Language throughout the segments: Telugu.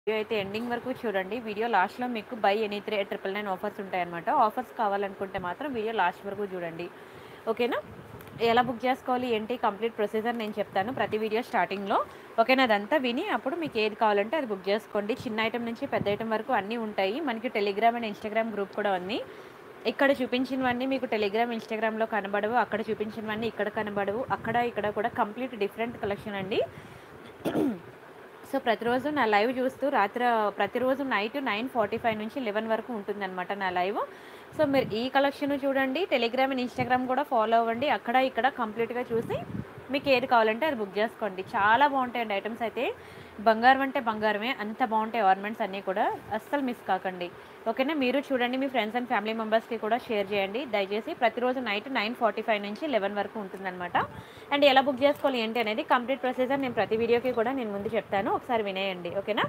వీడియో అయితే ఎండింగ్ వరకు చూడండి వీడియో లాస్ట్లో మీకు buy any three triple nine offers ఉంటాయన్నమాట ఆఫర్స్ కావాలనుకుంటే మాత్రం వీడియో లాస్ట్ వరకు చూడండి ఓకేనా ఎలా బుక్ చేసుకోవాలి ఏంటి కంప్లీట్ ప్రొసీజర్ నేను చెప్తాను ప్రతి వీడియో స్టార్టింగ్లో ఓకేనా అదంతా విని అప్పుడు మీకు ఏది కావాలంటే అది బుక్ చేసుకోండి చిన్న ఐటెం నుంచి పెద్ద ఐటెం వరకు అన్నీ ఉంటాయి మనకి టెలిగ్రామ్ అండ్ ఇన్స్టాగ్రామ్ గ్రూప్ కూడా ఉంది ఇక్కడ చూపించినవన్నీ మీకు టెలిగ్రామ్ ఇన్స్టాగ్రామ్లో కనబడవు అక్కడ చూపించినవన్నీ ఇక్కడ కనబడవు అక్కడ ఇక్కడ కూడా కంప్లీట్ డిఫరెంట్ కలెక్షన్ అండి సో ప్రతిరోజు నా లైవ్ చూస్తూ రాత్రి ప్రతిరోజు నైట్ నైన్ ఫార్టీ ఫైవ్ నుంచి లెవెన్ వరకు ఉంటుందన్నమాట నా లైవ్ సో మీరు ఈ కలెక్షన్ చూడండి టెలిగ్రామ్ అండ్ ఇన్స్టాగ్రామ్ కూడా ఫాలో అవ్వండి అక్కడ ఇక్కడ కంప్లీట్గా చూసి మీకు ఏది కావాలంటే అది బుక్ చేసుకోండి చాలా బాగుంటాయండి ఐటమ్స్ అయితే బంగారం అంటే బంగారమే అంత బాగుంటాయి ఆర్నమెంట్స్ అన్నీ కూడా అస్సలు మిస్ కాకండి ఓకేనా మీరు చూడండి మీ ఫ్రెండ్స్ అండ్ ఫ్యామిలీ మెంబర్స్కి కూడా షేర్ చేయండి దయచేసి ప్రతిరోజు నైట్ నైన్ ఫార్టీ ఫైవ్ నుంచి లెవెన్ వరకు ఉంటుందన్నమాట అండ్ ఎలా బుక్ చేసుకోవాలి ఏంటి అనేది కంప్లీట్ ప్రొసీజర్ నేను ప్రతి వీడియోకి కూడా నేను ముందు చెప్తాను ఒకసారి వినేయండి ఓకేనా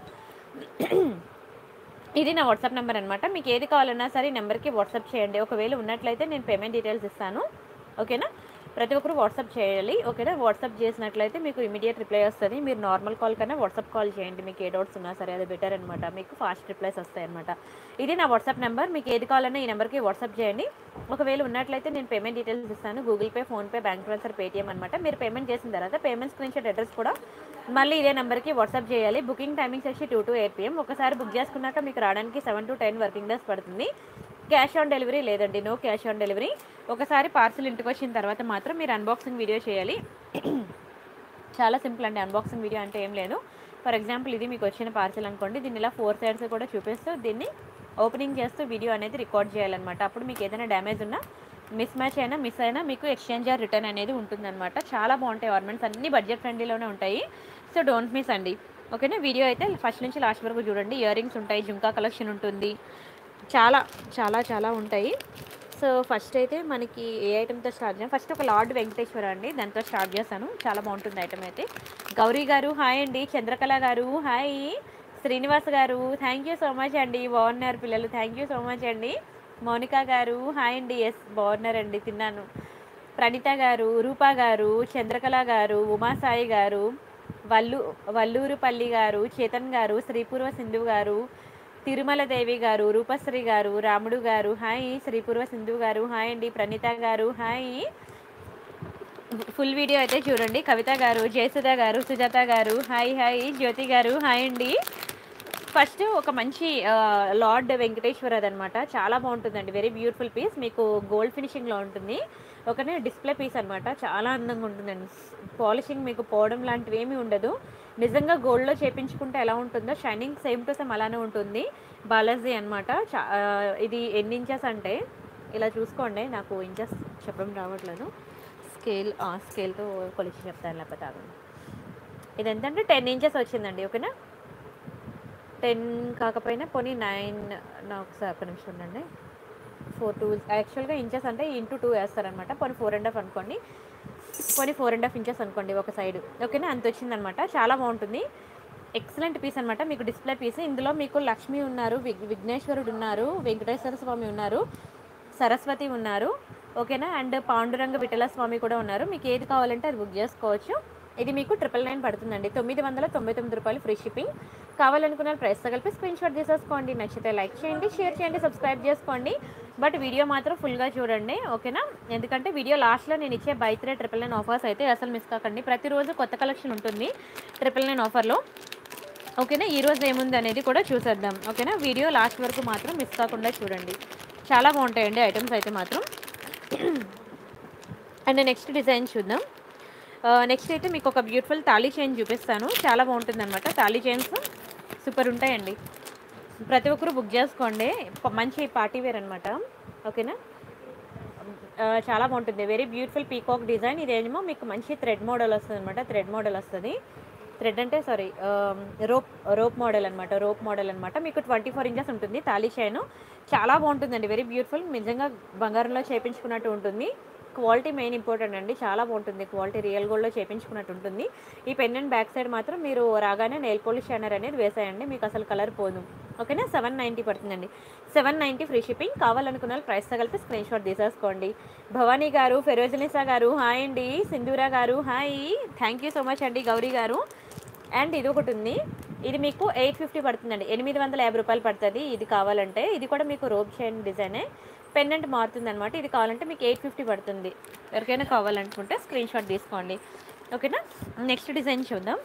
ఇది నా వాట్సాప్ నెంబర్ అనమాట మీకు ఏది కావాలన్నా సరే ఈ నెంబర్కి వాట్సాప్ చేయండి ఒకవేళ ఉన్నట్లయితే నేను పేమెంట్ డీటెయిల్స్ ఇస్తాను ఓకేనా ప్రతి ఒక్కరు వాట్సాప్ చేయాలి ఓకేనా వాట్సాప్ చేసినట్లయితే మీకు ఇమీడియట్ రిప్లై వస్తుంది మీరు నార్మల్ కాల్ కన్నా వాట్సాప్ కాల్ చేయండి మీకు ఏ డౌట్స్ ఉన్నా సరే అది బెటర్ అనమాట మీకు ఫాస్ట్ రిప్లైస్ వస్తాయి అనమాట ఇది నా వాట్సాప్ నెంబర్ మీకు ఏది కావాలన్నా ఈ నెంబర్కి వాట్సాప్ చేయండి ఒకవేళ ఉన్నట్లయితే నేను పేమెంట్ డీటెయిల్స్ ఇస్తాను Google Pay PhonePe bank transfer Paytm అనమాట మీరు పేమెంట్ చేసిన తర్వాత పేమెంట్ స్క్రీన్ షాట్ అడ్రస్ కూడా మళ్ళీ ఇదే నెంబర్కి వాట్సాప్ చేయాలి బుకింగ్ టైమింగ్స్ వచ్చి టూ టు ఎయిట్ పిఎం ఒకసారి బుక్ చేసుకున్నాక మీకు రావడానికి seven to ten working days పడుతుంది క్యాష్ ఆన్ డెలివరీ లేదండి నో క్యాష్ ఆన్ డెలివరీ ఒకసారి పార్సిల్ ఇంటికి వచ్చిన తర్వాత మాత్రం మీరు అన్బాక్సింగ్ వీడియో చేయాలి చాలా సింపుల్ అండి అన్బాక్సింగ్ వీడియో అంటే ఏం లేదు ఫర్ ఎగ్జాంపుల్ ఇది మీకు వచ్చిన పార్సిల్ అనుకోండి దీన్ని ఇలా ఫోర్ సైడ్స్ కూడా చూపిస్తూ దీన్ని ఓపెనింగ్ చేస్తూ వీడియో అనేది రికార్డ్ చేయాలన్నమాట అప్పుడు మీకు ఏదైనా డ్యామేజ్ ఉన్నా మిస్ మ్యాచ్ అయినా మిస్ అయినా మీకు ఎక్స్చేంజ్ ఆర్ రిటర్న్ అనేది ఉంటుందన్నమాట చాలా బాగుంటాయి ఆర్నమెంట్స్ అన్ని బడ్జెట్ ఫ్రెండ్లీలోనే ఉంటాయి సో డోంట్ మిస్ అండి ఓకేనా వీడియో అయితే ఫస్ట్ నుంచి లాస్ట్ వరకు చూడండి ఇయర్ రింగ్స్ ఉంటాయి జుంకా కలెక్షన్ ఉంటుంది చాలా చాలా చాలా ఉంటాయి సో ఫస్ట్ అయితే మనకి ఏ ఐటెంతో స్టార్ట్ చేయాలి ఫస్ట్ ఒక లార్డ్ వెంకటేశ్వర అండి దాంతో స్టార్ట్ చేస్తాను చాలా బాగుంటుంది ఐటమ్ అయితే గౌరీ గారు హాయ్ అండి చంద్రకళ గారు హాయ్ శ్రీనివాస్ గారు థ్యాంక్ యూ సో మచ్ అండి బాగున్నారు పిల్లలు థ్యాంక్ యూ సో మచ్ అండి మౌనిక గారు హాయ్ అండి ఎస్ బాగున్నారండి తిన్నాను ప్రణీత గారు రూపా గారు చంద్రకళ గారు ఉమాసాయి గారు వల్లు వల్లూరుపల్లి గారు చేతన్ గారు శ్రీపూర్వ సింధు గారు తిరుమల దేవి గారు రూపశ్రీ గారు రాముడు గారు హాయ్ శ్రీపూర్వ సింధు గారు హాయ్ అండి ప్రణీత గారు హాయ్ ఫుల్ వీడియో అయితే చూడండి కవిత గారు జయసుధ గారు సుజాత గారు హాయ్ హాయ్ జ్యోతి గారు హాయ్ అండి ఫస్ట్ ఒక మంచి ఆ, లార్డ్ వెంకటేశ్వర అనమాట చాలా బాగుంటుందండి వెరీ బ్యూటిఫుల్ పీస్ మీకు గోల్డ్ ఫినిషింగ్లో ఉంటుంది ఒకనే డిస్ప్లే పీస్ అనమాట చాలా అందంగా ఉంటుందండి పాలిషింగ్ మీకు పోవడం లాంటివి ఏమీ ఉండదు నిజంగా గోల్డ్లో చేపించుకుంటే ఎలా ఉంటుందో షైనింగ్ సేమ్ టు సేమ్ అలానే ఉంటుంది బాలాజీ అనమాట ఇది ఎన్ని ఇంచెస్ అంటే ఇలా చూసుకోండి నాకు ఇంచెస్ చెప్పడం రావట్లేదు స్కేల్ స్కేల్తో కొలిచి చెప్తాను లేకపోతే ఆగండి ఇది ఎంతంటే టెన్ ఇంచెస్ వచ్చిందండి ఓకేనా టెన్ కాకపోయినా పోనీ నైన్ నా ఒకసారి ఒక నిమిషం ఉండండి ఫోర్ టూ యాక్చువల్గా ఇంచెస్ అంటే ఇంటూ టూ వేస్తారనమాట పోనీ ఫోర్ అండ్ హాఫ్ అనుకోండి పోనీ ఫోర్ అండ్ హాఫ్ ఇంచెస్ అనుకోండి ఒక సైడ్ ఓకేనా అంత వచ్చిందనమాట చాలా బాగుంటుంది ఎక్సలెంట్ పీస్ అనమాట మీకు డిస్ప్లే పీస్ ఇందులో మీకు లక్ష్మి ఉన్నారు విగ్ విఘ్నేశ్వరుడు ఉన్నారు వెంకటేశ్వర స్వామి ఉన్నారు సరస్వతి ఉన్నారు ఓకేనా అండ్ పాండురంగ విఠల స్వామి కూడా ఉన్నారు మీకు ఏది కావాలంటే అది బుక్ చేసుకోవచ్చు ఇది మీకు ట్రిపుల్ నైన్ పడుతుందండి తొమ్మిది వందల తొంభై తొమ్మిది రూపాయలు ఫ్రీ షిప్పింగ్ కావాలనుకున్న ప్రైస్ కలిపి స్క్రీన్ షాట్ తీసేసుకోండి నచ్చితే లైక్ చేయండి షేర్ చేయండి సబ్స్క్రైబ్ చేసుకోండి బట్ వీడియో మాత్రం ఫుల్గా చూడండి ఓకేనా ఎందుకంటే వీడియో లాస్ట్లో నేను ఇచ్చే buy three triple nine offers అయితే అసలు మిస్ కాకండి ప్రతిరోజు కొత్త కలెక్షన్ ఉంటుంది ట్రిపుల్ నైన్ ఆఫర్లో ఓకేనా ఈ రోజు ఏముంది అనేది కూడా చూసేద్దాం ఓకేనా వీడియో లాస్ట్ వరకు మాత్రం మిస్ కాకుండా చూడండి చాలా బాగుంటాయండి ఐటమ్స్ అయితే మాత్రం అండ్ నెక్స్ట్ డిజైన్ చూద్దాం నెక్స్ట్ అయితే మీకు ఒక బ్యూటిఫుల్ తాళీ చైన్ చూపిస్తాను చాలా బాగుంటుంది అనమాట తాళీ చైన్స్ సూపర్ ఉంటాయండి ప్రతి ఒక్కరు బుక్ చేసుకోండి ప- మంచి పార్టీ వేర్ అనమాట ఓకేనా ఆ, చాలా బాగుంటుంది వెరీ బ్యూటిఫుల్ పీకాక్ డిజైన్ ఇదేమో మీకు మంచి థ్రెడ్ మోడల్ వస్తుంది అనమాట థ్రెడ్ మోడల్ వస్తుంది థ్రెడ్ అంటే సారీ రోప్ రోప్ మోడల్ అనమాట రోప్ మోడల్ అనమాట మీకు ట్వంటీ ఫోర్ ఇంచెస్ ఉంటుంది తాళీ చైన్ చాలా బాగుంటుందండి వెరీ బ్యూటిఫుల్ నిజంగా బంగారంలో చేపించుకున్నట్టు ఉంటుంది క్వాలిటీ మెయిన్ ఇంపార్టెంట్ అండి చాలా బాగుంటుంది క్వాలిటీ రియల్ గోల్డ్లో చేపించుకున్నట్టు ఉంటుంది ఈ పెండెంట్ బ్యాక్ సైడ్ మాత్రం మీరు రాగానే నెయిల్ పోలిష్ షైనర్ అనేది వేసేయండి మీకు అసలు కలర్ పోదు ఓకేనా సెవెన్ నైంటీ పడుతుందండి సెవెన్ నైంటీ ఫ్రీ షిప్పింగ్ కావాలనుకున్న వాళ్ళు ప్రైస్ కలిపి స్క్రీన్ షాట్ తీసేసుకోండి భవానీ గారు ఫెరోజనిసా గారు హాయ్ అండి Sindhura garu hi thank you so much అండి గౌరీ గారు అండ్ ఇది ఒకటి ఉంది ఇది మీకు ఎయిట్ ఫిఫ్టీ పడుతుందండి ఎనిమిది వందల యాభై రూపాయలు పడుతుంది ఇది కావాలంటే ఇది కూడా మీకు రోప్ చైన్ డిజైనే పెండెంట్ మారుతుంది అనమాట ఇది కావాలంటే మీకు ఎయిట్ ఫిఫ్టీ పడుతుంది ఎవరికైనా కావాలనుకుంటే స్క్రీన్ షాట్ తీసుకోండి ఓకేనా నెక్స్ట్ డిజైన్ చూద్దాం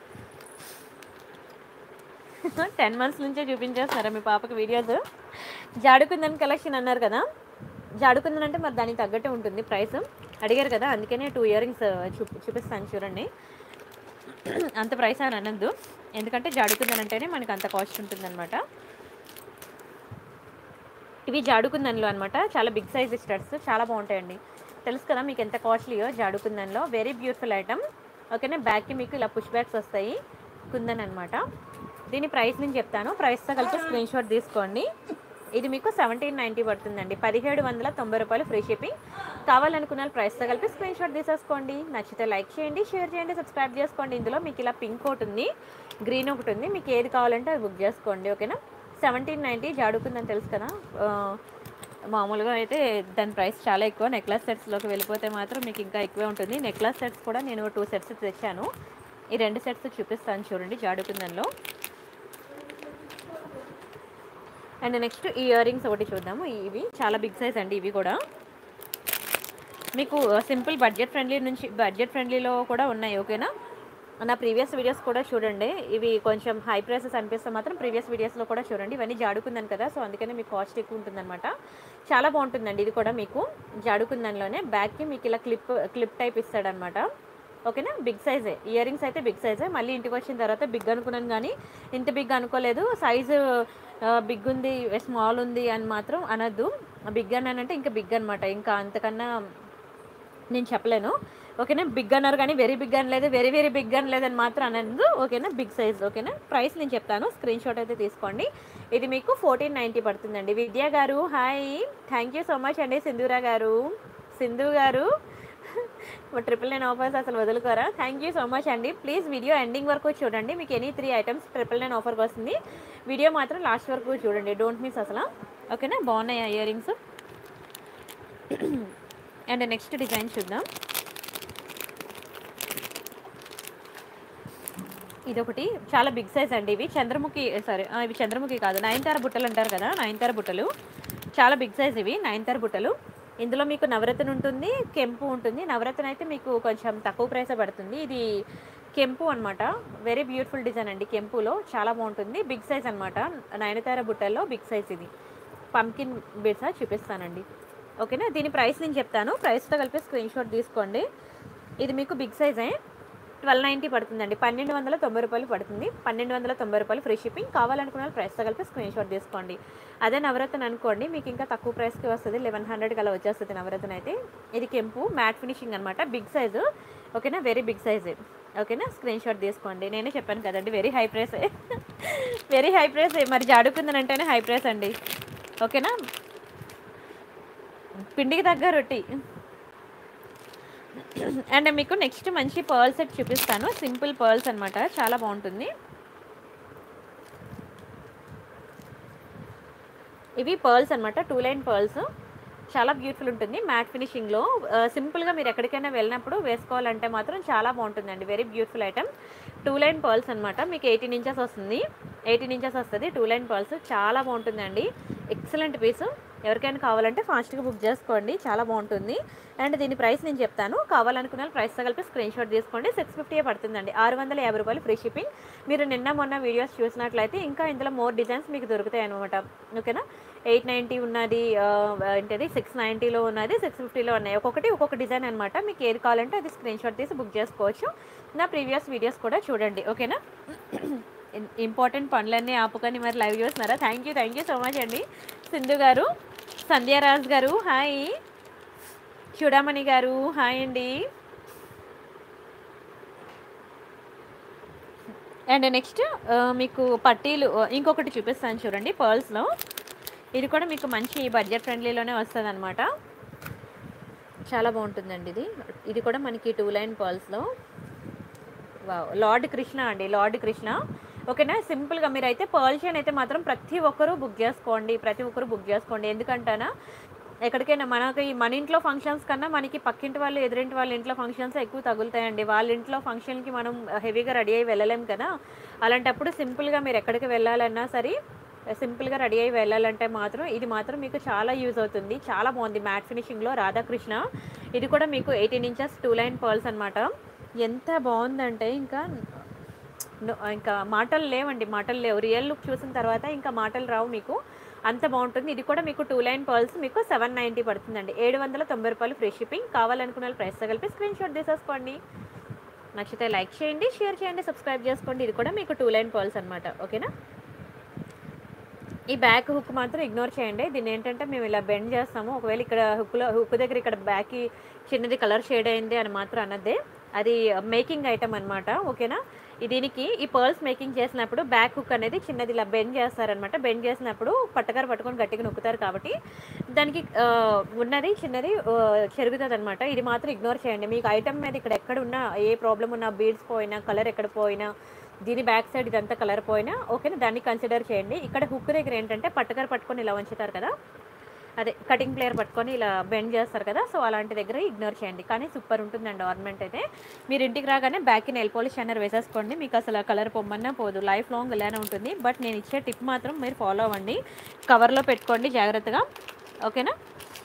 టెన్ మంత్స్ నుంచే చూపించేస్తున్నారా మీ పాపకి వీడియోస్ జాడుకుందని కలెక్షన్ అన్నారు కదా జాడుకుందని అంటే మరి దానికి తగ్గట్టే ఉంటుంది ప్రైస్ అడిగారు కదా అందుకనే టూ ఇయర్ రింగ్స్ చూపి చూపిస్తాను చూడండి అంత ప్రైస్ అని అనద్దు ఎందుకంటే జాడుకుందని అంటేనే మనకి అంత కాస్ట్ ఉంటుందన్నమాట ఇవి జాడుకుందన్లో అనమాట చాలా బిగ్ సైజ్ స్టడ్స్ చాలా బాగుంటాయండి తెలుసు కదా మీకు ఎంత కాస్ట్లీయో జాడుకుందన్లో వెరీ బ్యూటిఫుల్ ఐటమ్ ఓకేనా బ్యాగ్కి మీకు ఇలా పుష్ బ్యాగ్స్ వస్తాయి కుందన్ అనమాట దీని ప్రైస్ నేను చెప్తాను ప్రైస్తో కలిపి స్క్రీన్ షాట్ తీసుకోండి ఇది మీకు సెవెంటీన్ నైంటీ పడుతుందండి పదిహేడు వందల తొంభై రూపాయలు ఫ్రీ షిప్పింగ్ కావాలనుకున్న వాళ్ళు ప్రైస్తో కలిపి స్క్రీన్ షాట్ తీసేసుకోండి నచ్చితే లైక్ చేయండి షేర్ చేయండి సబ్స్క్రైబ్ చేసుకోండి ఇందులో మీకు ఇలా పింక్ ఒకటి ఉంది గ్రీన్ ఒకటి ఉంది మీకు ఏది కావాలంటే అది బుక్ చేసుకోండి ఓకేనా సెవెంటీన్ నైంటీ జాడుకుందని తెలుసు కదా ఆ, మామూలుగా అయితే దాని ప్రైస్ చాలా ఎక్కువ నెక్లెస్ సెట్స్లోకి వెళ్ళిపోతే మాత్రం మీకు ఇంకా ఎక్కువే ఉంటుంది నెక్లెస్ సెట్స్ కూడా నేను టూ సెట్స్ తెచ్చాను ఈ రెండు సెట్స్ చూపిస్తాను చూడండి జాడుకుందన్లో అండ్ నెక్స్ట్ ఈ ఇయర్ రింగ్స్ ఒకటి చూద్దాము ఇవి చాలా బిగ్ సైజ్ అండి ఇవి కూడా మీకు సింపుల్ బడ్జెట్ ఫ్రెండ్లీ నుంచి బడ్జెట్ ఫ్రెండ్లీలో కూడా ఉన్నాయి ఓకేనా నా ప్రీవియస్ వీడియోస్ కూడా చూడండి ఇవి కొంచెం హై ప్రైసెస్ అనిపిస్తే మాత్రం ప్రీవియస్ వీడియోస్లో కూడా చూడండి ఇవన్నీ జాడుకుందాను కదా సో అందుకనే మీకు కాస్ట్ ఎక్కువ ఉంటుందన్నమాట చాలా బాగుంటుందండి ఇది కూడా మీకు జాడుకుందానిలోనే బ్యాగ్కి మీకు ఇలా క్లిప్ క్లిప్ టైప్ ఇస్తాడనమాట ఓకేనా బిగ్ సైజే ఇయర్ రింగ్స్ అయితే బిగ్ సైజే మళ్ళీ ఇంటికి వచ్చిన తర్వాత బిగ్ అనుకున్నాను కానీ ఇంత బిగ్ అనుకోలేదు సైజు బిగ్ ఉంది స్మాల్ ఉంది అని మాత్రం అనద్దు బిగ్ అన్నానంటే ఇంకా బిగ్ అనమాట ఇంకా అంతకన్నా నేను చెప్పలేను ఓకేనా బిగ్ అన్నారు కానీ వెరీ బిగ్ అని లేదు వెరీ వెరీ బిగ్ అని లేదని మాత్రం అనద్దు ఓకేనా బిగ్ సైజ్ ఓకేనా ప్రైస్ నేను చెప్తాను స్క్రీన్ షాట్ అయితే తీసుకోండి ఇది మీకు ఫోర్టీన్ నైంటీ పడుతుందండి Vidya garu hi thank you so much అండి Sindhura garu Sindhu garu triple nine offers అసలు వదులుకోరా థ్యాంక్ యూ సో మచ్ అండి ప్లీజ్ వీడియో ఎండింగ్ వరకు చూడండి మీకు any three items triple nine ఆఫర్కి వస్తుంది వీడియో మాత్రం లాస్ట్ వరకు చూడండి డోంట్ మిస్ అసలు ఓకేనా బాగున్నాయి earrings and next design చూద్దాం ఇదొకటి చాలా బిగ్ సైజ్ అండి ఇవి చంద్రముఖి సారీ ఇవి చంద్రముఖి కాదు నయనతార బుట్టలు అంటారు కదా నయనతార బుట్టలు చాలా బిగ్ సైజ్ ఇవి నయనతార బుట్టలు ఇందులో మీకు నవరత్న ఉంటుంది కెంపు ఉంటుంది నవరత్న అయితే మీకు కొంచెం తక్కువ ప్రైస్ పడుతుంది ఇది కెంపు అనమాట వెరీ బ్యూటిఫుల్ డిజైన్ అండి కెంపులో చాలా బాగుంటుంది బిగ్ సైజ్ అనమాట నయనతార బుట్టల్లో బిగ్ సైజ్ ఇది పంకిన్ బిడ్సా చూపిస్తానండి ఓకేనా దీని ప్రైస్ నేను చెప్తాను ప్రైస్తో కలిపి స్క్రీన్ షాట్ తీసుకోండి ఇది మీకు బిగ్ సైజే ట్వెల్వ్ నైంటీ పడుతుందండి పన్నెండు వందల తొంభై రూపాయలు పడుతుంది పన్నెండు వందల తొంభై రూపాయలు ఫ్రీ షిప్పింగ్ కావాలనుకున్న వాళ్ళు ప్రైస్తో కలిపి స్క్రీన్ షాట్ తీసుకోండి అదే నవరత్న అనుకోండి మీకు ఇంకా తక్కువ ప్రైస్కి వస్తుంది లెవెన్ హండ్రెడ్ అలా వచ్చేస్తుంది నవరత్న అయితే ఇది కెంపు మ్యాట్ ఫినిషింగ్ అనమాట బిగ్ సైజు ఓకేనా వెరీ బిగ్ సైజు ఓకేనా స్క్రీన్ షాట్ తీసుకోండి నేనే చెప్పాను కదండి very high price very high price మరి జాడుకుందని అంటేనే హై ప్రైస్ అండి ఓకేనా పిండికి తగ్గ రొట్టి అండ్ మీకు నెక్స్ట్ మంచి పర్ల్ సెట్ చూపిస్తాను సింపుల్ పర్ల్స్ అన్నమాట చాలా బాగుంటుంది ఇవి పర్ల్స్ అన్నమాట టూ లైన్ పర్ల్స్ చాలా బ్యూటిఫుల్ ఉంటుంది మ్యాట్ ఫినిషింగ్లో సింపుల్గా మీరు ఎక్కడికైనా వెళ్ళినప్పుడు వేసుకోవాలంటే మాత్రం చాలా బాగుంటుందండి very beautiful item two line pearls అనమాట మీకు ఎయిటీన్ ఇంచెస్ వస్తుంది ఎయిటీన్ ఇంచెస్ వస్తుంది టూ లైన్ పర్ల్స్ చాలా బాగుంటుందండి ఎక్సలెంట్ పీస్ ఎవరికైనా కావాలంటే ఫాస్ట్గా బుక్ చేసుకోండి చాలా బాగుంటుంది అండ్ దీని ప్రైస్ నేను చెప్తాను కావాలనుకున్న వాళ్ళు ప్రైస్తో కలిపి స్క్రీన్ షాట్ తీసుకోండి సిక్స్ ఫిఫ్టీ పడుతుందండి ఆరు వందల యాభై రూపాయలు ఫ్రీ షిప్పింగ్ మీరు నిన్న మొన్న వీడియోస్ చూసినట్లయితే ఇంకా ఇందులో మోర్ డిజైన్స్ మీకు దొరుకుతాయి అనమాట ఓకేనా ఎయిట్ నైంటీ ఉన్నది ఆ, ఏంటది సిక్స్ నైంటీలో ఉన్నది సిక్స్ ఫిఫ్టీలో ఉన్నాయి ఒక్కొక్కటి ఒక్కొక్క డిజైన్ అనమాట మీకు ఏది కావాలంటే అది స్క్రీన్ షాట్ తీసి బుక్ చేసుకోవచ్చు నా ప్రీవియస్ వీడియోస్ కూడా చూడండి ఓకేనా ఇంపార్టెంట్ పనులన్నీ ఆపుకొని మరి లైవ్ చూస్తున్నారా thank you thank you so much అండి సింధు గారు సంధ్యారాజ్ గారు హాయ్ చూడమణి గారు హాయ్ అండి అండ్ నెక్స్ట్ మీకు పట్టీలు ఆ, ఇంకొకటి చూపిస్తాను చూడండి పర్ల్స్లో ఇది కూడా మీకు మంచి బడ్జెట్ ఫ్రెండ్లీలోనే వస్తుంది అనమాట చాలా బాగుంటుందండి ఇది ఇది కూడా మనకి టూ లైన్ పర్ల్స్లో వావ్ లార్డ్ కృష్ణ అండి లార్డ్ కృష్ణ ఓకేనా సింపుల్గా మీరైతే పర్ల్ చైన్ అయితే మాత్రం ప్రతి ఒక్కరూ బుక్ చేసుకోండి ప్రతి ఒక్కరూ బుక్ చేసుకోండి ఎందుకంటానా ఎక్కడికైనా మనకి మన ఇంట్లో ఫంక్షన్స్ కన్నా మనకి పక్కింటి వాళ్ళు ఎదురింటి వాళ్ళ ఇంట్లో ఫంక్షన్స్ ఎక్కువ తగులుతాయండి వాళ్ళ ఇంట్లో ఫంక్షన్కి మనం హెవీగా రెడీ అయ్యి వెళ్ళలేం కదా అలాంటప్పుడు సింపుల్గా మీరు ఎక్కడికి వెళ్ళాలన్నా సరే సింపుల్గా రెడీ అయ్యి వెళ్ళాలంటే మాత్రం ఇది మాత్రం మీకు చాలా యూజ్ అవుతుంది చాలా బాగుంది మ్యాట్ ఫినిషింగ్లో రాధాకృష్ణ ఇది కూడా మీకు eighteen inches two line pearls అనమాట ఎంత బాగుందంటే ఇంకా నో- ఇంకా మాటలు లేవండి మాటలు లేవు రియల్ లుక్ చూసిన తర్వాత ఇంకా మాటలు రావు మీకు అంత బాగుంటుంది ఇది కూడా మీకు టూ లైన్ పర్ల్స్ మీకు సెవెన్ నైంటీ పడుతుందండి ఏడు వందల తొంభై రూపాయలు ఫ్రీ షిప్పింగ్ కావాలనుకున్న వాళ్ళు ప్రైస్తో కలిపి స్క్రీన్ షాట్ తీసేసుకోండి నచ్చితే లైక్ చేయండి షేర్ చేయండి సబ్స్క్రైబ్ చేసుకోండి ఇది కూడా మీకు టూ లైన్ పర్ల్స్ అనమాట ఓకేనా ఈ బ్యాక్ హుక్ మాత్రం ఇగ్నోర్ చేయండి దీన్ని ఏంటంటే మేము ఇలా బెండ్ చేస్తాము ఒకవేళ ఇక్కడ హుక్లో హుక్ దగ్గర ఇక్కడ బ్యాక్కి చిన్నది కలర్ షేడ్ అయింది అని మాత్రం అన్నదే అది మేకింగ్ ఐటమ్ అనమాట ఓకేనా ఈ దీనికి ఈ పర్ల్స్ మేకింగ్ చేసినప్పుడు బ్యాక్ హుక్ అనేది చిన్నది ఇలా బెండ్ చేస్తారనమాట బెండ్ చేసినప్పుడు పట్టకారు పట్టుకొని గట్టిగా నొక్కుతారు కాబట్టి దానికి ఆ, ఉన్నది చిన్నది చెరుగుతుంది అనమాట ఇది మాత్రం ఇగ్నోర్ చేయండి మీకు ఐటమ్ మీద ఇక్కడ ఎక్కడ ఉన్నా ఏ ప్రాబ్లం ఉన్నా బీడ్స్ పోయినా కలర్ ఎక్కడ పోయినా దీని బ్యాక్ సైడ్ ఇదంతా కలర్ పోయినా ఓకేనా దాన్ని కన్సిడర్ చేయండి ఇక్కడ హుక్ దగ్గర ఏంటంటే పట్టకారు పట్టుకొని ఇలా ఉంచుతారు కదా అదే కటింగ్ ప్లేయర్ పట్టుకొని ఇలా బెండ్ చేస్తారు కదా సో అలాంటి దగ్గర ఇగ్నోర్ చేయండి కానీ సూపర్ ఉంటుందండి ఆర్నమెంట్ అయితే మీరు ఇంటికి రాగానే బ్యాక్కి నెల్ పాలిష్ అన్నర్ వేసేసుకోండి మీకు అసలు ఆ కలర్ పొమ్మన్నా పోదు లైఫ్ లాంగ్ ఇలానే ఉంటుంది బట్ నేను ఇచ్చే టిప్ మాత్రం మీరు ఫాలో అవ్వండి కవర్లో పెట్టుకోండి జాగ్రత్తగా ఓకేనా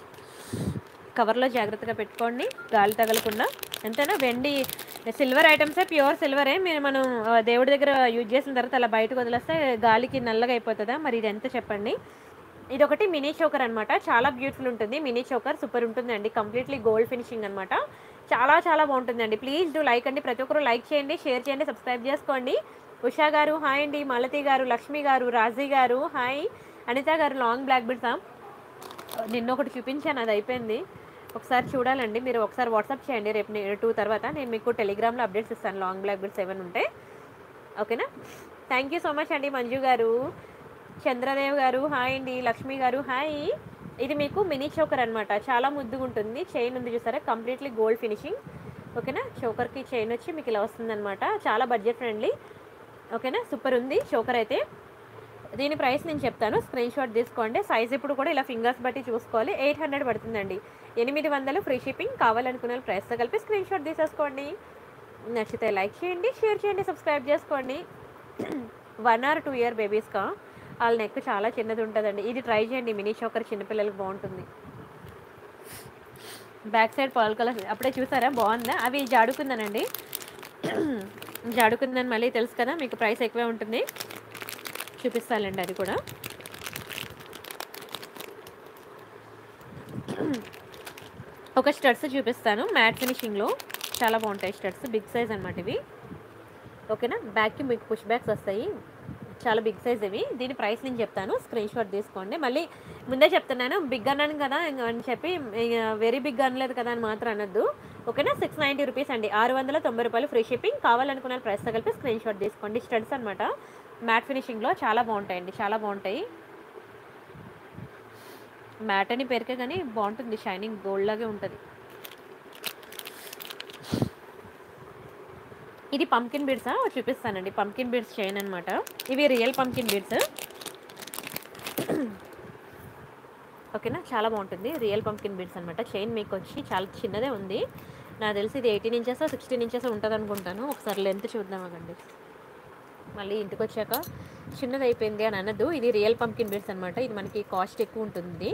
కవర్లో జాగ్రత్తగా పెట్టుకోండి గాలి తగలకుండా ఎంతైనా వెండి సిల్వర్ ఐటమ్సే ప్యూర్ సిల్వరే మీరు మనం ఆ, దేవుడి దగ్గర యూజ్ చేసిన తర్వాత అలా బయటకు వదిలేస్తే గాలికి నల్లగా అయిపోతుందా మరి ఇది ఎంత చెప్పండి ఇది ఒకటి మినీ చోకర్ అనమాట చాలా బ్యూటిఫుల్ ఉంటుంది మినీ చోకర్ సూపర్ ఉంటుందండి కంప్లీట్లీ గోల్డ్ ఫినిషింగ్ అనమాట చాలా చాలా బాగుంటుందండి ప్లీజ్ డూ లైక్ అండి ప్రతి ఒక్కరు లైక్ చేయండి షేర్ చేయండి సబ్స్క్రైబ్ చేసుకోండి ఉషా గారు హాయ్ అండి మాలతి గారు లక్ష్మి గారు రాజీ గారు హాయ్ అనిత గారు లాంగ్ బ్లాక్ బిడ్సా నిన్న ఒకటి చూపించాను అది అయిపోయింది ఒకసారి చూడాలండి మీరు ఒకసారి వాట్సాప్ చేయండి రేపు టూ తర్వాత నేను మీకు టెలిగ్రామ్లో అప్డేట్స్ ఇస్తాను లాంగ్ బ్లాక్ బిడ్స్ సెవెన్ ఉంటే ఓకేనా థ్యాంక్ యూ సో మచ్ అండి మంజు గారు చంద్రదేవ్ గారు హాయ్ అండి లక్ష్మి గారు హాయ్ ఇది మీకు మినీ చోకర్ అనమాట చాలా ముద్దుగా ఉంటుంది చైన్ ఉంది చూసారా కంప్లీట్లీ గోల్డ్ ఫినిషింగ్ ఓకేనా చోకర్కి చైన్ వచ్చి మీకు ఇలా వస్తుందన్నమాట చాలా బడ్జెట్ ఫ్రెండ్లీ ఓకేనా సూపర్ ఉంది చోకర్ అయితే దీని ప్రైస్ నేను చెప్తాను స్క్రీన్ షాట్ తీసుకోండి సైజ్ ఇప్పుడు కూడా ఇలా ఫింగర్స్ బట్టి చూసుకోవాలి ఎయిట్ హండ్రెడ్ పడుతుందండి ఎనిమిది వందలు ఫ్రీ షిప్పింగ్ కావాలనుకున్న వాళ్ళు ప్రైస్తో కలిపి స్క్రీన్ షాట్ తీసేసుకోండి నచ్చితే లైక్ చేయండి షేర్ చేయండి సబ్స్క్రైబ్ చేసుకోండి వన్ ఆర్ టూ ఇయర్ బేబీస్కా వాళ్ళ నెక్ చాలా చిన్నది ఉంటుందండి ఇది ట్రై చేయండి మినీ చోకర్ చిన్నపిల్లలకి బాగుంటుంది బ్యాక్ సైడ్ పాల్ కలర్ అప్పుడే చూసారా బాగుందా అవి జాడుకుందానండి జాడుకుందని మళ్ళీ తెలుసు కదా మీకు ప్రైస్ ఎక్కువే ఉంటుంది చూపిస్తానండి అది కూడా ఒక స్టడ్స్ చూపిస్తాను మ్యాట్ ఫినిషింగ్లో చాలా బాగుంటాయి స్టడ్స్ బిగ్ సైజ్ అనమాట ఇవి ఓకేనా బ్యాక్కి మీకు పుష్ బ్యాక్స్ వస్తాయి చాలా బిగ్ సైజ్ ఇవి దీని ప్రైస్ నేను చెప్తాను స్క్రీన్ షాట్ తీసుకోండి మళ్ళీ ముందే చెప్తున్నాను బిగ్ అన్నాను కదా ఇంక అని చెప్పి వెరీ బిగ్ అనలేదు కదా అని మాత్రం అనొద్దు ఓకేనా సిక్స్ నైంటీ రూపీస్ అండి ఆరు వందల తొంభై రూపాయలు ఫ్రీ షిప్పింగ్ కావాలనుకున్న ప్రైస్ కలిపి స్క్రీన్ షాట్ తీసుకోండి స్టడ్స్ అనమాట మ్యాట్ ఫినిషింగ్లో చాలా బాగుంటాయండి చాలా బాగుంటాయి మ్యాట్ అని పేరుకే కానీ బాగుంటుంది షైనింగ్ గోల్డ్ లాగే ఉంటుంది ఇది పంకిన్ బీడ్సా చూపిస్తానండి పంకిన్ బీడ్స్ చైన్ అనమాట ఇవి రియల్ పంకిన్ బీడ్స్ ఓకేనా చాలా బాగుంటుంది రియల్ పంకిన్ బీడ్స్ అనమాట చైన్ మీకు వచ్చి చాలా చిన్నదే ఉంది నాకు తెలిసి ఇది ఎయిటీన్ ఇంచెస్ సిక్స్టీన్ ఇంచెస్ ఉంటుంది అనుకుంటాను ఒకసారి లెంత్ చూద్దామండి మళ్ళీ ఇంటికి వచ్చాక చిన్నది అయిపోయింది అని అనద్దు ఇది రియల్ పంకిన్ బీడ్స్ అనమాట ఇది మనకి కాస్ట్ ఎక్కువ ఉంటుంది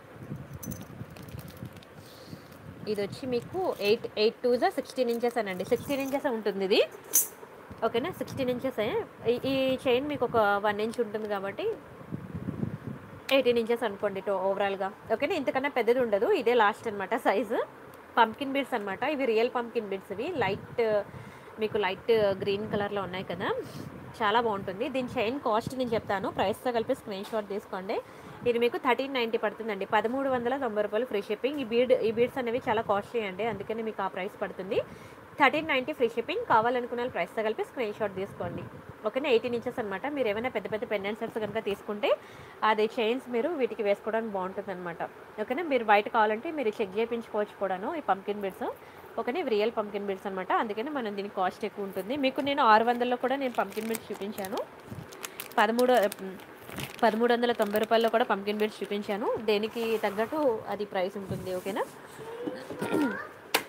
ఇది వచ్చి మీకు ఎయిట్ ఎయిట్ టూ జా సిక్స్టీన్ ఇంచెస్ అనండి సిక్స్టీన్ ఇంచెస్ ఉంటుంది ఇది ఓకేనా సిక్స్టీన్ ఇంచెస్ ఈ చైన్ మీకు ఒక వన్ ఇంచ్ ఉంటుంది కాబట్టి ఎయిటీన్ ఇంచెస్ అనుకోండి టో ఓవరాల్గా ఓకేనా ఇంతకన్నా పెద్దది ఉండదు ఇదే లాస్ట్ అనమాట సైజు పంకిన్ బీడ్స్ అనమాట ఇవి రియల్ పంకిన్ బీడ్స్ ఇవి లైట్ మీకు లైట్ గ్రీన్ కలర్లో ఉన్నాయి కదా చాలా బాగుంటుంది దీని చైన్ కాస్ట్ నేను చెప్తాను ప్రైస్తో కలిపి స్క్రీన్ షాట్ తీసుకోండి ఇది మీకు థర్టీన్ నైంటీ పడుతుందండి పదమూడు వందల తొంభై రూపాయలు ఫ్రీ షిప్పింగ్ ఈ బీడ్ ఈ బీడ్స్ అనేవి చాలా కాస్ట్లీ అండి అందుకని మీకు ఆ ప్రైస్ పడుతుంది థర్టీన్ నైంటీ ఫ్రీ షిప్పింగ్ కావాలనుకున్న వాళ్ళు ప్రైస్తో కలిపి స్క్రీన్ షాట్ తీసుకోండి ఓకేనా ఎయిటీన్ ఇంచెస్ అనమాట మీరు ఏమైనా పెద్ద పెద్ద పెండెంట్ సెట్స్ కనుక తీసుకుంటే అది చైన్స్ మీరు వీటికి వేసుకోవడానికి బాగుంటుంది అనమాట ఓకేనా మీరు బయట కావాలంటే మీరు చెక్ చేయించుకోవచ్చు కూడాను ఈ పంకిన్ బీడ్స్ ఓకేనా ఇవి రియల్ పంకిన్ బీడ్స్ అనమాట అందుకని మనం దీని కాస్ట్ ఎక్కువ ఉంటుంది మీకు నేను ఆరు వందల్లో కూడా నేను పంకిన్ బీడ్స్ చూపించాను పదమూడు పదమూడు వందల తొంభై రూపాయల్లో కూడా పంకిన్ బీడ్స్ చూపించాను దేనికి తగ్గట్టు అది ప్రైస్ ఉంటుంది ఓకేనా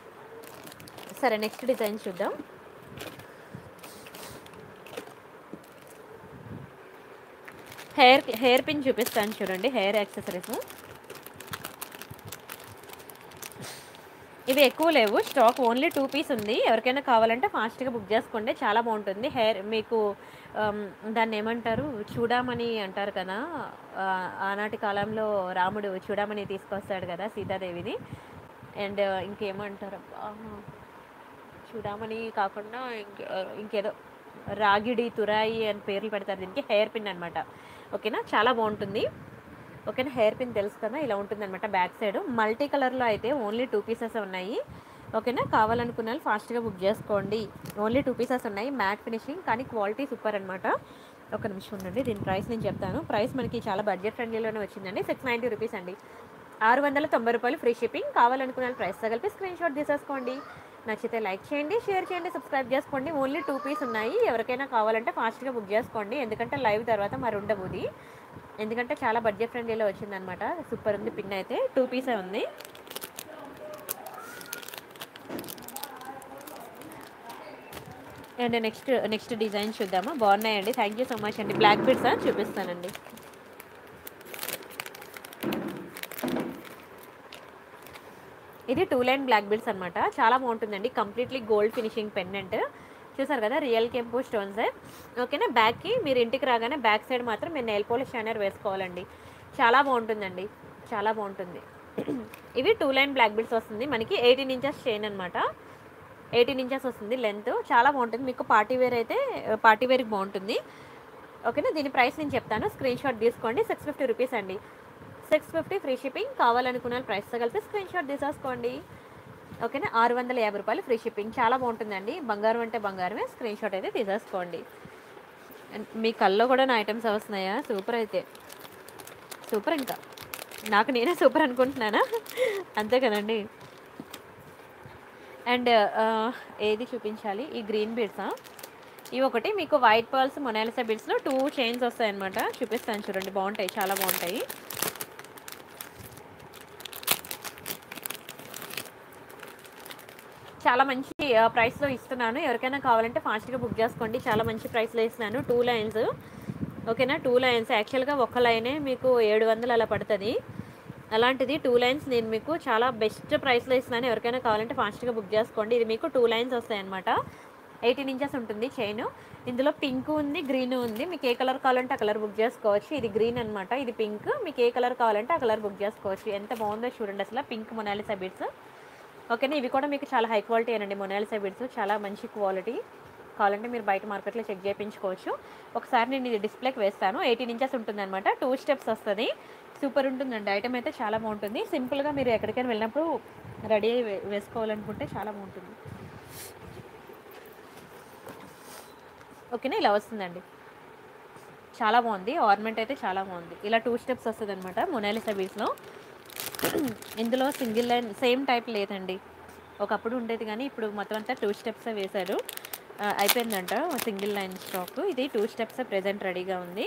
సరే నెక్స్ట్ డిజైన్ చూద్దాం హెయిర్ హెయిర్ పిన్ చూపిస్తాను చూడండి హెయిర్ యాక్సెసరీస్ ఇవి ఎక్కువ లేవు స్టాక్ ఓన్లీ టూ పీస్ ఉంది ఎవరికైనా కావాలంటే ఫాస్ట్గా బుక్ చేసుకోండి చాలా బాగుంటుంది హెయిర్ మీకు ఆమ్, దాన్ని ఏమంటారు చూడమని అంటారు కదా ఆ, ఆనాటి కాలంలో రాముడు చూడమని తీసుకొస్తాడు కదా సీతాదేవిని అండ్ ఇంకేమంటారు అబ్బా, చూడమని కాకుండా ఇంక ఇంకేదో రాగిడి తురాయి అని పేర్లు పెడతారు దీనికి హెయిర్ పిన్ అనమాట ఓకేనా చాలా బాగుంటుంది ఓకేనా హెయిర్ పిన్ తెలుసు కదా ఇలా ఉంటుంది అనమాట బ్యాక్ సైడ్ మల్టీ కలర్లో అయితే ఓన్లీ టూ పీసెస్ ఉన్నాయి ఓకేనా కావాలనుకున్న వాళ్ళు ఫాస్ట్గా బుక్ చేసుకోండి ఓన్లీ టూ పీసెస్ ఉన్నాయి మ్యాట్ ఫినిషింగ్ కానీ క్వాలిటీ సూపర్ అనమాట ఒక నిమిషం ఉండండి దీని ప్రైస్ నేను చెప్తాను ప్రైస్ మనకి చాలా బడ్జెట్ ఫ్రెండ్లీలోనే వచ్చిందండి సిక్స్ నైంటీ రూపీస్ అండి ఆరు వందల తొంభై రూపాయలు ఫ్రీ షిప్పింగ్ కావాలనుకున్న వాళ్ళు ప్రైస్ తగిలిపి స్క్రీన్ షాట్ తీసేసుకోండి నచ్చితే లైక్ చేయండి షేర్ చేయండి సబ్స్క్రైబ్ చేసుకోండి ఓన్లీ టూ పీస్ ఉన్నాయి ఎవరికైనా కావాలంటే ఫాస్ట్గా బుక్ చేసుకోండి ఎందుకంటే లైవ్ తర్వాత మరి ఉండవు ఇది ఎందుకంటే చాలా బడ్జెట్ ఫ్రెండ్లీలో వచ్చిందనమాట సూపర్ ఉంది పిన్ అయితే టూ పీసే ఉంది అండ్ నెక్స్ట్ నెక్స్ట్ డిజైన్ చూద్దామా బాగున్నాయండి థ్యాంక్ యూ సో మచ్ అండి బ్లాక్ బిడ్స్ చూపిస్తానండి ఇది టూ లైన్ బ్లాక్ బిల్స్ అనమాట చాలా బాగుంటుందండి కంప్లీట్లీ గోల్డ్ ఫినిషింగ్ పెండెంట్ చూసారు కదా రియల్ కెంపు స్టోన్స్ ఓకేనా బ్యాక్కి మీరు ఇంటికి రాగానే బ్యాక్ సైడ్ మాత్రం మీరు నెయిల్ పోలిష్ షైనర్ వేసుకోవాలండి చాలా బాగుంటుందండి చాలా బాగుంటుంది ఇవి టూ లైన్ బ్లాక్ బిల్స్ వస్తుంది మనకి ఎయిటీన్ ఇంచెస్ చైన్ అనమాట ఎయిటీన్ ఇంచెస్ వస్తుంది లెంత్ చాలా బాగుంటుంది మీకు పార్టీ వేర్ అయితే పార్టీ వేర్కి బాగుంటుంది ఓకేనా దీని ప్రైస్ నేను చెప్తాను స్క్రీన్ షాట్ తీసుకోండి సిక్స్ ఫిఫ్టీ రూపీస్ అండి సిక్స్ ఫిఫ్టీ ఫ్రీ షిప్పింగ్ కావాలనుకున్న ప్రైస్తో కలిపి స్క్రీన్ షాట్ తీసేసుకోండి ఓకేనా ఆరు వందల యాభై రూపాయలు ఫ్రీ షిప్పింగ్ చాలా బాగుంటుందండి బంగారం అంటే బంగారమే స్క్రీన్ షాట్ అయితే తీసేసుకోండి అండ్ మీ కల్లో కూడా నా ఐటమ్స్ వస్తున్నాయా సూపర్ అయితే సూపర్ ఇంకా నాకు నేనే సూపర్ అనుకుంటున్నానా అంతే కదండి అండ్ ఏది చూపించాలి ఈ గ్రీన్ బీడ్సా ఇవి ఒకటి మీకు వైట్ పర్ల్స్ మొనాలిసా బీడ్స్లో టూ చైన్స్ వస్తాయన్నమాట చూపిస్తాను చూడండి బాగుంటాయి చాలా బాగుంటాయి చాలా మంచి ఆ, ప్రైస్లో ఇస్తున్నాను ఎవరికైనా కావాలంటే ఫాస్ట్గా బుక్ చేసుకోండి చాలా మంచి ప్రైస్లో ఇస్తున్నాను టూ లైన్స్ ఓకేనా టూ లైన్స్ యాక్చువల్గా ఒక లైనే మీకు ఏడు వందలు అలా పడుతుంది అలాంటిది టూ లైన్స్ నేను మీకు చాలా బెస్ట్ ప్రైస్లో ఇస్తున్నాను ఎవరికైనా కావాలంటే ఫాస్ట్గా బుక్ చేసుకోండి ఇది మీకు టూ లైన్స్ వస్తాయన్నమాట ఎయిటీన్ ఇంచెస్ ఉంటుంది చైన్ ఇందులో పింక్ ఉంది గ్రీన్ ఉంది మీకు ఏ కలర్ కావాలంటే ఆ కలర్ బుక్ చేసుకోవచ్చు ఇది గ్రీన్ అనమాట ఇది పింక్ మీకు ఏ కలర్ కావాలంటే ఆ కలర్ బుక్ చేసుకోవచ్చు ఎంత బాగుందో చూడండి అసలు పింక్ మొనాలిసా బీడ్స్ ఓకేనా ఇవి కూడా మీకు చాలా హై క్వాలిటీ అండి మొనాలిసా బీడ్స్ చాలా మంచి క్వాలిటీ కావాలంటే మీరు బయట మార్కెట్లో చెక్ చేయించుకోవచ్చు ఒకసారి నేను ఇది డిస్ప్లేకి వేస్తాను ఎయిటీన్ ఇంచెస్ ఉంటుంది అనమాట టూ స్టెప్స్ వస్తుంది సూపర్ ఉంటుందండి ఐటమ్ అయితే చాలా బాగుంటుంది సింపుల్గా మీరు ఎక్కడికైనా వెళ్ళినప్పుడు రెడీ అయ్యి వే- వేసుకోవాలనుకుంటే చాలా బాగుంటుంది ఓకేనా ఇలా వస్తుందండి చాలా బాగుంది ఆర్నమెంట్ అయితే చాలా బాగుంది ఇలా టూ స్టెప్స్ వస్తుంది అనమాట మొనాలిసా బీడ్స్లో ఇందులో సింగిల్ లైన్ సేమ్ టైప్ లేదండి ఒకప్పుడు ఉండేది కానీ ఇప్పుడు మొత్తం అంతా టూ స్టెప్స్ వేశారు ఆ, అయిపోయిందంట సింగిల్ లైన్ స్టాక్ ఇది టూ స్టెప్స్ ప్రెజెంట్ రెడీగా ఉంది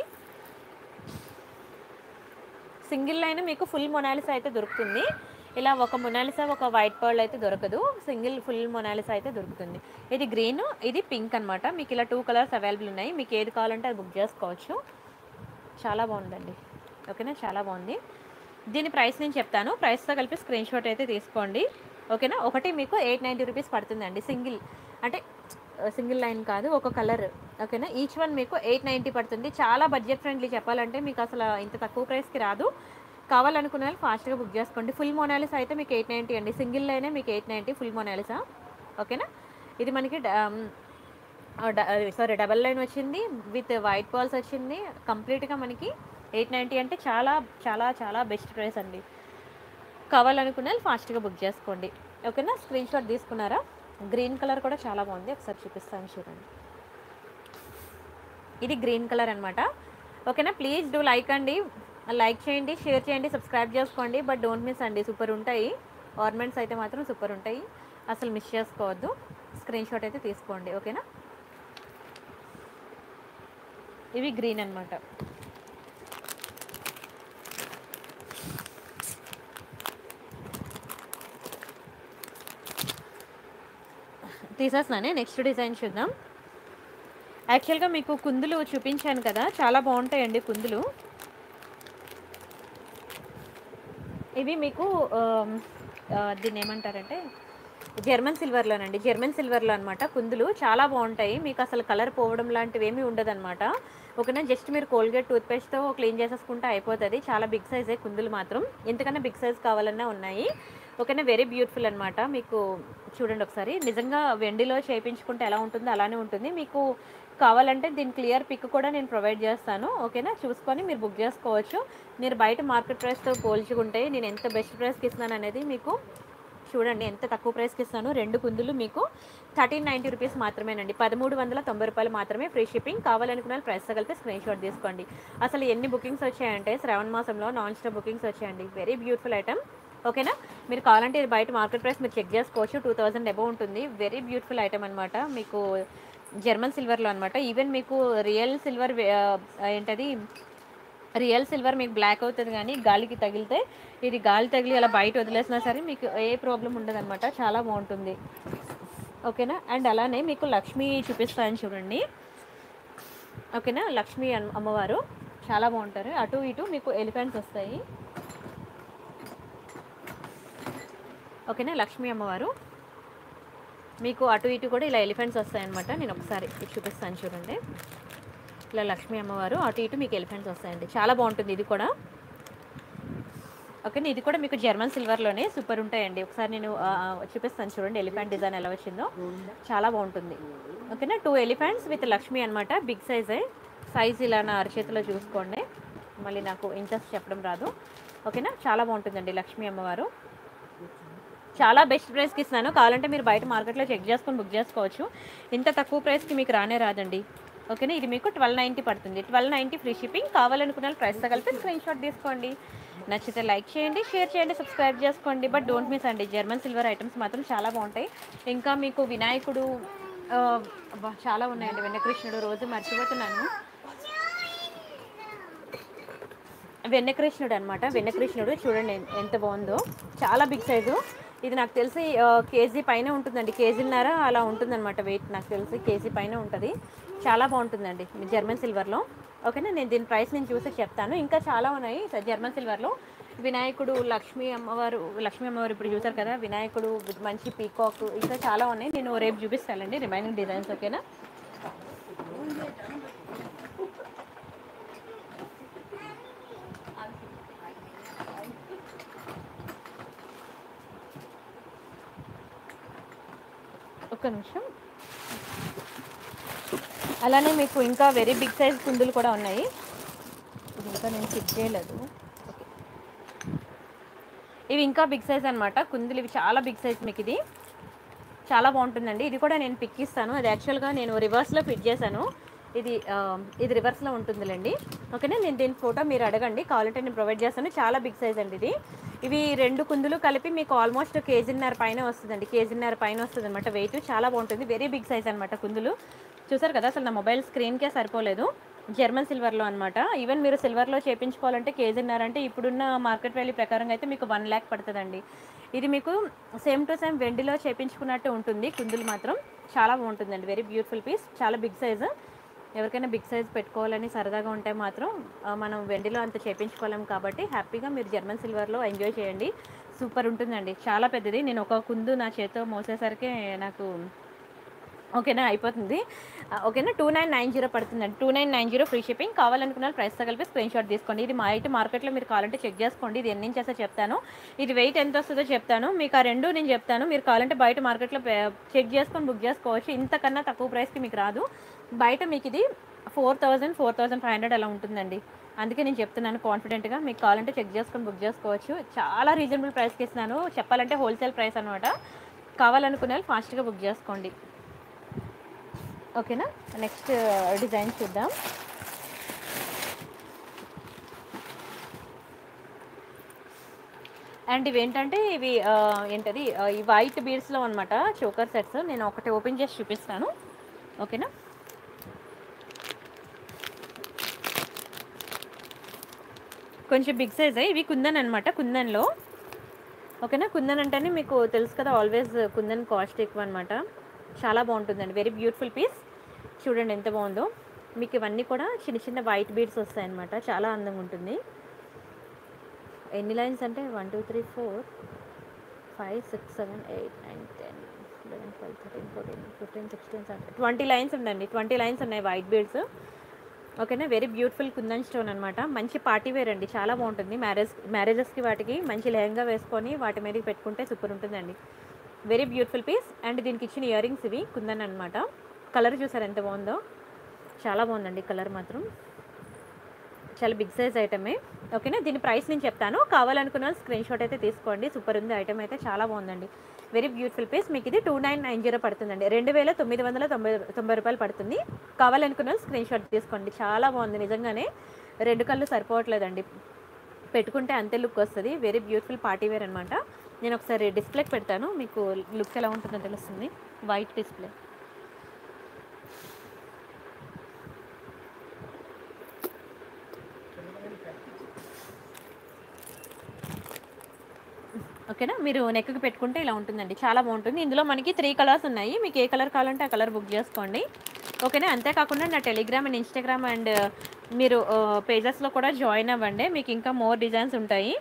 సింగిల్ లైన్ మీకు ఫుల్ మొనాలిసా అయితే దొరుకుతుంది ఇలా ఒక మొనాలిసా ఒక వైట్ పర్ల్ అయితే దొరకదు సింగిల్ ఫుల్ మొనాలిసా అయితే దొరుకుతుంది ఇది గ్రీన్ ఇది పింక్ అన్నమాట మీకు ఇలా టూ కలర్స్ అవైలబుల్ ఉన్నాయి మీకు ఏది కావాలంటే అది బుక్ చేసుకోవచ్చు చాలా బాగుందండి ఓకేనా చాలా బాగుంది దీని ప్రైస్ నేను చెప్తాను ప్రైస్తో కలిపి స్క్రీన్ షాట్ అయితే తీసుకోండి ఓకేనా ఒకటి మీకు ఎయిట్ నైంటీ రూపీస్ పడుతుందండి సింగిల్ అంటే సింగిల్ లైన్ కాదు ఒక కలర్ ఓకేనా ఈచ్ వన్ మీకు ఎయిట్ నైంటీ పడుతుంది చాలా బడ్జెట్ ఫ్రెండ్లీ చెప్పాలంటే మీకు అసలు ఇంత తక్కువ ప్రైస్కి రాదు కావాలనుకున్న వాళ్ళు ఫాస్ట్గా బుక్ చేసుకోండి ఫుల్ మొనాలిసా అయితే మీకు ఎయిట్ నైంటీ అండి సింగిల్ లైనే మీకు ఎయిట్ నైంటీ ఫుల్ మొనాలిసా ఓకేనా ఇది మనకి సారీ డబల్ లైన్ వచ్చింది విత్ వైట్ బాల్స్ వచ్చింది కంప్లీట్గా మనకి ఎయిట్ నైంటీ అంటే చాలా చాలా చాలా బెస్ట్ ప్రైస్ అండి కావాలనుకున్న వాళ్ళు ఫాస్ట్గా బుక్ చేసుకోండి ఓకేనా స్క్రీన్ షాట్ తీసుకున్నారా గ్రీన్ కలర్ కూడా చాలా బాగుంది ఒకసారి చూపిస్తాను చూడండి ఇది గ్రీన్ కలర్ అనమాట ఓకేనా ప్లీజ్ డూ లైక్ అండి లైక్ చేయండి షేర్ చేయండి సబ్స్క్రైబ్ చేసుకోండి బట్ డోంట్ మిస్ అండి సూపర్ ఉంటాయి ఆర్నమెంట్స్ అయితే మాత్రం సూపర్ ఉంటాయి అసలు మిస్ చేసుకోవద్దు స్క్రీన్ షాట్ అయితే తీసుకోండి ఓకేనా ఇవి గ్రీన్ అన్నమాట తీసేస్తున్నానే నెక్స్ట్ డిజైన్ చూద్దాం యాక్చువల్గా మీకు కుందులు చూపించాను కదా చాలా బాగుంటాయండి కుందులు ఇవి మీకు ఆమ్, ఆ, దీన్ని ఏమంటారంటే జర్మన్ సిల్వర్లోనండి జర్మన్ సిల్వర్లో అనమాట కుందులు చాలా బాగుంటాయి మీకు అసలు కలర్ పోవడం లాంటివి ఏమీ ఉండదన్నమాట ఓకేనా జస్ట్ మీరు కోల్గేట్ టూత్పేస్ట్తో క్లీన్ చేసేసుకుంటే అయిపోతుంది చాలా బిగ్ సైజే కుందులు మాత్రం ఎంతకన్నా బిగ్ సైజ్ కావాలన్నా ఉన్నాయి ఓకేనా వెరీ బ్యూటిఫుల్ అనమాట మీకు చూడండి ఒకసారి నిజంగా వెండిలో చేయించుకుంటే ఎలా ఉంటుందో అలానే ఉంటుంది మీకు కావాలంటే దీని క్లియర్ పిక్ కూడా నేను ప్రొవైడ్ చేస్తాను ఓకేనా చూసుకొని మీరు బుక్ చేసుకోవచ్చు మీరు బయట మార్కెట్ ప్రైస్తో పోల్చుకుంటే నేను ఎంత బెస్ట్ ప్రైస్కి ఇస్తున్నాను అనేది మీకు చూడండి ఎంత తక్కువ ప్రైస్కి ఇస్తాను రెండు కుందులు మీకు థర్టీన్ నైంటీ రూపీస్ మాత్రమేనండి పదమూడు వందల తొంభై రూపాయలు మాత్రమే ఫ్రీ షిప్పింగ్ కావాలనుకున్న వాళ్ళు ప్రైస్ తగిలితే స్క్రీన్ షాట్ తీసుకోండి అసలు ఎన్ని బుకింగ్స్ వచ్చాయంటే శ్రావణ మాసంలో నాన్ స్టాప్ బుకింగ్స్ వచ్చాయండి వెరీ బ్యూటిఫుల్ ఐటమ్ ఓకేనా మీరు కావాలంటే ఇది బయట మార్కెట్ ప్రైస్ మీరు చెక్ చేసుకోవచ్చు టూ థౌజండ్ అబౌవ్ ఉంటుంది వెరీ బ్యూటిఫుల్ ఐటమ్ అనమాట మీకు జర్మన్ సిల్వర్లో అనమాట ఈవెన్ మీకు రియల్ సిల్వర్ ఏంటది రియల్ సిల్వర్ మీకు బ్లాక్ అవుతుంది కానీ గాలికి తగిలితే ఇది గాలి తగిలి అలా బయట వదిలేసినా సరే మీకు ఏ ప్రాబ్లం ఉండదన్నమాట చాలా బాగుంటుంది ఓకేనా అండ్ అలానే మీకు లక్ష్మి చూపిస్తాను చూడండి ఓకేనా లక్ష్మి అమ్- అమ్మవారు చాలా బాగుంటారు అటు ఇటు మీకు ఎలిఫెంట్స్ వస్తాయి ఓకేనా లక్ష్మి అమ్మవారు మీకు అటు ఇటు కూడా ఇలా ఎలిఫెంట్స్ వస్తాయన్నమాట నేను ఒకసారి ఇది చూపిస్తాను చూడండి ఇలా లక్ష్మీ అమ్మవారు అటు ఇటు మీకు ఎలిఫెంట్స్ వస్తాయండి చాలా బాగుంటుంది ఇది కూడా ఓకే ఇది కూడా మీకు జర్మన్ సిల్వర్లోనే సూపర్ ఉంటాయండి ఒకసారి నేను ఆ, చూపిస్తాను చూడండి ఎలిఫెంట్ డిజైన్ ఎలా వచ్చిందో చాలా బాగుంటుంది ఓకేనా టూ ఎలిఫెంట్స్ విత్ లక్ష్మి అనమాట బిగ్ సైజే సైజ్ ఇలా నా అరచేతిలో చూసుకోండి మళ్ళీ నాకు ఇంట్రెస్ట్ చెప్పడం రాదు ఓకేనా చాలా బాగుంటుందండి లక్ష్మీ అమ్మవారు చాలా బెస్ట్ ప్రైస్కి ఇస్తున్నాను కావాలంటే మీరు బయట మార్కెట్లో చెక్ చేసుకొని బుక్ చేసుకోవచ్చు ఇంత తక్కువ ప్రైస్కి మీకు రానే రాదండి ఓకేనా ఇది మీకు ట్వెల్వ్ నైంటీ పడుతుంది ట్వెల్వ్ నైంటీ ఫ్రీ షిప్పింగ్ కావాలనుకున్న వాళ్ళు ప్రైస్తో కలిపి స్క్రీన్ షాట్ తీసుకోండి నచ్చితే లైక్ చేయండి షేర్ చేయండి సబ్స్క్రైబ్ చేసుకోండి బట్ డోంట్ మిస్ అండి జర్మన్ సిల్వర్ ఐటమ్స్ మాత్రం చాలా బాగుంటాయి ఇంకా మీకు వినాయకుడు ఆ, అబ్బా, చాలా ఉన్నాయండి వెన్నకృష్ణుడు రోజు మర్చిపోతున్నాను వెన్నకృష్ణుడు అనమాట వెన్నకృష్ణుడు చూడండి ఎన్- ఎంత బాగుందో చాలా బిగ్ సైజు ఇది నాకు తెలిసి ఆ, కేజీ పైన ఉంటుందండి కేజీన్నర అలా ఉంటుందన్నమాట వెయిట్ నాకు తెలిసి కేజీ పైన ఉంటుంది చాలా బాగుంటుందండి మీ జర్మన్ సిల్వర్లో ఓకేనా నేను దీని ప్రైస్ నేను చూసి చెప్తాను ఇంకా చాలా ఉన్నాయి స- జర్మన్ సిల్వర్లో వినాయకుడు లక్ష్మీ అమ్మవారు లక్ష్మీ అమ్మవారు ఇప్పుడు చూసారు కదా వినాయకుడు with మంచి పీకాక్ ఇంకా చాలా ఉన్నాయి నేను రేపు చూపిస్తానండి రిమైనింగ్ డిజైన్స్ ఓకేనా ఒక్క నిమిషం అలానే మీకు ఇంకా వెరీ బిగ్ సైజ్ కుందులు కూడా ఉన్నాయి ఇది ఇంకా నేను చెక్ చేయలేదు ఓకే ఇవి ఇంకా బిగ్ సైజ్ అనమాట కుందులు ఇవి చాలా బిగ్ సైజ్ మీకు ఇది చాలా బాగుంటుందండి ఇది కూడా నేను పిక్ ఇస్తాను అది యాక్చువల్గా నేను రివర్స్లో ఫిట్ చేశాను ఇది ఆ, ఇది రివర్స్లో ఉంటుందిలేండి ఓకేనా నేను దీని ఫోటో మీరు అడగండి కావాలంటే నేను ప్రొవైడ్ చేస్తాను చాలా బిగ్ సైజ్ అండి ఇది ఇవి రెండు కుందులు కలిపి మీకు ఆల్మోస్ట్ కేజీన్నర పైన వస్తుందండి కేజీన్నర పైన వస్తుంది అనమాట వెయిట్ చాలా బాగుంటుంది వెరీ బిగ్ సైజ్ అనమాట కుందులు చూసారు కదా అసలు నా మొబైల్ స్క్రీన్కే సరిపోలేదు జర్మన్ సిల్వర్లో అనమాట ఈవెన్ మీరు సిల్వర్లో చేయించుకోవాలంటే కేజీన్నర అంటే ఇప్పుడున్న మార్కెట్ వాల్యూ ప్రకారంగా అయితే మీకు వన్ ల్యాక్ పడుతుందండి ఇది మీకు సేమ్ టు సేమ్ వెండిలో చేయించుకున్నట్టు ఉంటుంది కుందులు మాత్రం చాలా బాగుంటుందండి వెరీ బ్యూటిఫుల్ పీస్ చాలా బిగ్ సైజు ఎవరికైనా బిగ్ సైజ్ పెట్టుకోవాలని సరదాగా ఉంటే మాత్రం ఆ, మనం వెండిలో అంత చేయించుకోలేం కాబట్టి హ్యాపీగా మీరు జర్మన్ సిల్వర్లో ఎంజాయ్ చేయండి సూపర్ ఉంటుందండి చాలా పెద్దది నేను ఒక కుందు నా చేతితో మోసేసరికి నాకు ఓకేనా అయిపోతుంది ఆ, ఓకేనా టూ నైన్ నైన్ జీరో పడుతుందండి two nine nine zero free shipping కావాలనుకున్న ప్రైస్తో కలిపి స్క్రీన్ షాట్ తీసుకోండి ఇది మా ఐటీ మార్కెట్లో మీరు కావాలంటే చెక్ చేసుకోండి ఇది ఎన్ని ఇంచెస్ చెప్తాను ఇది వెయిట్ ఎంత వస్తుందో చెప్తాను మీకు ఆ రెండు నేను చెప్తాను మీరు కావాలంటే బయట మార్కెట్లో చెక్ చేసుకొని బుక్ చేసుకోవచ్చు ఇంతకన్నా తక్కువ ప్రైస్కి మీకు రాదు బయట మీకు ఇది four thousand four thousand five hundred అలా ఉంటుందండి అందుకే నేను చెప్తున్నాను కాన్ఫిడెంట్గా మీకు కావాలంటే చెక్ చేసుకొని బుక్ చేసుకోవచ్చు చాలా రీజనబుల్ ప్రైస్కి ఇస్తున్నాను చెప్పాలంటే హోల్సేల్ ప్రైస్ అనమాట కావాలనుకునే వాళ్ళు ఫాస్ట్గా బుక్ చేసుకోండి ఓకేనా నెక్స్ట్ డిజైన్ చూద్దాం అండ్ ఇవి ఏంటంటే ఇవి ఆ, ఏంటది ఆ, ఈ వైట్ బీడ్స్లో అనమాట చోకర్ సెట్స్ నేను ఒకటి ఓపెన్ చేసి చూపిస్తాను ఓకేనా కొంచెం బిగ్ సైజ్ ఇవి కుందన్ అనమాట కుందన్లో ఓకేనా కుందన్ అంటేనే మీకు తెలుసు కదా ఆల్వేస్ కుందన్ కాస్ట్ ఎక్కువ అనమాట చాలా బాగుంటుందండి వెరీ బ్యూటిఫుల్ పీస్ చూడండి ఎంత బాగుందో మీకు ఇవన్నీ కూడా చిన్న చిన్న వైట్ బీడ్స్ వస్తాయన్నమాట చాలా అందంగా ఉంటుంది ఎన్ని లైన్స్ అంటే one two three four five six seven eight nine ten eleven twelve thirteen fourteen fifteen sixteen seventeen twenty lines ఉందండి ట్వంటీ లైన్స్ ఉన్నాయి వైట్ బీడ్స్ ఓకేనా వెరీ బ్యూటిఫుల్ కుందన్ స్టోన్ అనమాట మంచి పార్టీ వేర్ అండి చాలా బాగుంటుంది మ్యారేజ్ మ్యారేజెస్కి వాటికి మంచి లెహంగా వేసుకొని వాటి మీదకి పెట్టుకుంటే సూపర్ ఉంటుందండి వెరీ బ్యూటిఫుల్ పీస్ అండ్ దీనికి ఇచ్చిన ఇయర్ రింగ్స్ ఇవి కుందన్ అనమాట కలర్ చూసారు ఎంత బాగుందో చాలా బాగుందండి కలర్ మాత్రం చాలా బిగ్ సైజ్ ఐటమే ఓకేనా దీని ప్రైస్ నేను చెప్తాను కావాలనుకున్న స్క్రీన్ షాట్ అయితే తీసుకోండి సూపర్ ఉంది ఐటమ్ అయితే చాలా బాగుందండి వెరీ బ్యూటిఫుల్ పీస్ మీకు ఇది టూ నైన్ నైన్ జీరో పడుతుందండి రెండు వేల తొమ్మిది వందల తొంభై తొంభై రూపాయలు పడుతుంది కావాలనుకున్న స్క్రీన్ షాట్ తీసుకోండి చాలా బాగుంది నిజంగానే రెండు కళ్ళు సరిపోవట్లేదండి పెట్టుకుంటే అంతే లుక్ వస్తుంది వెరీ బ్యూటిఫుల్ పార్టీ వేర్ అనమాట నేను ఒకసారి డిస్ప్లేకి పెడతాను మీకు లుక్ ఎలా ఉంటుందో తెలుస్తుంది వైట్ డిస్ప్లే ఓకేనా మీరు నెక్కి పెట్టుకుంటే ఇలా ఉంటుందండి చాలా బాగుంటుంది ఇందులో మనకి త్రీ కలర్స్ ఉన్నాయి మీకు ఏ కలర్ కావాలంటే ఆ కలర్ బుక్ చేసుకోండి ఓకేనా అంతేకాకుండా నా టెలిగ్రామ్ అండ్ ఇన్స్టాగ్రామ్ అండ్ మీరు పేజెస్లో కూడా జాయిన్ అవ్వండి మీకు ఇంకా మోర్ డిజైన్స్ ఉంటాయి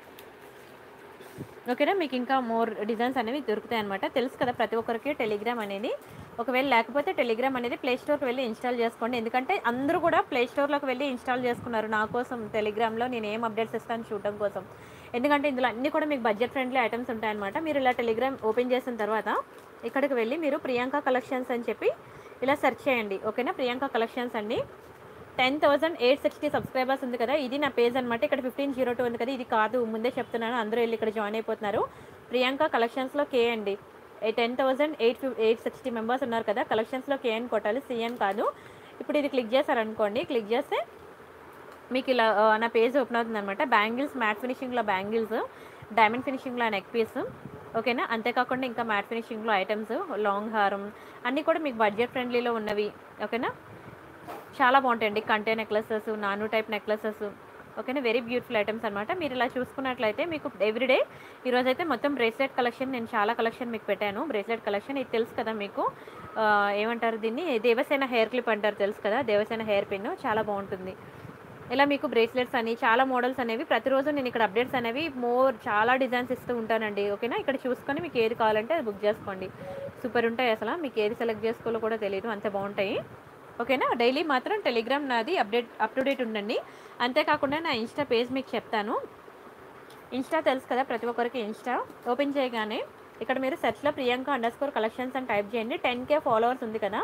ఓకేనా మీకు ఇంకా మోర్ డిజైన్స్ అనేవి దొరుకుతాయి అనమాట తెలుసు కదా ప్రతి ఒక్కరికి టెలిగ్రామ్ అనేది ఒకవేళ లేకపోతే టెలిగ్రామ్ అనేది ప్లే స్టోర్కి వెళ్ళి ఇన్స్టాల్ చేసుకోండి ఎందుకంటే అందరూ కూడా ప్లే స్టోర్లోకి వెళ్ళి ఇన్స్టాల్ చేసుకున్నారు నా కోసం టెలిగ్రామ్లో నేను ఏం అప్డేట్స్ ఇస్తాను చూడడం కోసం ఎందుకంటే ఇందులో అన్నీ కూడా మీకు బడ్జెట్ ఫ్రెండ్లీ ఐటమ్స్ ఉంటాయన్నమాట మీరు ఇలా టెలిగ్రామ్ ఓపెన్ చేసిన తర్వాత ఇక్కడికి వెళ్ళి మీరు ప్రియాంక కలెక్షన్స్ అని చెప్పి ఇలా సెర్చ్ చేయండి ఓకేనా ప్రియాంక కలెక్షన్స్ అండి ten thousand eight sixty subscribers ఉంది కదా ఇది నా పేజ్ అనమాట ఇక్కడ ఫిఫ్టీన్ జీరో టూ ఉంది కదా ఇది కాదు ముందే చెప్తున్నాను అందరూ వెళ్ళి ఇక్కడ జాయిన్ అయిపోతున్నారు ప్రియాంక కలెక్షన్స్లో కే అండి ten thousand eight eight sixty members ఉన్నారు కదా కలెక్షన్స్లో కే అని కొట్టాలి సిఎన్ కాదు ఇప్పుడు ఇది క్లిక్ చేశారనుకోండి క్లిక్ చేస్తే మీకు ఇలా ఆ, నా పేజ్ ఓపెన్ అవుతుంది అనమాట బ్యాంగిల్స్ మ్యాట్ ఫినిషింగ్లో బ్యాంగిల్స్ డైమండ్ ఫినిషింగ్లో నెక్ పీస్ ఓకేనా అంతేకాకుండా ఇంకా మ్యాట్ ఫినిషింగ్లో ఐటమ్స్ లాంగ్ హారం అన్నీ కూడా మీకు బడ్జెట్ ఫ్రెండ్లీలో ఉన్నవి ఓకేనా చాలా బాగుంటాయండి కంటే నెక్లెసెస్ నాను టైప్ నెక్లెసెస్ ఓకేనా వెరీ బ్యూటిఫుల్ ఐటమ్స్ అనమాట మీరు ఇలా చూసుకున్నట్లయితే మీకు ఎవ్రీడే ఈరోజు అయితే మొత్తం బ్రేస్లెట్ కలెక్షన్ నేను చాలా కలెక్షన్ మీకు పెట్టాను బ్రేస్లెట్ కలెక్షన్ ఇది తెలుసు కదా మీకు ఆ, ఏమంటారు దీన్ని దేవసేన హెయిర్ క్లిప్ అంటారు తెలుసు కదా దేవసేన హెయిర్ పిన్ చాలా బాగుంటుంది ఇలా మీకు బ్రేస్లెట్స్ అని చాలా మోడల్స్ అనేవి ప్రతిరోజు నేను ఇక్కడ అప్డేట్స్ అనేవి మోర్ చాలా డిజైన్స్ ఇస్తూ ఉంటానండి ఓకేనా ఇక్కడ చూసుకొని మీకు ఏది కావాలంటే అది బుక్ చేసుకోండి సూపర్ ఉంటాయి అసలు మీకు ఏది సెలెక్ట్ చేసుకోవాలో కూడా తెలియదు అంత బాగుంటాయి ఓకేనా డైలీ మాత్రం టెలిగ్రామ్ నాది అప్డేట్ అప్ టు డేట్ ఉండండి అంతేకాకుండా నా ఇన్స్టా పేజ్ మీకు చెప్తాను ఇన్స్టా తెలుసు కదా ప్రతి ఒక్కరికి ఇన్స్టా ఓపెన్ చేయగానే ఇక్కడ మీరు సెర్చ్లో ప్రియాంక అండర్ స్కోర్ కలెక్షన్స్ అని టైప్ చేయండి టెన్ కే ఫాలోవర్స్ ఉంది కదా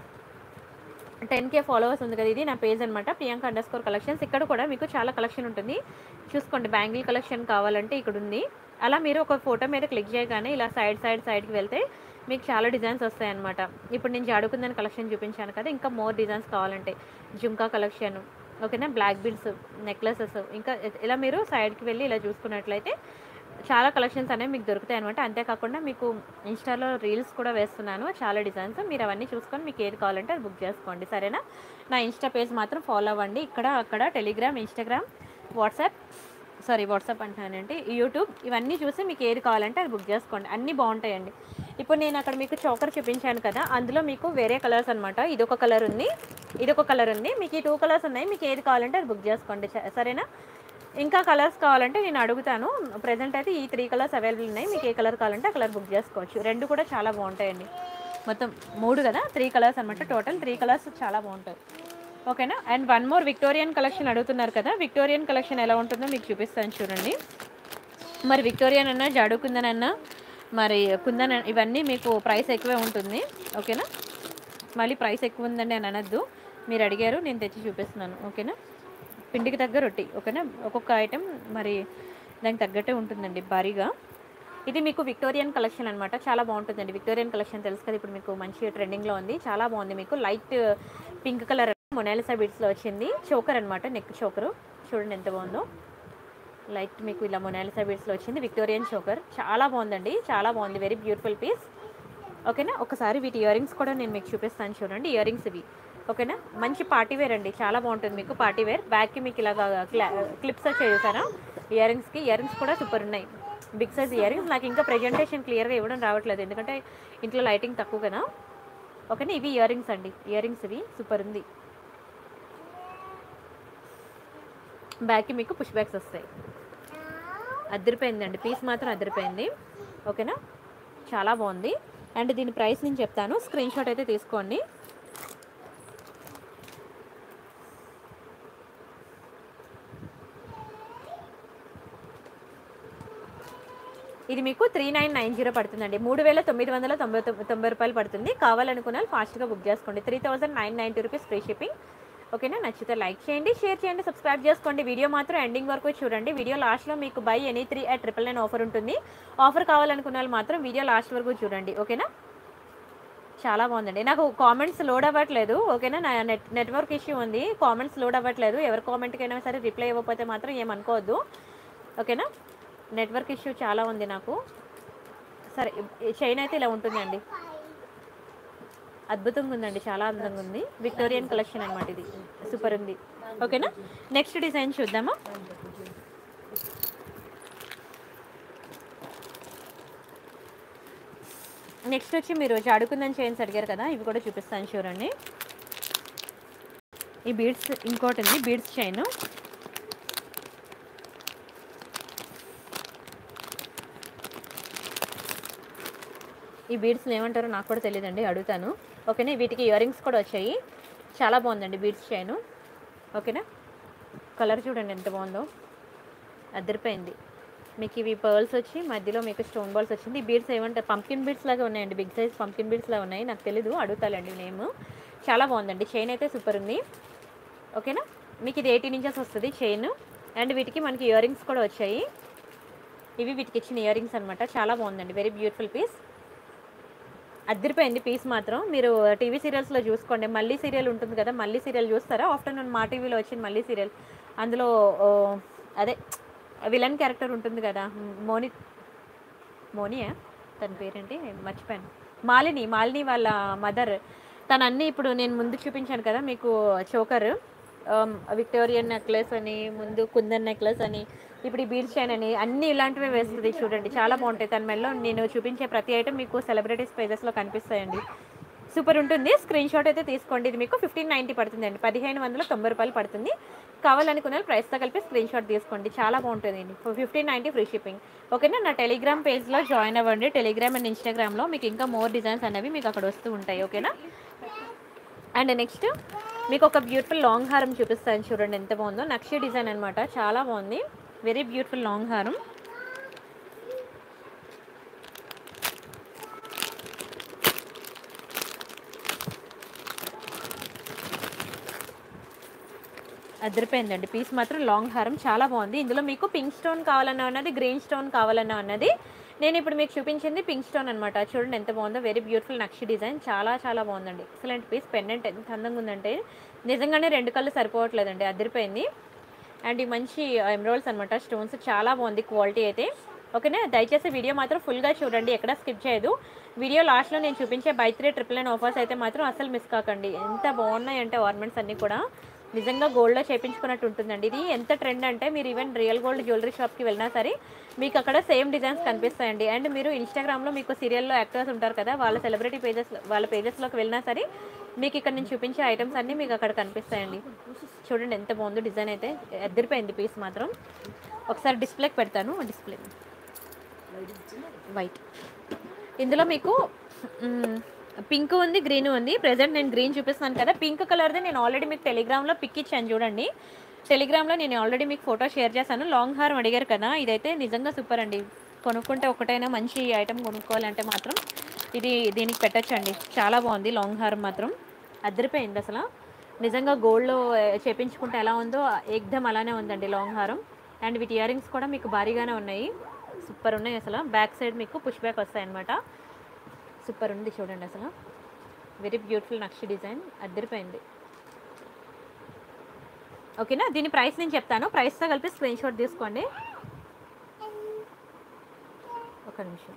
టెన్ కే ఫాలోవర్స్ ఉంది కదా ఇది నా పేజ్ అనమాట ప్రియాంక అండర్ స్కోర్ కలెక్షన్స్ ఇక్కడ కూడా మీకు చాలా కలెక్షన్ ఉంటుంది చూసుకోండి బ్యాంగిల్ కలెక్షన్ కావాలంటే ఇక్కడ ఉంది అలా మీరు ఒక ఫోటో మీద క్లిక్ చేయగానే ఇలా సైడ్ సైడ్ సైడ్కి వెళ్తే మీకు చాలా డిజైన్స్ వస్తాయి అనమాట ఇప్పుడు నేను జాడుకుందని కలెక్షన్ చూపించాను కదా ఇంకా మోర్ డిజైన్స్ కావాలంటే జుంకా కలెక్షన్ ఓకేనా బ్లాక్ బీడ్స్ నెక్లెసెస్ ఇంకా ఇలా మీరు సైడ్కి వెళ్ళి ఇలా చూసుకున్నట్లయితే చాలా కలెక్షన్స్ అనేవి మీకు దొరుకుతాయి అనమాట అంతేకాకుండా మీకు ఇన్స్టాలో రీల్స్ కూడా వేస్తున్నాను చాలా డిజైన్స్ మీరు అవన్నీ చూసుకొని మీకు ఏది కావాలంటే అది బుక్ చేసుకోండి సరేనా నా ఇన్స్టా పేజ్ మాత్రం ఫాలో అవ్వండి ఇక్కడ అక్కడ Telegram Instagram WhatsApp sorry WhatsApp అంటానంటే యూట్యూబ్ ఇవన్నీ చూసి మీకు ఏది కావాలంటే అది బుక్ చేసుకోండి అన్నీ బాగుంటాయండి ఇప్పుడు నేను అక్కడ మీకు చోకర్ చూపించాను కదా అందులో మీకు వేరే కలర్స్ అనమాట ఇదొక కలర్ ఉంది ఇదొక కలర్ ఉంది మీకు ఈ టూ కలర్స్ ఉన్నాయి మీకు ఏది కావాలంటే అది బుక్ చేసుకోండి స- సరేనా ఇంకా కలర్స్ కావాలంటే నేను అడుగుతాను ప్రజెంట్ అయితే ఈ త్రీ కలర్స్ అవైలబుల్ ఉన్నాయి మీకు ఏ కలర్ కావాలంటే ఆ కలర్ బుక్ చేసుకోవచ్చు రెండు కూడా చాలా బాగుంటాయండి మొత్తం మూడు కదా త్రీ కలర్స్ అనమాట టోటల్ త్రీ కలర్స్ చాలా బాగుంటాయి ఓకేనా and one more Victorian collection అడుగుతున్నారు కదా విక్టోరియన్ కలెక్షన్ ఎలా ఉంటుందో మీకు చూపిస్తాను చూడండి మరి విక్టోరియన్ అన్నా జాడు కుందన్ అన్నా మరి కుందన్ అన్న- ఇవన్నీ మీకు ప్రైస్ ఎక్కువే ఉంటుంది ఓకేనా మళ్ళీ ప్రైస్ ఎక్కువ ఉందండి అని అనద్దు మీరు అడిగారు నేను తెచ్చి చూపిస్తున్నాను ఓకేనా పిండికి తగ్గ రొట్టి ఓకేనా ఒక్కొక్క ఐటెం మరి దానికి తగ్గట్టే ఉంటుందండి భారీగా ఇది మీకు విక్టోరియన్ కలెక్షన్ అనమాట చాలా బాగుంటుందండి విక్టోరియన్ కలెక్షన్ తెలుసు కదా ఇప్పుడు మీకు మంచి ట్రెండింగ్లో ఉంది చాలా బాగుంది మీకు లైట్ పింక్ కలర్ మొనాలిసా బిడ్స్లో వచ్చింది చోకర్ అనమాట నెక్ చోకరు చూడండి ఎంత బాగుందో లైట్ మీకు ఇలా మొనాలిసా బిడ్స్లో వచ్చింది విక్టోరియన్ చోకర్ చాలా బాగుందండి చాలా బాగుంది వెరీ బ్యూటిఫుల్ పీస్ ఓకేనా ఒకసారి వీటి ఇయర్ రింగ్స్ కూడా నేను మీకు చూపిస్తాను చూడండి ఇయర్ రింగ్స్ ఇవి ఓకేనా మంచి పార్టీ వేర్ అండి చాలా బాగుంటుంది మీకు పార్టీ వేర్ బ్యాక్కి మీకు ఇలాగా క్లిప్స్ వచ్చాయి చూసారా ఇయర్ రింగ్స్కి ఇయర్ రింగ్స్ కూడా సూపర్ ఉన్నాయి బిగ్ సైజ్ ఇయర్ రింగ్స్ నాకు ఇంకా ప్రెజెంటేషన్ క్లియర్గా ఇవ్వడం రావట్లేదు ఎందుకంటే ఇంట్లో లైటింగ్ తక్కువ కదా ఓకేనా ఇవి ఇయర్ రింగ్స్ అండి ఇయర్ రింగ్స్ ఇవి సూపర్ ఉంది బ్యాక్కి మీకు పుష్ బ్యాగ్స్ వస్తాయి అదిరిపోయిందండి పీస్ మాత్రం అదిరిపోయింది ఓకేనా చాలా బాగుంది అండ్ దీని ప్రైస్ నేను చెప్తాను స్క్రీన్ షాట్ అయితే తీసుకోండి ఇది మీకు త్రీ నైన్ నైన్ జీరో పడుతుందండి మూడు వేల తొమ్మిది వందల తొంభై తొమ్మిది తొంభై రూపాయలు పడుతుంది కావాలనుకున్న వాళ్ళు ఫాస్ట్గా బుక్ చేసుకోండి three thousand nine ninety rupees free shipping ఓకేనా నచ్చితే లైక్ చేయండి షేర్ చేయండి సబ్స్క్రైబ్ చేసుకోండి వీడియో మాత్రం ఎండింగ్ వరకు చూడండి వీడియో లాస్ట్లో మీకు buy any three at triple nine offer ఉంటుంది ఆఫర్ కావాలనుకున్న వాళ్ళు మాత్రం వీడియో లాస్ట్ వరకు చూడండి ఓకేనా చాలా బాగుందండి నాకు కామెంట్స్ లోడ్ అవ్వట్లేదు ఓకేనా నా నెట్ నెట్వర్క్ ఇష్యూ ఉంది కామెంట్స్ లోడ్ అవ్వట్లేదు ఎవరి కామెంట్కైనా సరే రిప్లై ఇవ్వకపోతే మాత్రం ఏమనుకోవద్దు ఓకేనా నెట్వర్క్ ఇష్యూ చాలా ఉంది నాకు సరే ఈ చైన్ అయితే ఇలా ఉంటుందండి అద్భుతంగా ఉందండి చాలా అందంగా ఉంది విక్టోరియన్ కలెక్షన్ అనమాట ఇది సూపర్ ఉంది ఓకేనా నెక్స్ట్ డిజైన్ చూద్దామా నెక్స్ట్ వచ్చి మీరు చాడుకుందని చైన్స్ అడిగారు కదా ఇవి కూడా చూపిస్తాను చూడండి ఈ బీడ్స్ ఇంకోటి ఉంది బీడ్స్ చైన్ ఈ బీడ్స్ ఏమంటారో నాకు కూడా తెలియదండి అడుగుతాను ఓకేనా వీటికి ఇయర్ రింగ్స్ కూడా వచ్చాయి చాలా బాగుందండి బీడ్స్ చైన్ ఓకేనా కలర్ చూడండి ఎంత బాగుందో అదిరిపోయింది మీకు ఇవి పర్ల్స్ వచ్చి మధ్యలో మీకు స్టోన్ బాల్స్ వచ్చింది ఈ బీడ్స్ ఏమంటారు పంకిన్ బీడ్స్ లాగా ఉన్నాయండి బిగ్ సైజ్ పంకిన్ బీడ్స్ లాగా ఉన్నాయి నాకు తెలీదు అడుగుతాలండి నేమ్ చాలా బాగుందండి చైన్ అయితే సూపర్ ఉంది ఓకేనా మీకు ఇది ఎయిటీన్ ఇంచెస్ వస్తుంది చైన్ అండ్ వీటికి మనకి ఇయర్ రింగ్స్ కూడా వచ్చాయి ఇవి వీటికి ఇచ్చిన ఇయర్ రింగ్స్ అనమాట చాలా బాగుందండి వెరీ బ్యూటిఫుల్ పీస్ అద్దరిపోయింది పీస్ మాత్రం మీరు టీవీ సీరియల్స్లో చూసుకోండి మళ్ళీ సీరియల్ ఉంటుంది కదా మళ్ళీ సీరియల్ చూస్తారా ఆఫ్టర్నూన్ మా టీవీలో వచ్చింది మళ్ళీ సీరియల్ అందులో ఓ, అదే విలన్ క్యారెక్టర్ ఉంటుంది కదా మోని మోనియా తన పేరేంటి మర్చిపోయాను మాలిని మాలిని వాళ్ళ మదర్ తను అన్నీ ఇప్పుడు నేను ముందు చూపించాను కదా మీకు చోకర్ విక్టోరియన్ నెక్లెస్ అని ముందు కుందన్ నెక్లెస్ అని ఇప్పుడు ఈ బీడ్స్ చైన్ అని అన్ని ఇలాంటివే వేస్తుంది చూడండి చాలా బాగుంటాయి తన మెడలో నేను చూపించే ప్రతి ఐటమ్ మీకు సెలబ్రిటీస్ పేజెస్లో కనిపిస్తాయండి సూపర్ ఉంటుంది స్క్రీన్ షాట్ అయితే తీసుకోండి ఇది మీకు ఫిఫ్టీన్ నైంటీ పడుతుందండి పదిహేను వందల తొంభై రూపాయలు పడుతుంది కావాలనుకున్న వాళ్ళు ప్రైస్తో కలిపి స్క్రీన్ షాట్ తీసుకోండి చాలా బాగుంటుంది ఫిఫ్టీన్ నైంటీ ఫ్రీ షిప్పింగ్ ఓకేనా నా టెలిగ్రామ్ పేజ్లో జాయిన్ అవ్వండి టెలిగ్రామ్ అండ్ ఇన్స్టాగ్రామ్లో మీకు ఇంకా మోర్ డిజైన్స్ అనేవి మీకు అక్కడ వస్తూ ఉంటాయి ఓకేనా అండ్ నెక్స్ట్ మీకు ఒక బ్యూటిఫుల్ లాంగ్ హారం చూపిస్తాను చూడండి ఎంత బాగుందో నక్షి డిజైన్ అనమాట చాలా బాగుంది వెరీ బ్యూటిఫుల్ లాంగ్ హారం అదిరిపోయిందండి పీస్ మాత్రం లాంగ్ హారం చాలా బాగుంది ఇందులో మీకు పింక్ స్టోన్ కావాలన్నా ఉన్నది గ్రీన్ స్టోన్ కావాలన్నా ఉన్నది నేను ఇప్పుడు మీకు చూపించింది పింక్ స్టోన్ అనమాట చూడండి ఎంత బాగుందో వెరీ బ్యూటిఫుల్ నక్షి డిజైన్ చాలా చాలా బాగుందండి ఎక్సలెంట్ పీస్ పెండెంట్ ఎంత అందంగా ఉందంటే నిజంగానే రెండు కళ్ళు సరిపోవట్లేదండి అదిరిపోయింది అండ్ ఈ మంచి ఎమరాల్డ్స్ అనమాట స్టోన్స్ చాలా బాగుంది క్వాలిటీ అయితే ఓకేనా దయచేసి వీడియో మాత్రం ఫుల్గా చూడండి ఎక్కడ స్కిప్ చేయదు వీడియో లాస్ట్లో నేను చూపించే buy three triple nine offers అయితే మాత్రం అసలు మిస్ కాకండి ఎంత బాగున్నాయి అంటే ఆర్నమెంట్స్ అన్నీ కూడా నిజంగా గోల్డ్లో చేపించుకున్నట్టు ఉంటుందండి ఇది ఎంత ట్రెండ్ అంటే మీరు ఈవెన్ రియల్ గోల్డ్ జ్యువెలరీ షాప్కి వెళ్ళినా సరే మీకు అక్కడ సేమ్ డిజైన్స్ కనిపిస్తాయండి అండ్ మీరు ఇన్స్టాగ్రామ్లో మీకు సీరియల్లో యాక్టర్స్ ఉంటారు కదా వాళ్ళ సెలబ్రిటీ పేజెస్ వాళ్ళ పేజెస్లోకి వెళ్ళినా సరే మీకు ఇక్కడ నేను చూపించే ఐటమ్స్ అన్నీ మీకు అక్కడ కనిపిస్తాయండి చూడండి ఎంత బాగుందో డిజైన్ అయితే ఎదిరిపోయింది పీస్ మాత్రం ఒకసారి డిస్ప్లేకి పెడతాను డిస్ప్లే వైట్ ఇందులో మీకు పింక్ ఉంది గ్రీన్ ఉంది ప్రెసెంట్ నేను గ్రీన్ చూపిస్తున్నాను కదా పింక్ కలర్ది నేను ఆల్రెడీ మీకు టెలిగ్రామ్లో పిక్ ఇచ్చాను చూడండి టెలిగ్రామ్లో నేను ఆల్రెడీ మీకు ఫోటో షేర్ చేశాను లాంగ్ హారం అడిగారు కదా ఇదైతే నిజంగా సూపర్ అండి కొనుక్కుంటే ఒకటైనా మంచి ఐటమ్ కొనుక్కోవాలంటే మాత్రం ఇది దీనికి పెట్టచ్చండి చాలా బాగుంది లాంగ్ హారం మాత్రం అద్దరిపోయింది అసలు నిజంగా గోల్డ్లో చేపించుకుంటే ఎలా ఉందో ఎగ్దమ్ అలానే ఉందండి లాంగ్ హారం అండ్ వీటి ఇయర్ రింగ్స్ కూడా మీకు భారీగానే ఉన్నాయి సూపర్ ఉన్నాయి అసలు బ్యాక్ సైడ్ మీకు పుష్ బ్యాక్ వస్తాయి అనమాట సూపర్ ఉంది చూడండి అసలు వెరీ బ్యూటిఫుల్ నక్షి డిజైన్ అద్దరిపోయింది ఓకేనా దీని ప్రైస్ నేను చెప్తాను ప్రైస్తో కలిపి స్క్రీన్ షాట్ తీసుకోండి ఒక నిమిషం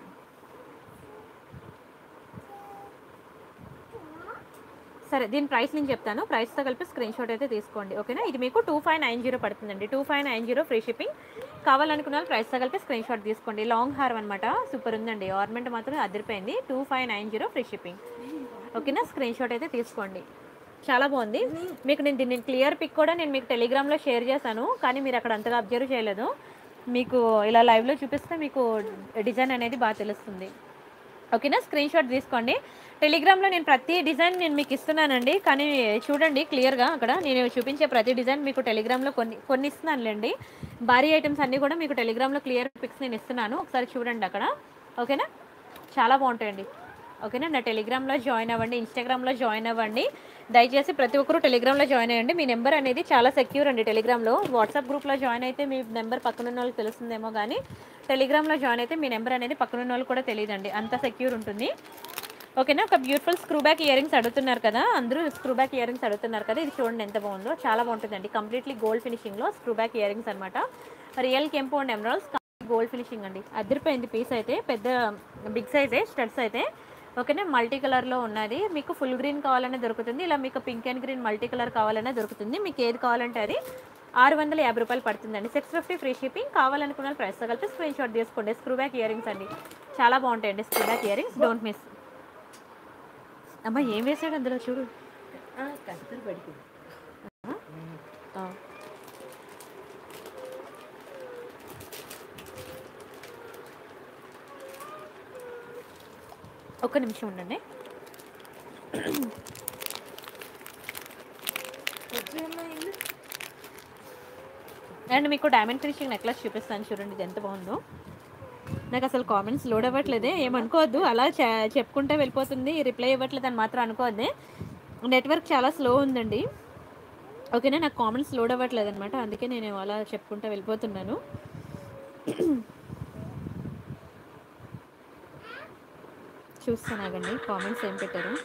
సరే దీని ప్రైస్ నేను చెప్తాను ప్రైస్తో కలిపి స్క్రీన్ షాట్ అయితే తీసుకోండి ఓకేనా ఇది మీకు టూ ఫైవ్ నైన్ జీరో పడుతుందండి two five nine zero free shipping కావాలనుకున్న వాళ్ళు ప్రైస్తో కలిపి స్క్రీన్ షాట్ తీసుకోండి లాంగ్ హారం అనమాట సూపర్ ఉందండి ఆర్నమెంట్ మాత్రం అదిరిపోయింది two five nine zero free shipping ఓకేనా స్క్రీన్ షాట్ అయితే తీసుకోండి చాలా బాగుంది మీకు నేను దీన్ని క్లియర్ పిక్ కూడా నేను మీకు టెలిగ్రామ్లో షేర్ చేశాను కానీ మీరు అక్కడ అంతగా అబ్జర్వ్ చేయలేదు మీకు ఇలా లైవ్లో చూపిస్తే మీకు డిజైన్ అనేది బాగా తెలుస్తుంది ఓకేనా స్క్రీన్ షాట్ తీసుకోండి టెలిగ్రామ్లో నేను ప్రతి డిజైన్ నేను మీకు ఇస్తున్నానండి కానీ చూడండి క్లియర్గా అక్కడ నేను చూపించే ప్రతి డిజైన్ మీకు టెలిగ్రామ్లో కొన్ని కొన్ని ఇస్తున్నానులేండి భారీ ఐటమ్స్ అన్నీ కూడా మీకు టెలిగ్రామ్లో క్లియర్ పిక్స్ నేను ఇస్తున్నాను ఒకసారి చూడండి అక్కడ ఓకేనా చాలా బాగుంటాయండి ఓకేనా నా టెలిగ్రామ్లో జాయిన్ అవ్వండి ఇన్స్టాగ్రామ్లో జాయిన్ అవ్వండి దయచేసి ప్రతి ఒక్కరూ టెలిగ్రామ్లో జాయిన్ అయ్యండి మీ నెంబర్ అనేది చాలా సెక్యూర్ అండి టెలిగ్రామ్లో వాట్సాప్ గ్రూప్లో జాయిన్ అయితే మీ నెంబర్ పక్కన ఉన్న వాళ్ళకి తెలుస్తుందేమో కానీ టెలిగ్రామ్లో జాయిన్ అయితే మీ నెంబర్ అనేది పక్కన ఉన్న వాళ్ళు కూడా తెలియదండి అంత సెక్యూర్ ఉంటుంది ఓకేనా ఒక beautiful screw back earrings అడుగుతున్నారు కదా అందరూ స్క్రూ బ్యాక్ ఇయర్ రింగ్స్ అడుగుతున్నారు కదా ఇది చూడండి ఎంత బాగుందో చాలా బాగుంటుందండి కంప్లీట్లీ గోల్డ్ ఫినిషింగ్లో స్క్రూ బ్యాక్ ఇయర్ రింగ్స్ అనమాట రియల్ కెంపు అండ్ ఎమరాల్స్ గోల్డ్ ఫినిషింగ్ అండి అదిరిపోయింది పీస్ అయితే పెద్ద బిగ్ సైజే స్టడ్స్ అయితే ఓకేనా మల్టీ కలర్లో ఉన్నది మీకు ఫుల్ గ్రీన్ కావాలనే దొరుకుతుంది ఇలా మీకు pink and green multi colour కావాలనే దొరుకుతుంది మీకు ఏది కావాలంటే అది ఆరు వందల యాభై రూపాయలు పడుతుందండి సిక్స్ ఫిఫ్టీ ఫ్రీ షిప్పింగ్ కావాలనుకున్న ప్రైస్ కలిపి స్క్రీన్ షాట్ తీసుకోండి స్క్రూ బ్యాక్ ఇయర్ రింగ్స్ అండి చాలా బాగుంటాయండి screw back earrings don't miss అమ్మ ఏం వేసాడు అందులో చూడు కస్తూరి పడికి ఆ. ఒక్క నిమిషం ఉండండి అండ్ మీకు డైమండ్ ఫినిషింగ్ నెక్లెస్ చూపిస్తాను చూడండి ఇది ఎంత బాగుందో నాకు అసలు కామెంట్స్ లోడ్ అవ్వట్లేదే ఏమనుకోవద్దు అలా చె- చెప్పుకుంటే వెళ్ళిపోతుంది రిప్లై ఇవ్వట్లేదు అని మాత్రం అనుకోవద్దే నెట్వర్క్ చాలా స్లో ఉందండి ఓకేనా నాకు కామెంట్స్ లోడ్ అవ్వట్లేదు అనమాట అందుకే నేను అలా చెప్పుకుంటూ వెళ్ళిపోతున్నాను చూస్తానాగండి కామెంట్స్ ఏం పెట్టారు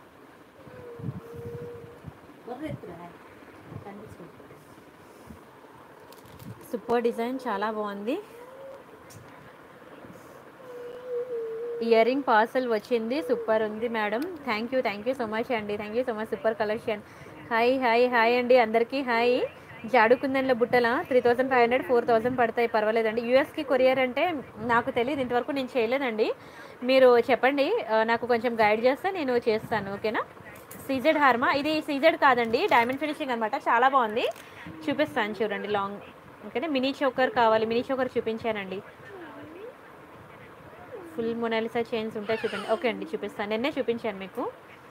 సూపర్ డిజైన్ చాలా బాగుంది ఇయర్ రింగ్ పార్సల్ వచ్చింది సూపర్ ఉంది madam thank you thank you so much అండి thank you so much super collection hi hi hi అండి అందరికీ హాయ్ జాడుకుందన్ల బుట్టల three thousand five hundred four thousand పడతాయి పర్వాలేదండి యూఎస్కి కొరియర్ అంటే నాకు తెలియదు ఇంతవరకు నేను చేయలేదండి మీరు చెప్పండి ఆ, నాకు కొంచెం గైడ్ చేస్తే నేను చేస్తాను ఓకేనా సీజెడ్ హార్మా ఇది సీజెడ్ కాదండి డైమండ్ ఫినిషింగ్ అనమాట చాలా బాగుంది చూపిస్తాను చూడండి లాంగ్ ఓకేనా మినీ చోకర్ కావాలి మినీ చోకర్ చూపించానండి ఫుల్ మొనాలిసా చైన్స్ ఉంటాయి చూడండి ఓకే అండి చూపిస్తాను నిన్నే చూపించాను మీకు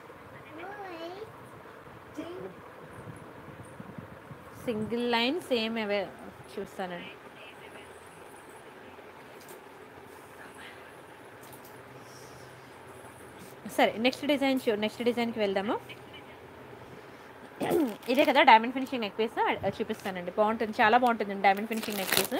సింగిల్ లైన్ సేమ్ అవే చూస్తానండి సరే నెక్స్ట్ డిజైన్ చూ నెక్స్ట్ డిజైన్కి వెళ్దాము ఇదే కదా డైమండ్ ఫినిషింగ్ నెక్ పీస్ చూపిస్తానండి బాగుంటుంది చాలా బాగుంటుంది diamond finishing neck piece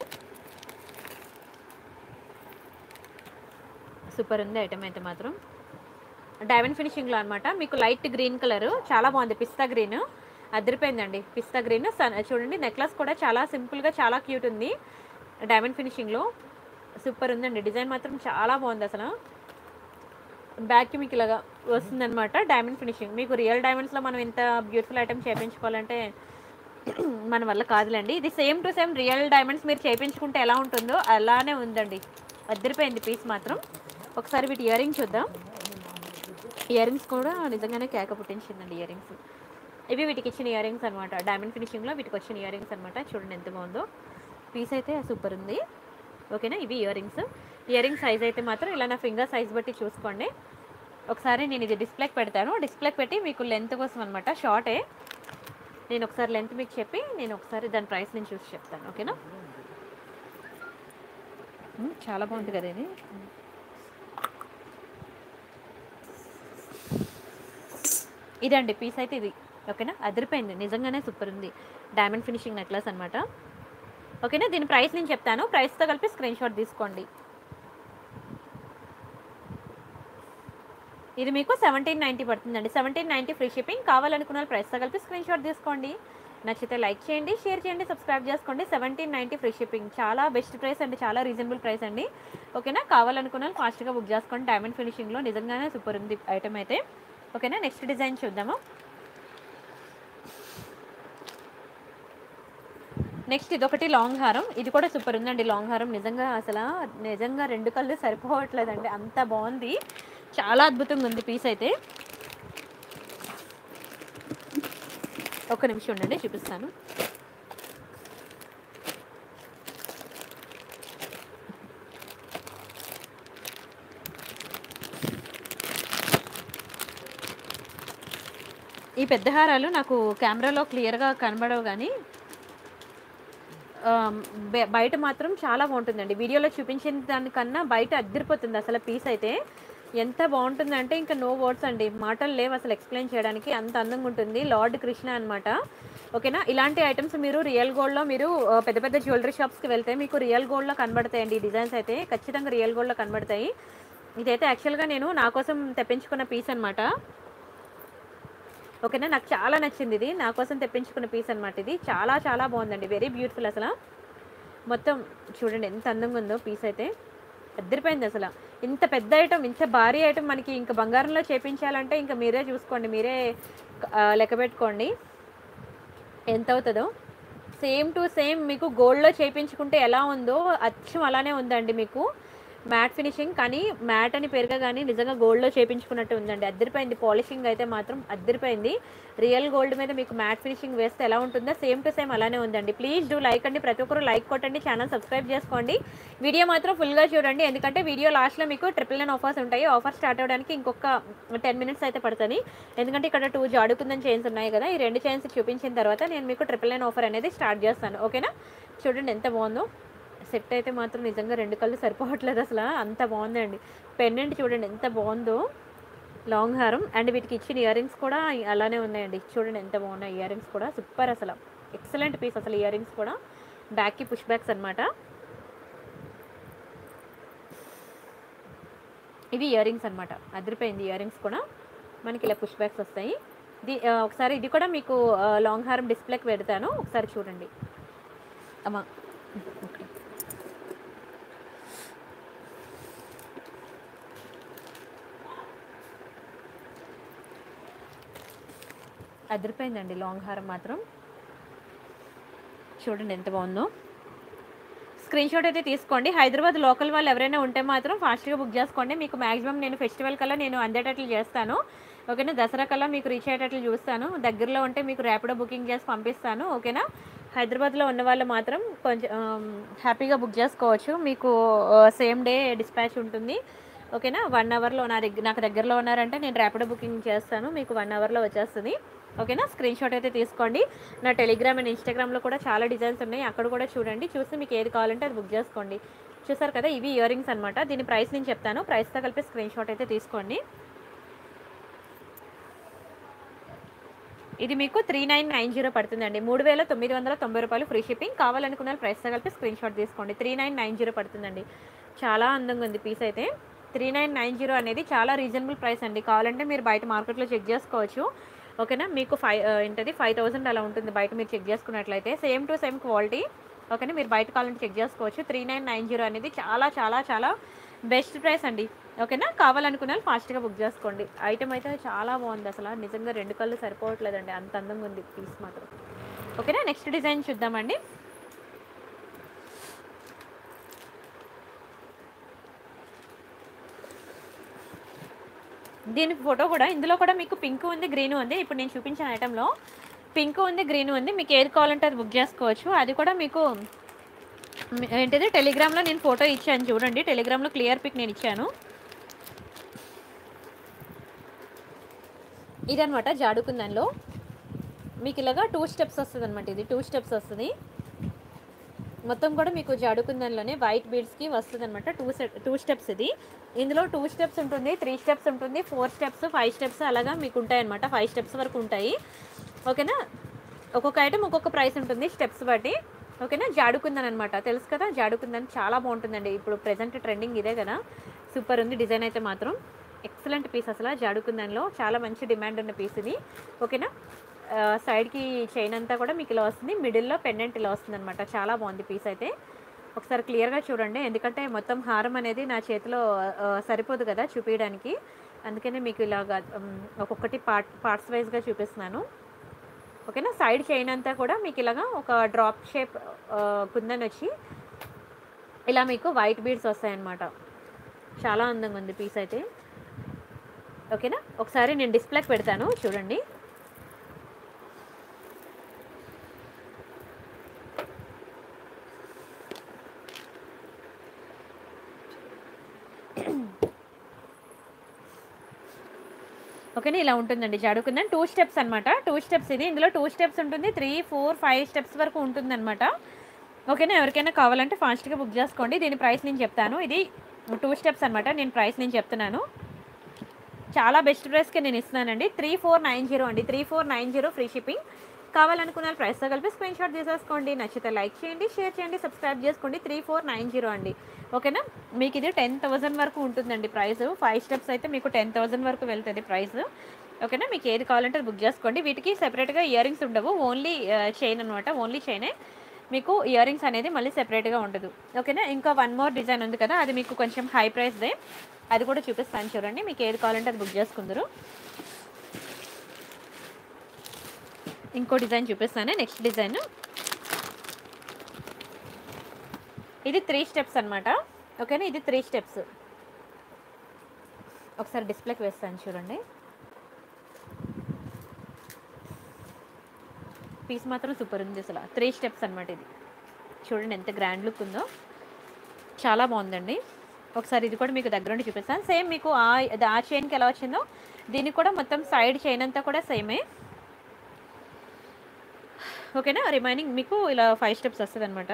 super ఉంది ఐటమ్ అయితే మాత్రం డైమండ్ ఫినిషింగ్లో అనమాట మీకు లైట్ గ్రీన్ కలర్ చాలా బాగుంది పిస్తా గ్రీన్ అదిరిపోయిందండి పిస్తా గ్రీన్ చూడండి నెక్లెస్ కూడా చాలా సింపుల్గా చాలా క్యూట్ ఉంది డైమండ్ ఫినిషింగ్లో సూపర్ ఉందండి డిజైన్ మాత్రం చాలా బాగుంది అసలు బ్యాక్కి మీకు ఇలాగా వస్తుందన్నమాట డైమండ్ ఫినిషింగ్ మీకు రియల్ డైమండ్స్లో మనం ఇంత బ్యూటిఫుల్ ఐటమ్ చేయించుకోవాలంటే మన వల్ల కాదులేండి ఇది same to same real diamonds మీరు చేయించుకుంటే ఎలా ఉంటుందో అలానే ఉందండి అద్దరిపోయింది పీస్ మాత్రం ఒకసారి వీటి ఇయర్ రింగ్స్ చూద్దాం ఇయర్ రింగ్స్ కూడా నిజంగానే కేక పుట్టించిందండి ఇయర్ రింగ్స్ ఇవి వీటికి ఇచ్చిన ఇయర్ రింగ్స్ అనమాట డైమండ్ ఫినిషింగ్లో వీటికి వచ్చిన ఇయర్ రింగ్స్ అనమాట చూడండి ఎంత బాగుందో పీస్ అయితే సూపర్ ఉంది ఓకేనా ఇవి earrings earring size అయితే మాత్రం ఇలా నా ఫింగర్ సైజ్ బట్టి చూసుకోండి ఒకసారి నేను ఇది డిస్ప్లేకి పెడతాను డిస్ప్లేకి పెట్టి మీకు లెంత్ కోసం అనమాట షార్టే నేను ఒకసారి లెంత్ మీకు చెప్పి నేను ఒకసారి దాని ప్రైస్ నేను చూసి చెప్తాను ఓకేనా ఉమ్, చాలా బాగుంది కదా ఇది ఇదండి పీస్ అయితే ఇది ఓకేనా అదిరిపోయింది నిజంగానే సూపర్ ఉంది డైమండ్ ఫినిషింగ్ నెక్లెస్ అనమాట ఓకేనా దీని ప్రైస్ నేను చెప్తాను ప్రైస్తో కలిపి స్క్రీన్ షాట్ తీసుకోండి ఇది మీకు సెవెంటీన్ నైంటీ పడుతుందండి సెవెంటీన్ నైంటీ ఫ్రీ షిప్పింగ్ కావాలనుకున్న వాళ్ళు ప్రైస్తో కలిపి స్క్రీన్ షాట్ తీసుకోండి నచ్చితే లైక్ చేయండి షేర్ చేయండి సబ్స్క్రైబ్ చేసుకోండి సెవెంటీన్ నైంటీ ఫ్రీ షిప్పింగ్ చాలా బెస్ట్ ప్రైస్ అండి చాలా రీజనబుల్ ప్రైస్ అండి ఓకేనా కావాలనుకున్న వాళ్ళు ఫాస్ట్గా బుక్ చేసుకోండి డైమండ్ ఫినిషింగ్లో నిజంగానే సూపర్ ఉంది ఐటమ్ అయితే ఓకేనా నెక్స్ట్ డిజైన్ చూద్దాము నెక్స్ట్ ఇది ఒకటి లాంగ్ హారం ఇది కూడా సూపర్ ఉందండి లాంగ్ హారం నిజంగా అసలు నిజంగా రెండు కళ్ళు సరిపోవట్లేదండి అంత బాగుంది చాలా అద్భుతంగా ఉంది పీస్ అయితే ఒక్క నిమిషం ఉండండి చూపిస్తాను ఈ పెద్ద హారాలు నాకు కెమెరాలో క్లియర్గా కనబడవు కానీ ఆ, బె- బయట మాత్రం చాలా బాగుంటుందండి వీడియోలో చూపించిన దానికన్నా బయట అద్దరిపోతుంది అసలు పీస్ అయితే ఎంత బాగుంటుందంటే ఇంకా నో వర్డ్స్ అండి మాటలు లేవు అసలు ఎక్స్ప్లెయిన్ చేయడానికి అంత అందంగా ఉంటుంది లార్డ్ కృష్ణ అన్నమాట ఓకేనా ఇలాంటి ఐటమ్స్ మీరు రియల్ గోల్డ్లో మీరు ఆ, పెద్ద పెద్ద జ్యువెలరీ షాప్స్కి వెళ్తే మీకు రియల్ గోల్డ్లో కనబడతాయండి ఈ డిజైన్స్ అయితే ఖచ్చితంగా రియల్ గోల్డ్లో కనబడతాయి ఇదైతే యాక్చువల్గా నేను నా కోసం తెప్పించుకున్న పీస్ అన్నమాట ఓకేనా నాకు చాలా నచ్చింది ఇది నా కోసం తెప్పించుకున్న పీస్ అనమాట ఇది చాలా చాలా బాగుందండి వెరీ బ్యూటిఫుల్ అసలు మొత్తం చూడండి ఎంత అందంగా ఉందో పీస్ అయితే అద్దరిపోయింది అసలు ఇంత పెద్ద ఐటమ్ ఇంత భారీ ఐటమ్ మనకి ఇంకా బంగారంలో చేపించాలంటే ఇంకా మీరే చూసుకోండి మీరే ఆ, లెక్క పెట్టుకోండి ఎంత అవుతుందో సేమ్ టు సేమ్ మీకు గోల్డ్లో చేయించుకుంటే ఎలా ఉందో అచ్చం అలానే ఉందండి మీకు మ్యాట్ ఫినిషింగ్ కానీ మ్యాట్ అని పెరగ కానీ నిజంగా గోల్డ్లో చేయించుకున్నట్టు ఉందండి అద్దరిపోయింది పాలిషింగ్ అయితే మాత్రం అద్దరిపోయింది రియల్ గోల్డ్ మీద మీకు మ్యాట్ ఫినిషింగ్ వేస్తే ఎలా ఉంటుందో సేమ్ టు సేమ్ అలానే ఉందండి ప్లీజ్ డూ లైక్ అండి ప్రతి ఒక్కరు లైక్ కొట్టండి ఛానల్ సబ్స్క్రైబ్ చేసుకోండి వీడియో మాత్రం ఫుల్గా చూడండి ఎందుకంటే వీడియో లాస్ట్లో మీకు ట్రిపుల్ నైన్ ఆఫర్స్ ఉంటాయి ఆఫర్ స్టార్ట్ అవ్వడానికి ఇంకొక టెన్ మినిట్స్ అయితే పడుతుంది ఎందుకంటే ఇక్కడ టూ జాడుకుందని చైన్స్ ఉన్నాయి కదా ఈ రెండు చైన్స్ చూపించిన తర్వాత నేను మీకు ట్రిపుల్ నైన్ ఆఫర్ అనేది స్టార్ట్ చేస్తాను ఓకేనా చూడండి ఎంత బాగుందో సెట్ అయితే మాత్రం నిజంగా రెండు కళ్ళు సరిపోవట్లేదు అసలు అంత బాగుందండి పెండెంట్ చూడండి ఎంత బాగుందో లాంగ్ హారం అండ్ వీటికి ఇచ్చిన ఇయర్ రింగ్స్ కూడా అలానే ఉన్నాయండి చూడండి ఎంత బాగున్నాయి ఇయర్ రింగ్స్ కూడా సూపర్ అసలు ఎక్సలెంట్ పీస్ అసలు ఇయర్ రింగ్స్ కూడా బ్యాక్కి పుష్ బ్యాక్స్ అనమాట ఇవి ఇయర్ రింగ్స్ అనమాట అదిరిపోయింది ఇయర్ రింగ్స్ కూడా మనకి ఇలా పుష్ బ్యాక్స్ వస్తాయి ఇది ఆ, ఒకసారి ఇది కూడా మీకు ఆ, లాంగ్ హారం డిస్ప్లేకి పెడతాను ఒకసారి చూడండి అమ్మా ఓకే అదిరిపోయిందండి లాంగ్ హారం మాత్రం చూడండి ఎంత బాగుందో స్క్రీన్ షాట్ అయితే తీసుకోండి హైదరాబాద్ లోకల్ వాళ్ళు ఎవరైనా ఉంటే మాత్రం ఫాస్ట్గా బుక్ చేసుకోండి మీకు మాక్సిమం నేను ఫెస్టివల్ కల్లా నేను అందేటట్లు చేస్తాను ఓకేనా దసరా కల్లా మీకు రీచ్ అయ్యేటట్లు చూస్తాను దగ్గరలో ఉంటే మీకు ర్యాపిడో బుకింగ్ చేసి పంపిస్తాను ఓకేనా హైదరాబాద్లో ఉన్న వాళ్ళు మాత్రం కొంచెం ఆమ్, హ్యాపీగా బుక్ చేసుకోవచ్చు మీకు సేమ్ డే డిస్పాచ్ ఉంటుంది ఓకేనా వన్ అవర్లో నా దగ్గర నాకు దగ్గరలో ఉన్నారంటే నేను ర్యాపిడో బుకింగ్ చేస్తాను మీకు వన్ అవర్లో వచ్చేస్తుంది ఓకేనా స్క్రీన్ షాట్ అయితే తీసుకోండి నా టెలిగ్రామ్ అండ్ ఇన్స్టాగ్రామ్లో కూడా చాలా డిజైన్స్ ఉన్నాయి అక్కడ కూడా చూడండి చూసి మీకు ఏది కావాలంటే అది బుక్ చేసుకోండి చూసారు కదా ఇవి ఇయర్ రింగ్స్ అనమాట దీని ప్రైస్ నేను చెప్తాను ప్రైస్తో కలిపి స్క్రీన్ షాట్ అయితే తీసుకోండి ఇది మీకు త్రీ నైన్ నైన్ జీరో పడుతుందండి మూడు వేల తొమ్మిది వందల తొంభై రూపాయలు ఫ్రీ షిప్పింగ్ కావాలనుకున్న వాళ్ళు ప్రైస్తో కలిపి స్క్రీన్ షాట్ తీసుకోండి త్రీ నైన్ నైన్ జీరో పడుతుందండి చాలా అందంగా ఉంది పీస్ అయితే త్రీ నైన్ నైన్ జీరో అనేది చాలా రీజనబుల్ ప్రైస్ అండి కావాలంటే మీరు బయట మార్కెట్లో చెక్ చేసుకోవచ్చు ఓకేనా మీకు ఫైవ్ ఏంటది ఫైవ్ థౌసండ్ అలా ఉంటుంది బయట మీరు చెక్ చేసుకున్నట్లయితే సేమ్ టు సేమ్ క్వాలిటీ ఓకేనా మీరు బయట కావాలంటే చెక్ చేసుకోవచ్చు త్రీ నైన్ నైన్ జీరో అనేది చాలా చాలా చాలా బెస్ట్ ప్రైస్ అండి ఓకేనా కావాలనుకున్న వాళ్ళు ఫాస్ట్గా బుక్ చేసుకోండి ఐటమ్ అయితే చాలా బాగుంది అసలు నిజంగా రెండు కళ్ళు సరిపోవట్లేదండి అంత అందంగా ఉంది పీస్ మాత్రం ఓకేనా నెక్స్ట్ డిజైన్ చూద్దామండి దీని ఫోటో కూడా ఇందులో కూడా మీకు పింక్ ఉంది గ్రీన్ ఉంది ఇప్పుడు నేను చూపించిన ఐటెంలో పింక్ ఉంది గ్రీన్ ఉంది మీకు ఏది కావాలంటే అది బుక్ చేసుకోవచ్చు అది కూడా మీకు మ్, ఏంటిది టెలిగ్రామ్లో నేను ఫోటో ఇచ్చాను చూడండి టెలిగ్రామ్లో క్లియర్ పిక్ నేను ఇచ్చాను ఇదనమాట జాడుకుందంలో మీకు ఇలాగా టూ స్టెప్స్ వస్తుంది అనమాట ఇది టూ స్టెప్స్ వస్తుంది మొత్తం కూడా మీకు జాడుకుందంలోనే వైట్ బీడ్స్కి వస్తుంది అనమాట టూ సెట్ టూ స్టెప్స్ ఇది ఇందులో టూ స్టెప్స్ ఉంటుంది త్రీ స్టెప్స్ ఉంటుంది ఫోర్ స్టెప్స్ ఫైవ్ స్టెప్స్ అలాగా మీకు ఉంటాయి అనమాట ఫైవ్ స్టెప్స్ వరకు ఉంటాయి ఓకేనా ఒక్కొక్క ఐటమ్ ఒక్కొక్క ప్రైస్ ఉంటుంది స్టెప్స్ బట్టి ఓకేనా జాడుకుందన్ అనమాట తెలుసు కదా జాడుకుందన్ చాలా బాగుంటుందండి ఇప్పుడు ప్రెజెంట్ ట్రెండింగ్ ఇదే కదా సూపర్ ఉంది డిజైన్ అయితే మాత్రం ఎక్సలెంట్ పీస్ అసలు జాడుకుందన్లో చాలా మంచి డిమాండ్ ఉన్న పీస్ ఇది ఓకేనా ఆ, సైడ్కి చైన్ అంతా కూడా మీకు ఇలా వస్తుంది మిడిల్లో పెండెంట్ ఇలా వస్తుంది అనమాట చాలా బాగుంది పీస్ అయితే ఒకసారి క్లియర్గా చూడండి ఎందుకంటే మొత్తం హారం అనేది నా చేతిలో ఆ, సరిపోదు కదా చూపించడానికి అందుకనే మీకు ఇలాగా ఉమ్, ఒక్కొక్కటి పార్ట్ పార్ట్స్ వైజ్గా చూపిస్తున్నాను ఓకేనా సైడ్ చైన్ అంతా కూడా మీకు ఇలాగా ఒక డ్రాప్ షేప్ కుందని వచ్చి ఇలా మీకు వైట్ బీడ్స్ వస్తాయన్నమాట చాలా అందంగా ఉంది పీస్ అయితే ఓకేనా ఒకసారి నేను డిస్ప్లేకి పెడతాను చూడండి ఓకేనా ఇలా ఉంటుందండి జాడుకుందని టూ స్టెప్స్ అనమాట టూ స్టెప్స్ ఇది ఇందులో టూ స్టెప్స్ ఉంటుంది త్రీ ఫోర్ ఫైవ్ స్టెప్స్ వరకు ఉంటుందన్నమాట ఓకేనా ఎవరికైనా కావాలంటే ఫాస్ట్గా బుక్ చేసుకోండి దీని ప్రైస్ నేను చెప్తాను ఇది టూ స్టెప్స్ అనమాట నేను ప్రైస్ నేను చెప్తున్నాను చాలా బెస్ట్ ప్రైస్కి నేను ఇస్తున్నానండి త్రీ ఫోర్ నైన్ జీరో అండి three four nine zero free shipping కావాలనుకున్న ప్రైస్తో కలిపి స్క్రీన్ షాట్ తీసేసుకోండి నచ్చితే లైక్ చేయండి షేర్ చేయండి సబ్స్క్రైబ్ చేసుకోండి త్రీ ఫోర్ నైన్ జీరో అండి ఓకేనా మీకు ఇది టెన్ థౌసండ్ వరకు ఉంటుందండి ప్రైస్ ఫైవ్ స్టెప్స్ అయితే మీకు టెన్ థౌసండ్ వరకు వెళ్తుంది ప్రైస్ ఓకేనా మీకు ఏది కావాలంటే అది బుక్ చేసుకోండి వీటికి సెపరేట్గా ఇయర్ రింగ్స్ ఉండవు ఓన్లీ చైన్ అనమాట ఓన్లీ చైనే మీకు ఇయర్ రింగ్స్ అనేది మళ్ళీ సెపరేట్గా ఉండదు ఓకేనా ఇంకా వన్ మోర్ డిజైన్ ఉంది కదా అది మీకు కొంచెం హై ప్రైస్దే అది కూడా చూపిస్తాను చూడండి మీకు ఏది కావాలంటే అది బుక్ చేసుకుందరు ఇంకో డిజైన్ చూపిస్తాను నెక్స్ట్ డిజైన్ ఇది త్రీ స్టెప్స్ అనమాట ఓకేనా ఇది త్రీ స్టెప్స్ ఒకసారి డిస్ప్లేకి వేస్తాను చూడండి పీస్ మాత్రం సూపర్ ఉంది అసలు త్రీ స్టెప్స్ అనమాట ఇది చూడండి ఎంత గ్రాండ్ లుక్ ఉందో చాలా బాగుందండి ఒకసారి ఇది కూడా మీకు దగ్గర నుండి చూపిస్తాను సేమ్ మీకు ఆ అది ఆ చైన్కి ఎలా వచ్చిందో దీనికి కూడా మొత్తం సైడ్ చైన్ అంతా కూడా సేమే ఓకేనా రిమైనింగ్ మీకు ఇలా ఫైవ్ స్టెప్స్ వస్తుంది అనమాట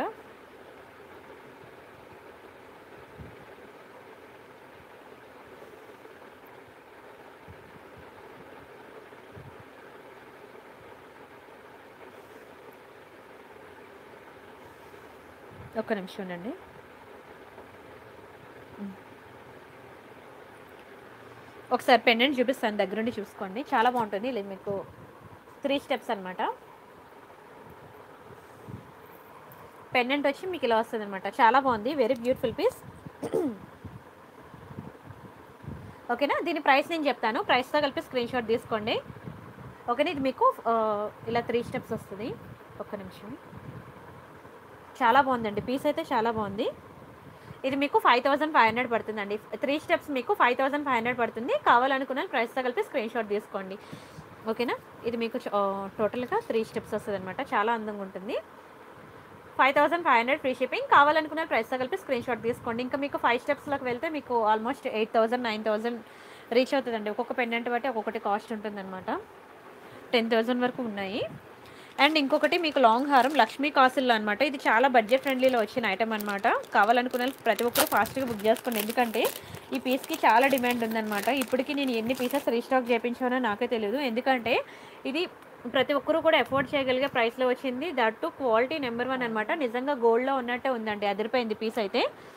ఒక్క నిమిషం ఉండండి ఒకసారి పెండెంట్ చూపిస్తాను దగ్గరుండి చూసుకోండి చాలా బాగుంటుంది ఇది మీకు త్రీ స్టెప్స్ అనమాట పెండెంట్ వచ్చి మీకు ఇలా వస్తుంది అనమాట చాలా బాగుంది వెరీ బ్యూటిఫుల్ పీస్ ఓకేనా దీని ప్రైస్ నేను చెప్తాను ప్రైస్తో కలిపి స్క్రీన్ షాట్ తీసుకోండి ఓకేనా ఇది మీకు ఆ, ఇలా త్రీ స్టెప్స్ వస్తుంది ఒక్క నిమిషం చాలా బాగుందండి పీస్ అయితే చాలా బాగుంది ఇది మీకు ఫైవ్ థౌసండ్ ఫైవ్ హండ్రెడ్ పడుతుందండి త్రీ స్టెప్స్ మీకు ఫైవ్ థౌసండ్ ఫైవ్ హండ్రెడ్ పడుతుంది కావాలనుకున్న ప్రైస్తో కలిపి స్క్రీన్ షాట్ తీసుకోండి ఓకేనా ఇది మీకు టోటల్గా త్రీ స్టెప్స్ వస్తుంది అనమాట చాలా అందంగా ఉంటుంది five thousand five hundred free shipping కావాలనుకున్న ప్రైస్తో కలిపి స్క్రీన్ షాట్ తీసుకోండి ఇంకా మీకు ఫైవ్ స్టెప్స్లోకి వెళ్తే మీకు almost eight thousand nine thousand reach అవుతుందండి ఒక్కొక్క పెండెంట్ బట్టి ఒక్కొక్కటి కాస్ట్ ఉంటుందన్నమాట టెన్ థౌసండ్ వరకు ఉన్నాయి అండ్ ఇంకొకటి మీకు లాంగ్ హారం లక్ష్మీ కాసుల్లో అనమాట ఇది చాలా బడ్జెట్ ఫ్రెండ్లీలో వచ్చిన ఐటమ్ అనమాట కావాలనుకున్న వాళ్ళు ప్రతి ఒక్కరు ఫాస్ట్గా బుక్ చేసుకోండి ఎందుకంటే ఈ పీస్కి చాలా డిమాండ్ ఉందన్నమాట ఇప్పటికి నేను ఎన్ని పీసెస్ రీస్టాక్ చేయించానో నాకే తెలియదు ఎందుకంటే ఇది ప్రతి ఒక్కరూ కూడా ఎఫోర్డ్ చేయగలిగే ప్రైస్లో వచ్చింది that to quality number one అనమాట నిజంగా గోల్డ్లో ఉన్నట్టే ఉందండి అదిరిపోయింది పీస్ అయితే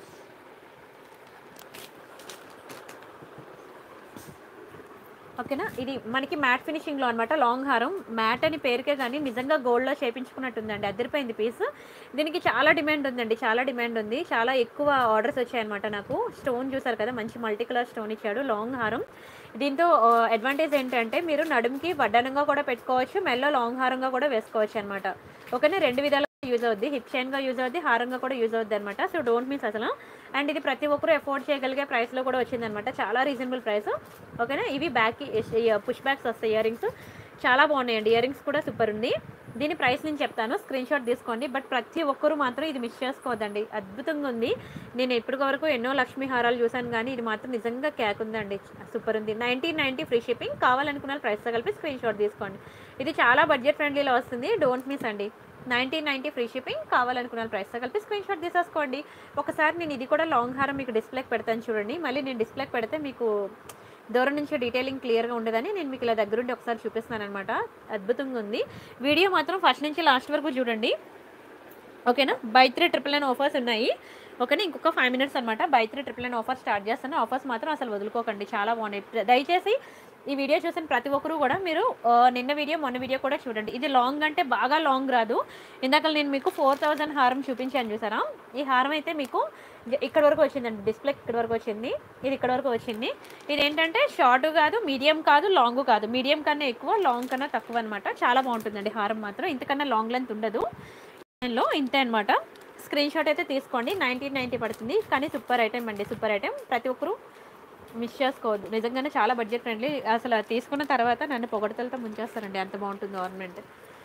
ఓకేనా ఇది మనకి మ్యాట్ ఫినిషింగ్లో అనమాట లాంగ్ హారం మ్యాట్ అని పేరుకే కానీ నిజంగా గోల్డ్లో చేపించుకున్నట్టుందండి అదిరిపోయింది పీస్ దీనికి చాలా డిమాండ్ ఉందండి చాలా డిమాండ్ ఉంది చాలా ఎక్కువ ఆర్డర్స్ వచ్చాయన్నమాట నాకు స్టోన్ చూసారు కదా మంచి మల్టీ కలర్ స్టోన్ ఇచ్చాడు లాంగ్ హారం దీంతో అడ్వాంటేజ్ ఏంటంటే మీరు నడుముకి వడ్డానంగా కూడా పెట్టుకోవచ్చు మెల్లో లాంగ్ హారంగా కూడా వేసుకోవచ్చు అనమాట ఓకేనా రెండు విధాలుగా యూజ్ అవుద్ది హిప్ చైన్గా యూజ్ అవుద్ది హారంగా కూడా యూజ్ అవుద్ది అనమాట సో డోంట్ మిస్ అసలు అండ్ ఇది ప్రతి ఒక్కరు ఎఫోర్డ్ చేయగలిగే ప్రైస్లో కూడా వచ్చిందనమాట చాలా రీజనబుల్ ప్రైస్ ఓకేనా ఇవి బ్యాక్ పుష్ బ్యాక్స్ వస్తాయి ఇయర్ రింగ్స్ చాలా బాగున్నాయండి ఇయర్ రింగ్స్ కూడా సూపర్ ఉంది దీని ప్రైస్ నేను చెప్తాను స్క్రీన్ షాట్ తీసుకోండి బట్ ప్రతి ఒక్కరు మాత్రం ఇది మిస్ చేసుకోవద్దండి అద్భుతంగా ఉంది నేను ఇప్పటి వరకు ఎన్నో లక్ష్మీ హారాలు చూసాను కానీ ఇది మాత్రం నిజంగా క్యాక్ ఉందండి సూపర్ ఉంది నైన్టీన్ నైన్టీ ఫ్రీ షిప్పింగ్ కావాలనుకున్న ప్రైస్తో కలిపి స్క్రీన్ షాట్ తీసుకోండి ఇది చాలా బడ్జెట్ ఫ్రెండ్లీలో వస్తుంది డోంట్ మిస్ అండి నైన్టీన్ నైన్టీ ఫ్రీ షిప్పింగ్ కావాలనుకున్న ప్రైస్తో కలిపి స్క్రీన్ షాట్ తీసేసుకోండి ఒకసారి నేను ఇది కూడా లాంగ్ హారం మీకు డిస్ప్లేకి పెడతాను చూడండి మళ్ళీ నేను డిస్ప్లేకి పెడితే మీకు దూరం నుంచి డీటెయిలింగ్ క్లియర్గా ఉండదని నేను మీకు ఇలా దగ్గరుండి ఒకసారి చూపిస్తున్నాను అనమాట అద్భుతంగా ఉంది వీడియో మాత్రం ఫస్ట్ నుంచి లాస్ట్ వరకు చూడండి ఓకేనా by three triple nine offers ఉన్నాయి ఓకేనా ఇంకొక ఫైవ్ మినిట్స్ అనమాట by three triple nine offer start చేస్తాను ఆఫర్స్ మాత్రం అసలు వదులుకోకండి చాలా బాగున్నాయి దయచేసి ఈ వీడియో చూసిన ప్రతి ఒక్కరు కూడా మీరు ఆ, నిన్న వీడియో మొన్న వీడియో కూడా చూడండి ఇది లాంగ్ అంటే బాగా లాంగ్ రాదు ఇందాక నేను మీకు ఫోర్ థౌజండ్ హారం చూపించాను చూసారా ఈ హారం అయితే మీకు ఇ- ఇక్కడ వరకు వచ్చిందండి డిస్ప్లే ఇక్కడ వరకు వచ్చింది ఇది ఇక్కడ వరకు వచ్చింది ఇది ఏంటంటే షార్ట్ కాదు మీడియం కాదు లాంగ్ కాదు మీడియం కన్నా ఎక్కువ లాంగ్ కన్నా తక్కువ అనమాట చాలా బాగుంటుందండి హారం మాత్రం ఇంతకన్నా లాంగ్ లెంత్ ఉండదు లో ఇంతే అనమాట స్క్రీన్ షాట్ అయితే తీసుకోండి నైన్టీన్ నైంటీ పడుతుంది కానీ సూపర్ ఐటెం అండి సూపర్ ఐటెం ప్రతి ఒక్కరు మిస్ చేసుకోవద్దు నిజంగానే చాలా బడ్జెట్ ఫ్రెండ్లీ అసలు అది తీసుకున్న తర్వాత నన్ను పొగడతలతో ముంచేస్తారండి అంత బాగుంటుంది ఆర్నమెంట్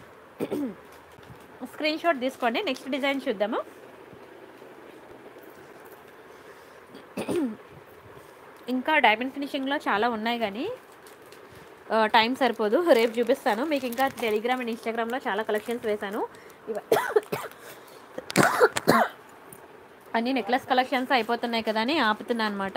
స్క్రీన్ షాట్ తీసుకోండి నెక్స్ట్ డిజైన్ చూద్దాము ఇంకా డైమండ్ ఫినిషింగ్లో చాలా ఉన్నాయి కానీ టైం సరిపోదు రేపు చూపిస్తాను మీకు ఇంకా టెలిగ్రామ్ అండ్ ఇన్స్టాగ్రామ్లో చాలా కలెక్షన్స్ వేశాను ఇవ అన్ని నెక్లెస్ కలెక్షన్స్ అయిపోతున్నాయి కదా అని ఆపుతున్నా అనమాట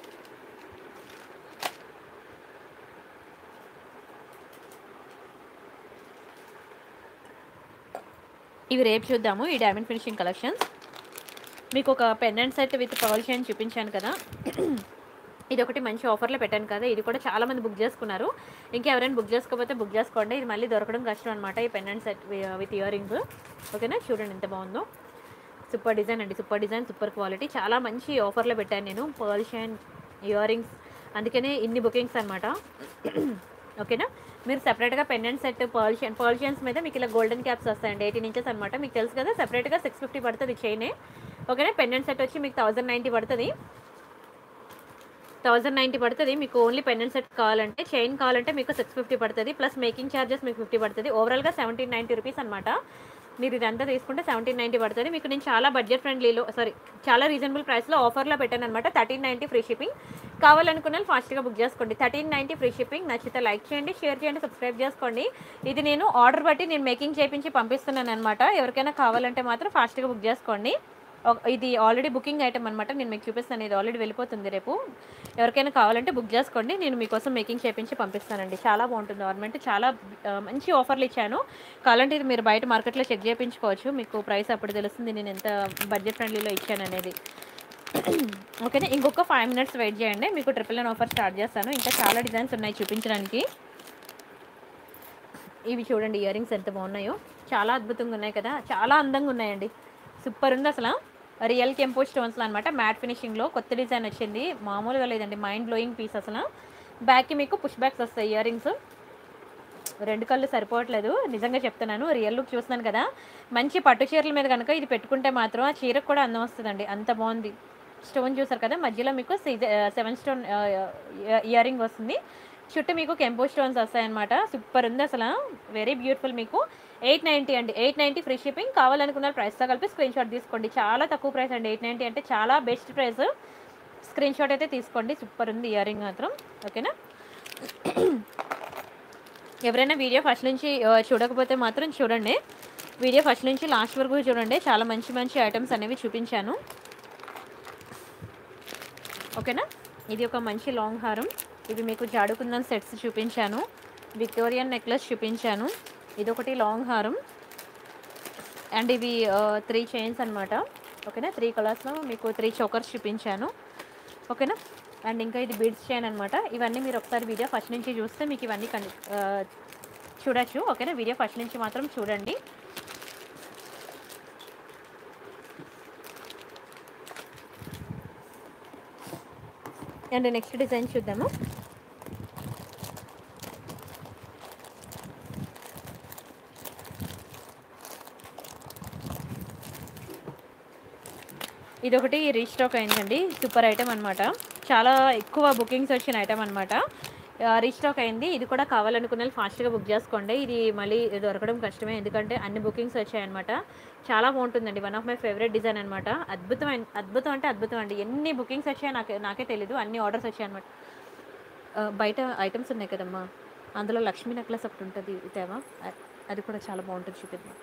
ఇవి రేపు చూద్దాము ఈ డైమండ్ ఫినిషింగ్ కలెక్షన్స్ మీకు ఒక pendant set with power chain చూపించాను కదా ఇది ఒకటి మంచి ఆఫర్లో పెట్టాను కదా ఇది కూడా చాలా మంది బుక్ చేసుకున్నారు ఇంకా ఎవరైనా బుక్ చేసుకోకపోతే బుక్ చేసుకోండి ఇది మళ్ళీ దొరకడం కష్టం అనమాట ఈ pendant set with ear rings ఓకేనా చూడండి ఎంత బాగుందో సూపర్ డిజైన్ అండి సూపర్ డిజైన్ సూపర్ క్వాలిటీ చాలా మంచి ఆఫర్లో పెట్టాను నేను పర్ల్ షైన్ ఇయర్ రింగ్స్ అందుకనే ఇన్ని బుకింగ్స్ అనమాట ఓకేనా మీరు సెపరేట్గా pendant set pearl shine pearl shines మీద మీకు ఇలా గోల్డెన్ క్యాప్స్ వస్తాయండి ఎయిటీన్ ఇంచెస్ అనమాట మీకు తెలుసు కదా సెపరేట్గా సిక్స్ ఫిఫ్టీ పడుతుంది చైనే ఓకేనా పెండెంట్ సెట్ వచ్చి మీకు థౌజండ్ నైంటీ పడుతుంది థౌజండ్ నైంటీ పడుతుంది మీకు ఓన్లీ పెండెంట్ సెట్ కావాలంటే చైన్ కావాలంటే మీకు సిక్స్ ఫిఫ్టీ పడుతుంది ప్లస్ మేకింగ్ ఛార్జెస్ మీకు ఫిఫ్టీ పడుతుంది ఓవరాల్గా సెవెంటీన్ నైంటీ రూపీస్ అనమాట మీరు ఇదంతా తీసుకుంటే సెవెంటీన్ నైంటీ పడుతుంది మీకు నేను చాలా బడ్జెట్ ఫ్రెండ్లీలో సారీ చాలా రీజనబుల్ ప్రైస్లో ఆఫర్లో పెట్టాను అనమాట థర్టీన్ నైంటీ ఫ్రీ షిప్పింగ్ కావాలనుకున్న వాళ్ళు ఫాస్ట్గా బుక్ చేసుకోండి థర్టీన్ నైంటీ ఫ్రీ షిప్పింగ్ నచ్చితే లైక్ చేయండి షేర్ చేయండి సబ్స్క్రైబ్ చేసుకోండి ఇది నేను ఆర్డర్ బట్టి నేను మేకింగ్ చేయించి పంపిస్తున్నాను అనమాట ఎవరికైనా కావాలంటే మాత్రం ఫాస్ట్గా బుక్ చేసుకోండి ఒక- ఇది ఆల్రెడీ బుకింగ్ ఐటమ్ అనమాట నేను మీకు చూపిస్తాను ఇది ఆల్రెడీ వెళ్ళిపోతుంది రేపు ఎవరికైనా కావాలంటే బుక్ చేసుకోండి నేను మీకోసం మేకింగ్ చేయించి పంపిస్తానండి చాలా బాగుంటుంది గవర్నమెంట్ చాలా ఆ, మంచి ఆఫర్లు ఇచ్చాను కావాలంటే ఇది మీరు బయట మార్కెట్లో చెక్ చేయించుకోవచ్చు మీకు ప్రైస్ అప్పుడు తెలుస్తుంది నేను ఎంత బడ్జెట్ ఫ్రెండ్లీలో ఇచ్చాను అనేది ఓకేనా ఇంకొక ఫైవ్ మినిట్స్ వెయిట్ చేయండి మీకు ట్రిపుల్ నైన్ ఆఫర్ స్టార్ట్ చేస్తాను ఇంకా చాలా డిజైన్స్ ఉన్నాయి చూపించడానికి ఇవి చూడండి ఇయర్ రింగ్స్ ఎంత బాగున్నాయో చాలా అద్భుతంగా ఉన్నాయి కదా చాలా అందంగా ఉన్నాయండి సూపర్ ఉంది అసలు రియల్ కెంపో స్టోన్స్లో అనమాట మ్యాట్ ఫినిషింగ్లో కొత్త డిజైన్ వచ్చింది మామూలుగా లేదండి మైండ్ బ్లోయింగ్ పీస్ అసలు బ్యాక్కి మీకు పుష్ బ్యాక్స్ వస్తాయి ఇయర్ రింగ్స్ రెండు కళ్ళు సరిపోవట్లేదు నిజంగా చెప్తున్నాను రియల్ లుక్ చూస్తున్నాను కదా మంచి పట్టు చీరల మీద కనుక ఇది పెట్టుకుంటే మాత్రం ఆ చీరకు కూడా అందం వస్తుందండి అంత బాగుంది స్టోన్ చూసారు కదా మధ్యలో మీకు సెవెన్ స్టోన్ ఇయర్ రింగ్ వస్తుంది చుట్టూ మీకు కెంపో స్టోన్స్ వస్తాయన్నమాట సూపర్ ఉంది అసలు వెరీ బ్యూటిఫుల్ మీకు ఎయిట్ నైంటీ అండి ఎయిట్ నైంటీ ఫ్రీ షిప్పింగ్ కావాలనుకున్న ప్రైస్తో కలిపి స్క్రీన్ షాట్ తీసుకోండి చాలా తక్కువ ప్రైస్ అండి ఎయిట్ నైంటీ అంటే చాలా బెస్ట్ ప్రైస్ స్క్రీన్ షాట్ అయితే తీసుకోండి సూపర్ ఉంది ఇయర్ రింగ్ మాత్రం ఓకేనా ఎవరైనా వీడియో ఫస్ట్ నుంచి ఆ, చూడకపోతే మాత్రం చూడండి వీడియో ఫస్ట్ నుంచి లాస్ట్ వరకు చూడండి చాలా మంచి మంచి ఐటమ్స్ అనేవి చూపించాను ఓకేనా ఇది ఒక మంచి లాంగ్ హారం ఇవి మీకు జాడుకుందని సెట్స్ చూపించాను విక్టోరియన్ నెక్లెస్ చూపించాను ఇది ఒకటి లాంగ్ హారం అండ్ ఇవి త్రీ చైన్స్ అనమాట ఓకేనా త్రీ కలర్స్లో మీకు త్రీ చోకర్స్ చూపించాను ఓకేనా అండ్ ఇంకా ఇది బీడ్స్ చైన్ అనమాట ఇవన్నీ మీరు ఒకసారి వీడియో ఫస్ట్ నుంచి చూస్తే మీకు ఇవన్నీ కన్ ఆ, చూడొచ్చు ఓకేనా వీడియో ఫస్ట్ నుంచి మాత్రం చూడండి అండ్ నెక్స్ట్ డిజైన్ చూద్దాము ఇది ఒకటి రీస్టాక్ అయిందండి సూపర్ ఐటమ్ అనమాట చాలా ఎక్కువ బుకింగ్స్ వచ్చిన ఐటమ్ అనమాట రీస్టాక్ అయింది ఇది కూడా కావాలనుకున్న వాళ్ళు ఫాస్ట్గా బుక్ చేసుకోండి ఇది మళ్ళీ దొరకడం కష్టమే ఎందుకంటే అన్ని బుకింగ్స్ వచ్చాయన్నమాట చాలా బాగుంటుందండి one of my favourite design అనమాట అద్భుతమైన అద్భుతం అంటే అద్భుతం అండి ఎన్ని బుకింగ్స్ వచ్చాయో నాకు నాకే తెలీదు అన్ని ఆర్డర్స్ వచ్చాయన్నమాట ఆ, బయట ఐటమ్స్ ఉన్నాయి కదమ్మా అందులో లక్ష్మీ నెక్లెస్ ఒకటి ఉంటుంది తేవా అ- అది కూడా చాలా బాగుంటుంది చూపిద్దాం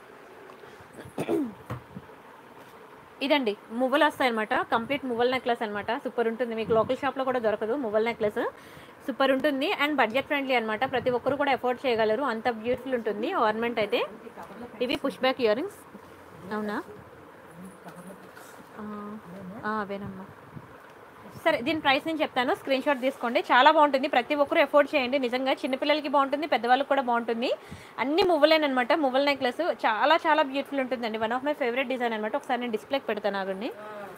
ఇదండి మువ్వలు వస్తాయి అనమాట కంప్లీట్ మువ్వల్ నెక్లెస్ అనమాట సూపర్ ఉంటుంది మీకు లోకల్ షాప్లో కూడా దొరకదు మువ్వల్ నెక్లెస్ సూపర్ ఉంటుంది అండ్ బడ్జెట్ ఫ్రెండ్లీ అనమాట ప్రతి ఒక్కరు కూడా ఎఫోర్డ్ చేయగలరు అంత బ్యూటిఫుల్ ఉంటుంది ఆర్నమెంట్ అయితే ఇవి పుష్ బ్యాక్ ఇయర్ రింగ్స్ అవునా ఆ, ఆ, అవేనమ్మా సరే దీని ప్రైస్ నేను చెప్తాను స్క్రీన్ షాట్ తీసుకోండి చాలా బాగుంటుంది ప్రతి ఒక్కరు ఎఫోర్డ్ చేయండి నిజంగా చిన్నపిల్లలకి బాగుంటుంది పెద్దవాళ్ళకి కూడా బాగుంటుంది అన్ని మువ్వలేనమాట మువ్వల నెక్లెస్ చాలా చాలా బ్యూటిఫుల్ ఉంటుందండి one of my favourite design అనమాట ఒకసారి నేను డిస్ప్లేకి పెడతాను ఆగండి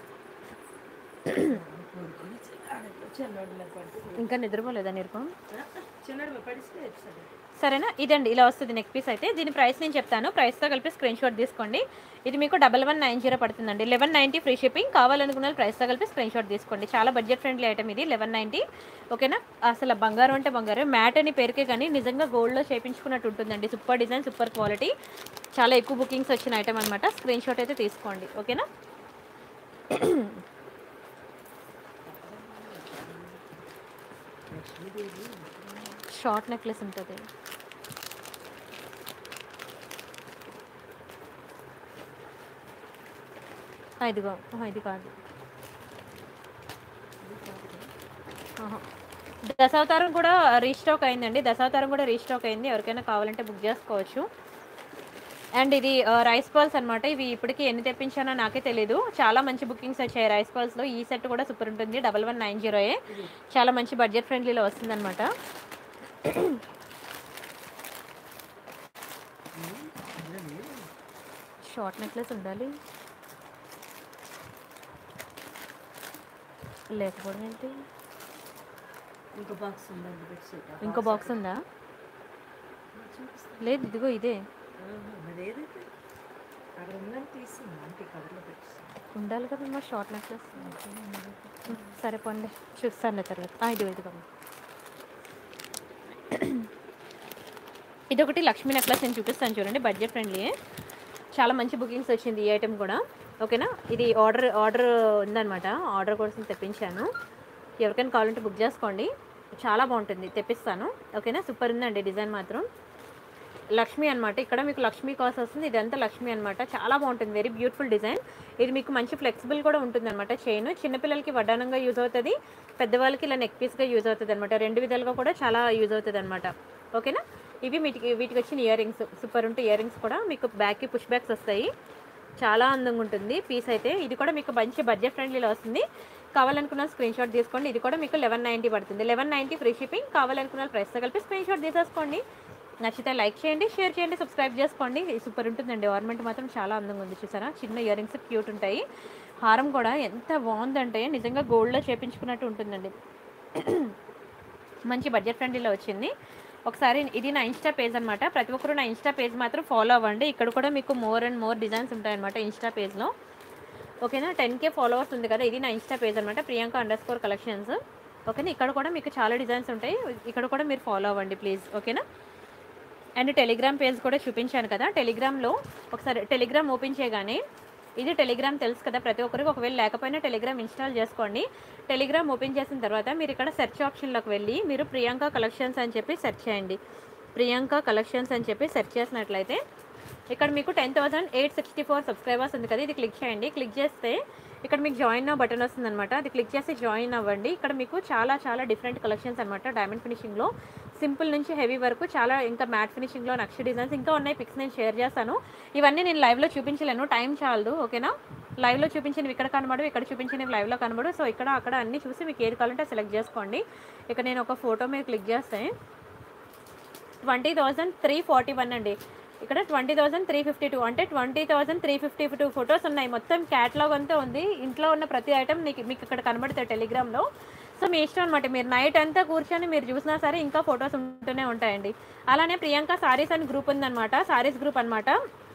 చిన్నోడు పడితే ఇంకా నిద్రపోలేదా నిర్పం చిన్నోడు పడిస్తే ఎపిసోడ్ సరేనా ఇదండి ఇలా వస్తుంది నెక్ పీస్ అయితే దీని ప్రైస్ నేను చెప్తాను ప్రైస్తో కలిపి స్క్రీన్ షాట్ తీసుకోండి ఇది మీకు డబల్ వన్ నైన్ జీరో పడుతుందండి లెవెన్ నైంటీ ఫ్రీ షిప్పింగ్ కావాలనుకున్న వాళ్ళు ప్రైస్తో కలిపి స్క్రీన్ షాట్ తీసుకోండి చాలా బడ్జెట్ ఫ్రెండ్లీ ఐటమ్ ఇది లెవెన్ నైంటీ ఓకేనా అసలు బంగారం అంటే బంగారం మ్యాట్ అని పేరుకే కానీ నిజంగా గోల్డ్లో చేపించుకున్నట్టు ఉంటుందండి సూపర్ డిజైన్ సూపర్ క్వాలిటీ చాలా ఎక్కువ బుకింగ్స్ వచ్చిన ఐటమ్ అనమాట స్క్రీన్ షాట్ అయితే తీసుకోండి ఓకేనా షార్ట్ నెక్లెస్ ఉంటుంది ఆ, ఇదిగో ఆహా, ఇది కాదు ఆహా. దశావతారం కూడా రీస్టాక్ అయిందండి దశావతారం కూడా రీస్టాక్ అయింది ఎవరికైనా కావాలంటే బుక్ చేసుకోవచ్చు అండ్ ఇది ఆ, రైస్ పర్ల్స్ అనమాట ఇవి ఇప్పటికి ఎన్ని తెప్పించానో నాకే తెలియదు చాలా మంచి బుకింగ్స్ వచ్చాయి రైస్ పర్ల్స్లో ఈ సెట్ కూడా సూపర్ ఉంటుంది డబల్ వన్ నైన్ జీరో ఏ చాలా మంచి బడ్జెట్ ఫ్రెండ్లీలో వస్తుంది అనమాట షార్ట్ నెక్లెస్ ఉండాలి లేకపోవడం ఏంటి ఇంకో బాక్స్ ఉందండి బెడ్షీట్ ఇంకో బాక్స్ ఉందా లేదు ఇదిగో ఇదే అదేదైతే అక్కడ ఉందని తీసింది అంటే కవర్లో పెట్టేసి ఉండాలి కదమ్మా షార్ట్ నెక్లెస్ సరే పోండి చూస్తాను తర్వాత ఆ, ఇదిగో ఇదిగో ఇది ఒకటి లక్ష్మీ నెక్లెస్ నేను చూపిస్తాను చూడండి బడ్జెట్ ఫ్రెండ్లీ చాలా మంచి బుకింగ్స్ వచ్చింది ఈ ఐటెం కూడా ఓకేనా ఇది ఆర్డర్ ఆర్డర్ ఉందన్నమాట ఆర్డర్ కోసం తెప్పించాను ఎవరికైనా కావాలంటే బుక్ చేసుకోండి చాలా బాగుంటుంది తెప్పిస్తాను ఓకేనా సూపర్ ఉందండి డిజైన్ మాత్రం లక్ష్మి అనమాట ఇక్కడ మీకు లక్ష్మీ కాస్ వస్తుంది ఇదంతా లక్ష్మి అనమాట చాలా బాగుంటుంది వెరీ బ్యూటిఫుల్ డిజైన్ ఇది మీకు మంచి ఫ్లెక్సిబుల్ కూడా ఉంటుంది అనమాట చైన్ చిన్నపిల్లలకి వడ్డానంగా యూజ్ అవుతుంది పెద్దవాళ్ళకి ఇలా నెక్ పీస్గా యూజ్ అవుతుంది అనమాట రెండు విధాలుగా కూడా చాలా యూజ్ అవుతుంది అనమాట ఓకేనా ఇవి వీటికి వీటికి వచ్చిన ఇయర్ రింగ్స్ సూపర్ ఉంటాయి ఇయర్ రింగ్స్ కూడా మీకు బ్యాక్కి పుష్ బ్యాక్స్ వస్తాయి చాలా అందంగా ఉంటుంది పీస్ అయితే ఇది కూడా మీకు మంచి బడ్జెట్ ఫ్రెండ్లీలో వస్తుంది కావాలనుకున్న స్క్రీన్ షాట్ తీసుకోండి ఇది కూడా మీకు లెవెన్ నైంటీ పడుతుంది లెవెన్ నైంటీ ఫ్రీ షిప్పింగ్ కావాలనుకున్న ప్రైస్తో కలిపి స్క్రీన్ షాట్ తీసేసుకోండి నచ్చితే లైక్ చేయండి షేర్ చేయండి సబ్స్క్రైబ్ చేసుకోండి ఇది సూపర్ ఉంటుందండి ఆర్నమెంట్ మాత్రం చాలా అందంగా ఉంది చూసారా చిన్న ఇయర్ రింగ్స్ క్యూట్ ఉంటాయి హారం కూడా ఎంత బాగుందంటే నిజంగా గోల్డ్లో చేపించుకున్నట్టు ఉంటుందండి మంచి బడ్జెట్ ఫ్రెండ్లీలో వచ్చింది ఒకసారి ఇది నా ఇన్స్టా పేజ్ అనమాట ప్రతి ఒక్కరు నా ఇన్స్టా పేజ్ మాత్రం ఫాలో అవ్వండి ఇక్కడ కూడా మీకు మోర్ అండ్ మోర్ డిజైన్స్ ఉంటాయన్నమాట ఇన్స్టా పేజ్లో ఓకేనా టెన్ కే ఫాలోవర్స్ ఉంది కదా ఇది నా ఇన్స్టా పేజ్ అనమాట ప్రియాంక అండర్ స్కోర్ కలెక్షన్స్ ఓకేనా ఇక్కడ కూడా మీకు చాలా డిజైన్స్ ఉంటాయి ఇక్కడ కూడా మీరు ఫాలో అవ్వండి ప్లీజ్ ఓకేనా అండ్ టెలిగ్రామ్ పేజ్ కూడా చూపించాను కదా టెలిగ్రామ్లో ఒకసారి టెలిగ్రామ్ ఓపెన్ చేయగానే ఇది టెలిగ్రామ్ తెలుసు కదా ప్రతి ఒక్కరికి ఒకవేళ లేకపోయినా టెలిగ్రామ్ ఇన్స్టాల్ చేసుకోండి టెలిగ్రామ్ ఓపెన్ చేసిన తర్వాత మీరు ఇక్కడ సెర్చ్ ఆప్షన్లోకి వెళ్ళి మీరు ప్రియాంక కలెక్షన్స్ అని చెప్పి సెర్చ్ చేయండి ప్రియాంక కలెక్షన్స్ అని చెప్పి సెర్చ్ చేసినట్లయితే ఇక్కడ మీకు ten thousand eight sixty four subscribers ఉంది కదా ఇది క్లిక్ చేయండి క్లిక్ చేస్తే ఇక్కడ మీకు జాయిన్ నో బటన్ వస్తుందన్నమాట అది క్లిక్ చేసి జాయిన్ అవ్వండి ఇక్కడ మీకు చాలా చాలా డిఫరెంట్ కలెక్షన్స్ అనమాట డైమండ్ ఫినిషింగ్లో సింపుల్ నుంచి హెవీ వరకు చాలా ఇంకా మ్యాట్ ఫినిషింగ్లో నక్ష డిజైన్స్ ఇంకా ఉన్నాయి పిక్స్ నేను షేర్ చేస్తాను ఇవన్నీ నేను లైవ్లో చూపించలేను టైం చాలదు ఓకేనా లైవ్లో చూపించినవి ఇక్కడ కనబడు ఇక్కడ చూపించినవి లైవ్లో కనబడు సో ఇక్కడ అక్కడ అన్ని చూసి మీకు ఏది కావాలంటే సెలెక్ట్ చేసుకోండి ఇక్కడ నేను ఒక ఫోటో మీద క్లిక్ చేస్తే twenty thousand three forty one అండి ఇక్కడ twenty thousand three fifty two అంటే twenty thousand three fifty two photos ఉన్నాయి మొత్తం క్యాటలాగ్ అంతా ఉంది ఇంట్లో ఉన్న ప్రతి ఐటమ్ నీకు మీకు ఇక్కడ కనబడతాయి టెలిగ్రామ్లో సో మీ ఇష్టం అనమాట మీరు నైట్ అంతా కూర్చొని మీరు చూసినా సరే ఇంకా ఫొటోస్ ఉంటూనే ఉంటాయండి అలానే ప్రియాంక సారీస్ అని గ్రూప్ ఉందన్నమాట సారీస్ గ్రూప్ అనమాట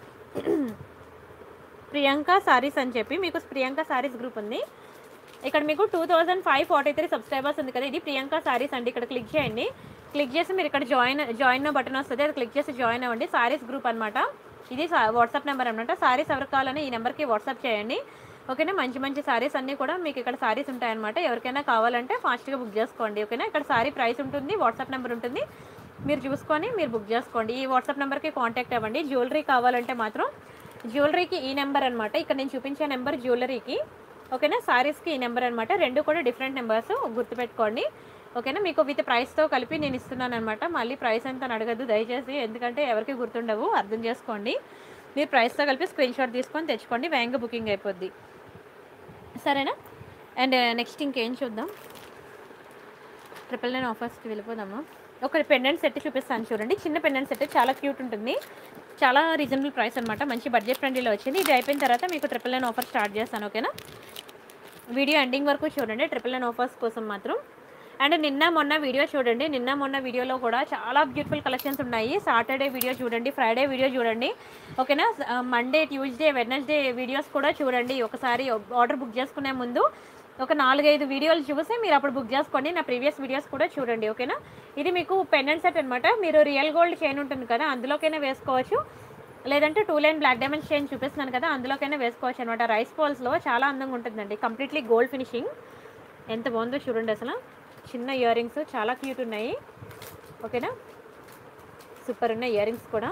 ప్రియాంక సారీస్ అని చెప్పి మీకు ప్రియాంక సారీస్ గ్రూప్ ఉంది ఇక్కడ మీకు two thousand five forty three subscribers ఉంది కదా ఇది ప్రియాంక సారీస్ అండి ఇక్కడ క్లిక్ చేయండి క్లిక్ చేసి మీరు ఇక్కడ జాయిన్ జాయిన్ బటన్ వస్తుంది అది క్లిక్ చేసి జాయిన్ అవ్వండి సారీస్ గ్రూప్ అనమాట ఇది వాట్సాప్ నెంబర్ అనమాట సారీస్ ఎవరికి కావాలని ఈ నెంబర్కి వాట్సాప్ చేయండి ఓకేనా మంచి మంచి సారీస్ అన్నీ కూడా మీకు ఇక్కడ సారీస్ ఉంటాయన్నమాట ఎవరికైనా కావాలంటే ఫాస్ట్గా బుక్ చేసుకోండి ఓకేనా ఇక్కడ సారీ ప్రైస్ ఉంటుంది వాట్సాప్ నెంబర్ ఉంటుంది మీరు చూసుకొని మీరు బుక్ చేసుకోండి ఈ వాట్సాప్ నెంబర్కి కాంటాక్ట్ అవ్వండి జ్యువెలరీ కావాలంటే మాత్రం జ్యువెలరీకి ఈ నెంబర్ అనమాట ఇక్కడ నేను చూపించే నెంబర్ జ్యువెలరీకి ఓకేనా సారీస్కి ఈ నెంబర్ అనమాట రెండు కూడా డిఫరెంట్ నెంబర్స్ గుర్తుపెట్టుకోండి ఓకేనా మీకు విత్ ప్రైస్తో కలిపి నేను ఇస్తున్నాను అనమాట మళ్ళీ ప్రైస్ ఎంత అని అడగద్దు దయచేసి ఎందుకంటే ఎవరికి గుర్తుండవు అర్థం చేసుకోండి మీరు ప్రైస్తో కలిపి స్క్రీన్ షాట్ తీసుకొని తెచ్చుకోండి వేగంగా బుకింగ్ అయిపోద్ది సరేనా అండ్ నెక్స్ట్ ఇంకేం చూద్దాం ట్రిపుల్ నైన్ ఆఫర్స్కి వెళ్ళిపోదామా ఒక పెండెంట్ సెట్ చూపిస్తాను చూడండి చిన్న పెండెంట్ సెట్ చాలా క్యూట్ ఉంటుంది చాలా రీజనబుల్ ప్రైస్ అనమాట మంచి బడ్జెట్ ఫ్రెండ్లీలో వచ్చింది ఇది అయిపోయిన తర్వాత మీకు ట్రిపుల్ నైన్ ఆఫర్ స్టార్ట్ చేస్తాను ఓకేనా వీడియో ఎండింగ్ వరకు చూడండి ట్రిపుల్ నైన్ ఆఫర్స్ కోసం మాత్రం అండ్ నిన్న మొన్న వీడియో చూడండి నిన్న మొన్న వీడియోలో కూడా చాలా బ్యూటిఫుల్ కలెక్షన్స్ ఉన్నాయి సాటర్డే వీడియో చూడండి ఫ్రైడే వీడియో చూడండి ఓకేనా మండే ట్యూస్డే వెడ్నెస్డే వీడియోస్ కూడా చూడండి ఒకసారి ఆర్డర్ బుక్ చేసుకునే ముందు ఒక నాలుగైదు వీడియోలు చూసి మీరు అప్పుడు బుక్ చేసుకోండి నా ప్రీవియస్ వీడియోస్ కూడా చూడండి ఓకేనా ఇది మీకు పెండెంట్ సెట్ అనమాట మీరు రియల్ గోల్డ్ చైన్ ఉంటుంది కదా అందులోకైనా వేసుకోవచ్చు లేదంటే two line black diamonds chain చూపిస్తున్నాను కదా అందులోకైనా వేసుకోవచ్చు అనమాట రైస్ పాల్స్లో చాలా అందంగా ఉంటుందండి కంప్లీట్లీ గోల్డ్ ఫినిషింగ్ ఎంత బాగుందో చూడండి అసలు చిన్న ఇయర్ రింగ్స్ చాలా క్యూట్ ఉన్నాయి ఓకేనా సూపర్ ఉన్న ఇయర్ రింగ్స్ కూడా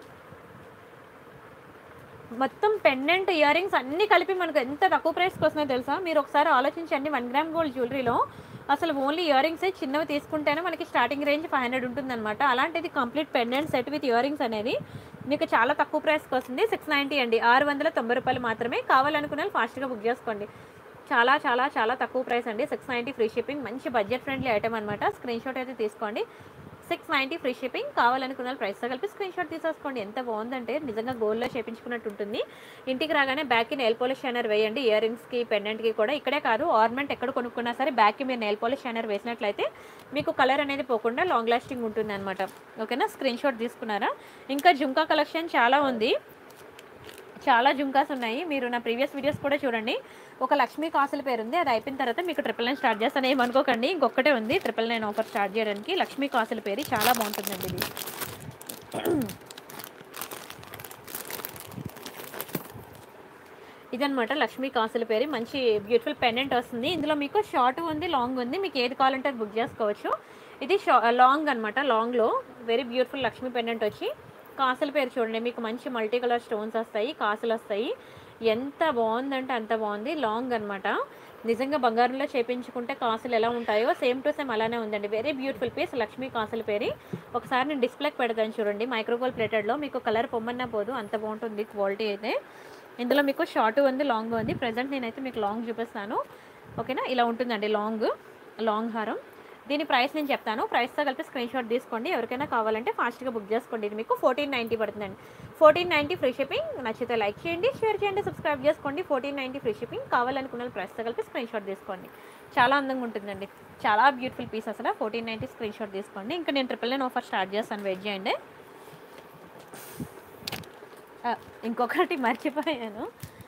మొత్తం పెండెంట్ ఇయర్ రింగ్స్ అన్నీ కలిపి మనకు ఎంత తక్కువ ప్రైస్కి వస్తున్నాయో తెలుసా మీరు ఒకసారి ఆలోచించండి వన్ గ్రామ్ గోల్డ్ జ్యువెలరీలో అసలు ఓన్లీ ఇయర్ రింగ్స్ చిన్నవి తీసుకుంటేనే మనకి స్టార్టింగ్ రేంజ్ ఫైవ్ హండ్రెడ్ ఉంటుందన్నమాట అలాంటిది complete pendant set with ear rings అనేది మీకు చాలా తక్కువ ప్రైస్కి వస్తుంది సిక్స్ నైంటీ అండి ఆరు వందల తొంభై రూపాయలు మాత్రమే కావాలనుకున్న వాళ్ళు ఫాస్ట్గా బుక్ చేసుకోండి చాలా చాలా చాలా తక్కువ ప్రైస్ అండి సిక్స్ నైంటీ ఫ్రీ షిప్పింగ్ మంచి బడ్జెట్ ఫ్రెండ్లీ ఐటమ్ అనమాట స్క్రీన్ షాట్ అయితే తీసుకోండి సిక్స్ నైంటీ ఫ్రీ షిప్పింగ్ కావాలనుకున్న ప్రైస్తో కలిపి స్క్రీన్ షాట్ తీసేసుకోండి ఎంత బాగుందంటే నిజంగా గోల్డ్లో చేపించుకున్నట్టు ఉంటుంది ఇంటికి రాగానే బ్యాక్కి నెయిల్ పాలిష్ షైనర్ వేయండి ఇయర్ రింగ్స్కి పెండెంట్కి కూడా ఇక్కడే కాదు ఆర్నమెంట్ ఎక్కడ కొనుక్కున్నా సరే బ్యాక్కి మీరు నెయిల్ పాలిష్ షైనర్ వేసినట్లయితే మీకు కలర్ అనేది పోకుండా లాంగ్ లాస్టింగ్ ఉంటుంది అనమాట ఓకేనా స్క్రీన్ షాట్ తీసుకున్నారా ఇంకా జుంకా కలెక్షన్ చాలా ఉంది చాలా జుంకాస్ ఉన్నాయి మీరు నా ప్రీవియస్ వీడియోస్ కూడా చూడండి ఒక లక్ష్మీ కాసుల పేరు ఉంది అది అయిపోయిన తర్వాత మీకు ట్రిపుల్ నైన్ స్టార్ట్ చేస్తాను ఏమనుకోకండి ఇంకొకటే ఉంది ట్రిపుల్ నైన్ ఆఫర్ స్టార్ట్ చేయడానికి లక్ష్మీ కాసుల పేరు చాలా బాగుంటుందండి ఇది ఇదనమాట లక్ష్మీ కాసుల పేరు మంచి బ్యూటిఫుల్ పెండెంట్ వస్తుంది ఇందులో మీకు షార్ట్ ఉంది లాంగ్ ఉంది మీకు ఏది కావాలంటే అది బుక్ చేసుకోవచ్చు ఇది షా లాంగ్ అనమాట లాంగ్లో వెరీ బ్యూటిఫుల్ లక్ష్మీ పెండెంట్ వచ్చి కాసుల పేరు చూడండి మీకు మంచి మల్టీ కలర్ స్టోన్స్ వస్తాయి కాసులు వస్తాయి ఎంత బాగుందంటే అంత బాగుంది లాంగ్ అనమాట నిజంగా బంగారంలో చేపించుకుంటే కాసులు ఎలా ఉంటాయో సేమ్ టు సేమ్ అలానే ఉందండి వెరీ బ్యూటిఫుల్ పీస్ లక్ష్మీ కాసుల పేరు ఒకసారి నేను డిస్ప్లేకి పెడతాను చూడండి మైక్రోగోల్ ప్లేటెడ్లో మీకు కలర్ పొమ్మన్నా పోదు అంత బాగుంటుంది క్వాలిటీ అయితే ఇందులో మీకు షార్ట్ ఉంది లాంగ్ ఉంది ప్రజెంట్ నేనైతే మీకు లాంగ్ చూపిస్తాను ఓకేనా ఇలా ఉంటుందండి లాంగ్ లాంగ్ హారం దీని ప్రైస్ నేను చెప్తాను ప్రైస్తో కలిపి స్క్రీన్ షాట్ తీసుకోండి ఎవరికైనా కావాలంటే ఫాస్ట్గా బుక్ చేసుకోండి ఇది మీకు ఫోర్టీన్ నైంటీ పడుతుందండి ఫోర్టీన్ నైంటీ ఫ్రీ షిప్పింగ్ నచ్చితే లైక్ చేయండి షేర్ చేయండి సబ్స్క్రైబ్ చేసుకోండి ఫోర్టీన్ నైంటీ ఫ్రీ షిప్పింగ్ కావాలనుకున్న ప్రైస్తో కలిపి స్క్రీన్ షాట్ తీసుకోండి చాలా అందంగా ఉంటుందండి చాలా బ్యూటిఫుల్ పీస్ అసలు ఫోర్టీన్ నైంటీ స్క్రీన్ షాట్ తీసుకోండి ఇంకా నేను ట్రిపుల్ నైన్ ఆఫర్ స్టార్ట్ చేస్తాను వెయిట్ చేయండి ఆ, ఇంకొకటి మర్చిపోయాను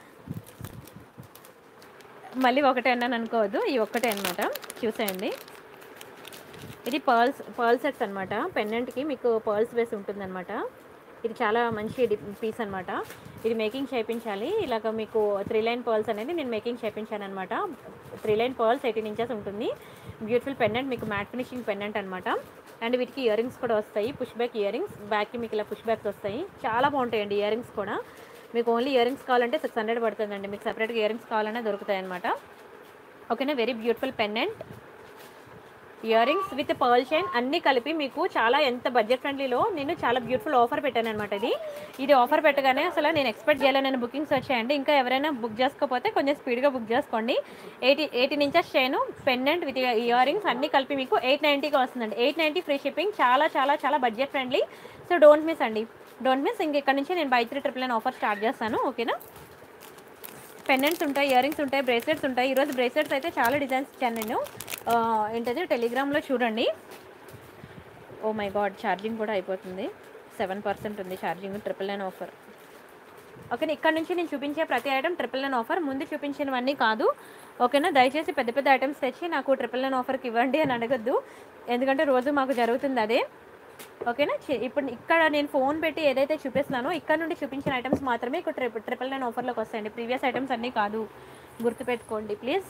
మళ్ళీ ఒకటే అన్నాను అనుకోవద్దు ఈ ఒక్కటే అనమాట చూసేయండి ఇది పర్ల్స్ పర్ల్ సెట్స్ అనమాట పెండెంట్కి మీకు పర్ల్స్ వేసి ఉంటుందన్నమాట ఇది చాలా మంచి పీస్ అనమాట ఇది మేకింగ్ చేయించాలి ఇలాగ మీకు త్రీ లైన్ పర్ల్స్ అనేది నేను మేకింగ్ చేయించాను అనమాట three line pearls eighteen inches ఉంటుంది బ్యూటిఫుల్ పెండెంట్ మీకు మ్యాట్ ఫినిషింగ్ పెండెంట్ అనమాట అండ్ వీటికి ఇయర్ రింగ్స్ కూడా వస్తాయి పుష్ బ్యాక్ ఇయర్ రింగ్స్ బ్యాక్కి మీకు ఇలా పుష్ బ్యాక్స్ వస్తాయి చాలా బాగుంటాయండి ఇయర్ రింగ్స్ కూడా మీకు ఓన్లీ ఇయర్ రింగ్స్ కావాలంటే సిక్స్ హండ్రెడ్ పడుతుందండి మీకు సపరేట్గా ఇయర్ రింగ్స్ కావాలన్నా దొరుకుతాయి అనమాట ఓకేనా very beautiful pendant ear rings with pearl chain అన్నీ కలిపి మీకు చాలా ఎంత బడ్జెట్ ఫ్రెండ్లీలో నేను చాలా బ్యూటిఫుల్ ఆఫర్ పెట్టాను అనమాట ఇది ఇది ఆఫర్ పెట్టగానే అసలు నేను ఎక్స్పెక్ట్ చేయలేని బుకింగ్స్ వచ్చాయండి ఇంకా ఎవరైనా బుక్ చేసుకోకపోతే కొంచెం స్పీడ్గా బుక్ చేసుకోండి eighty eighteen inches chain pendant with ear rings అన్నీ కలిపి మీకు ఎయిట్ నైంటీకి వస్తుందండి ఎయిట్ నైంటీ ఫ్రీ షిప్పింగ్ చాలా చాలా చాలా budget friendly so don't miss అండి డోంట్ మిస్ ఇంక ఇక్కడ నుంచి నేను by three triple nine offer start చేస్తాను ఓకేనా పెండెంట్స్ ఉంటాయి ఇయర్ రింగ్స్ ఉంటాయి బ్రేస్లెట్స్ ఉంటాయి ఈరోజు బ్రేస్లెట్స్ అయితే చాలా డిజైన్స్ ఇచ్చాను నేను ఆ, ఏంటది టెలిగ్రామ్లో చూడండి ఓ మై గాడ్ ఛార్జింగ్ కూడా అయిపోతుంది సెవెన్ పర్సెంట్ ఉంది ఛార్జింగ్ ట్రిపుల్ నైన్ ఆఫర్ ఓకేనా ఇక్కడ నుంచి నేను చూపించే ప్రతి ఐటమ్ ట్రిపుల్ నైన్ ఆఫర్ ముందు చూపించినవన్నీ కాదు ఓకేనా దయచేసి పెద్ద పెద్ద ఐటమ్స్ తెచ్చి నాకు ట్రిపుల్ నైన్ ఆఫర్కి ఇవ్వండి అని అడగద్దు ఎందుకంటే రోజు మాకు జరుగుతుంది అదే ఓకేనా చి- ఇప్పుడు ఇక్కడ నేను ఫోన్ పెట్టి ఏదైతే చూపిస్తున్నానో ఇక్కడ నుండి చూపించిన ఐటమ్స్ మాత్రమే ఇక్కడ ట్రిపుల్ ట్రిపుల్ నైన్ ఆఫర్లోకి వస్తాయండి ప్రీవియస్ ఐటమ్స్ అన్నీ కాదు గుర్తుపెట్టుకోండి ప్లీజ్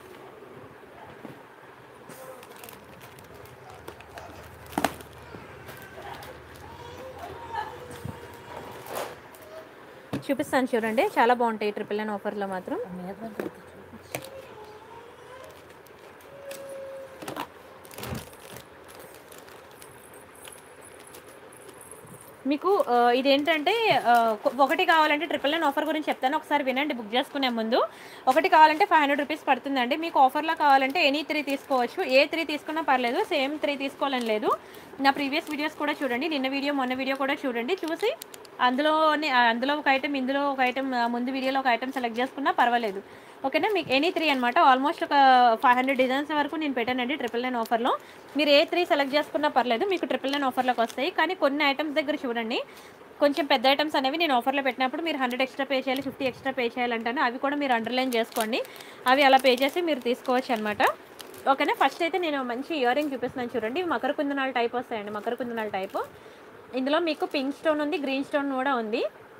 చూపిస్తాను చూడండి చాలా బాగుంటాయి ట్రిపుల్ నైన్ ఆఫర్లో మాత్రం మీకు ఆ, ఇదేంటంటే ఆ, కొ- ఒకటి కావాలంటే ట్రిపుల్ నైన్ ఆఫర్ గురించి చెప్తాను ఒకసారి వినండి బుక్ చేసుకునే ముందు ఒకటి కావాలంటే ఫైవ్ హండ్రెడ్ రూపీస్ పడుతుందండి మీకు ఆఫర్లో కావాలంటే ఎనీ త్రీ తీసుకోవచ్చు ఏ త్రీ తీసుకున్నా పర్లేదు సేమ్ త్రీ తీసుకోవాలని లేదు నా ప్రీవియస్ వీడియోస్ కూడా చూడండి నిన్న వీడియో మొన్న వీడియో కూడా చూడండి చూసి అందులోనే అందులో ఒక ఐటమ్ ఇందులో ఒక ఐటమ్ ముందు వీడియోలో ఒక ఐటమ్ సెలెక్ట్ చేసుకున్నా పర్వాలేదు ఓకేనా మీకు ఎనీ త్రీ అనమాట ఆల్మోస్ట్ ఒక ఫైవ్ హండ్రెడ్ డిజైన్స్ వరకు నేను పెట్టానండి ట్రిపుల్ నైన్ ఆఫర్లో మీరు ఏ త్రీ సెలెక్ట్ చేసుకున్నా పర్లేదు మీకు ట్రిపుల్ నైన్ ఆఫర్లోకి వస్తాయి కానీ కొన్ని ఐటమ్స్ దగ్గర చూడండి కొంచెం పెద్ద ఐటమ్స్ అనేవి నేను ఆఫర్లో పెట్టినప్పుడు మీరు హండ్రెడ్ ఎక్స్ట్రా పే చేయాలి ఫిఫ్టీ ఎక్స్ట్రా పే చేయాలంటాను అవి కూడా మీరు అండర్లైన్ చేసుకోండి అవి అలా పే చేసి మీరు తీసుకోవచ్చు అనమాట ఓకేనా ఫస్ట్ అయితే నేను మంచి ఇయర్ రింగ్ చూపిస్తున్నాను చూడండి ఇవి మకర కుందనాల టైప్ వస్తాయండి మకర కుందనాల టైప్ ఇందులో మీకు పింక్ స్టోన్ ఉంది గ్రీన్ స్టోన్ కూడా ఉంది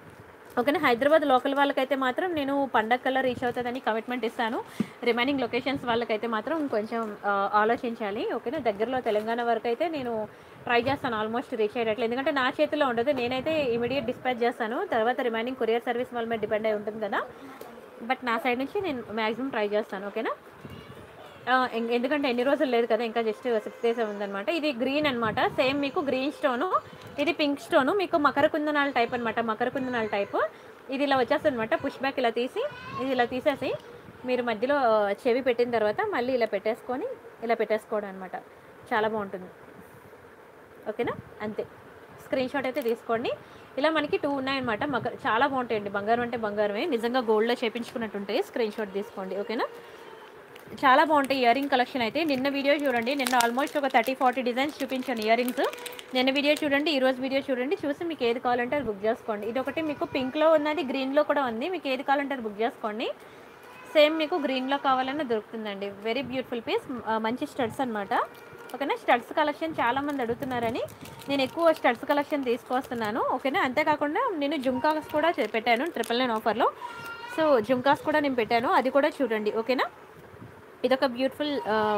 ఓకేనా హైదరాబాద్ లోకల్ వాళ్ళకైతే మాత్రం నేను పండగ కల్లా రీచ్ అవుతుందని కమిట్మెంట్ ఇస్తాను రిమైనింగ్ లొకేషన్స్ వాళ్ళకైతే మాత్రం కొంచెం ఆ, ఆలోచించాలి ఓకేనా దగ్గరలో తెలంగాణ వరకు అయితే నేను ట్రై చేస్తాను ఆల్మోస్ట్ రీచ్ అయ్యేటట్లు ఎందుకంటే నా చేతిలో ఉండదు నేనైతే ఇమీడియట్ డిస్పాచ్ చేస్తాను తర్వాత రిమైనింగ్ కొరియర్ సర్వీస్ వాళ్ళ మీద డిపెండ్ అయి ఉంటుంది కదా బట్ నా సైడ్ నుంచి నేను మ్యాక్సిమం ట్రై చేస్తాను ఓకేనా ఆ, ఎం- ఎందుకంటే ఎన్ని రోజులు లేదు కదా ఇంకా జస్ట్ సిక్స్ డేస్ ఉందన్నమాట ఇది గ్రీన్ అన్నమాట సేమ్ మీకు గ్రీన్ స్టోను ఇది పింక్ స్టోను మీకు మకర కుందనాల టైప్ అనమాట మకర కుందనాల టైప్ ఇది ఇలా వచ్చేస్తుంది అనమాట పుష్ బ్యాక్ ఇలా తీసి ఇది ఇలా తీసేసి మీరు మధ్యలో ఆ, చెవి పెట్టిన తర్వాత మళ్ళీ ఇలా పెట్టేసుకొని ఇలా పెట్టేసుకోవడం అనమాట చాలా బాగుంటుంది ఓకేనా అంతే స్క్రీన్ షాట్ అయితే తీసుకోండి ఇలా మనకి టూ ఉన్నాయన్నమాట మగ చాలా బాగుంటాయండి బంగారం అంటే బంగారమే నిజంగా గోల్డ్లో చేపించుకున్నట్టు ఉంటాయి స్క్రీన్ షాట్ తీసుకోండి ఓకేనా చాలా బాగుంటాయి ఇయర్ రింగ్ కలెక్షన్ అయితే నిన్న వీడియో చూడండి నిన్న ఆల్మోస్ట్ ఒక థర్టీ ఫార్టీ డిజైన్స్ చూపించాను ఇయర్ రింగ్స్ నిన్న వీడియో చూడండి ఈ రోజు వీడియో చూడండి చూసి మీకు ఏది కావాలంటే అది బుక్ చేసుకోండి ఇది ఒకటి మీకు పింక్లో ఉన్నది గ్రీన్లో కూడా ఉంది మీకు ఏది కావాలంటే అది బుక్ చేసుకోండి సేమ్ మీకు గ్రీన్లో కావాలన్నా దొరుకుతుందండి వెరీ బ్యూటిఫుల్ పీస్ మంచి స్టడ్స్ అనమాట ఓకేనా స్టడ్స్ కలెక్షన్ చాలా మంది అడుగుతున్నారని నేను ఎక్కువ స్టడ్స్ కలెక్షన్ తీసుకొస్తున్నాను ఓకేనా అంతేకాకుండా నేను జుంకాస్ కూడా చే- పెట్టాను ట్రిపుల్ నైన్ ఆఫర్లో సో జుంకాస్ కూడా నేను పెట్టాను అది కూడా చూడండి ఓకేనా ఇదొక బ్యూటిఫుల్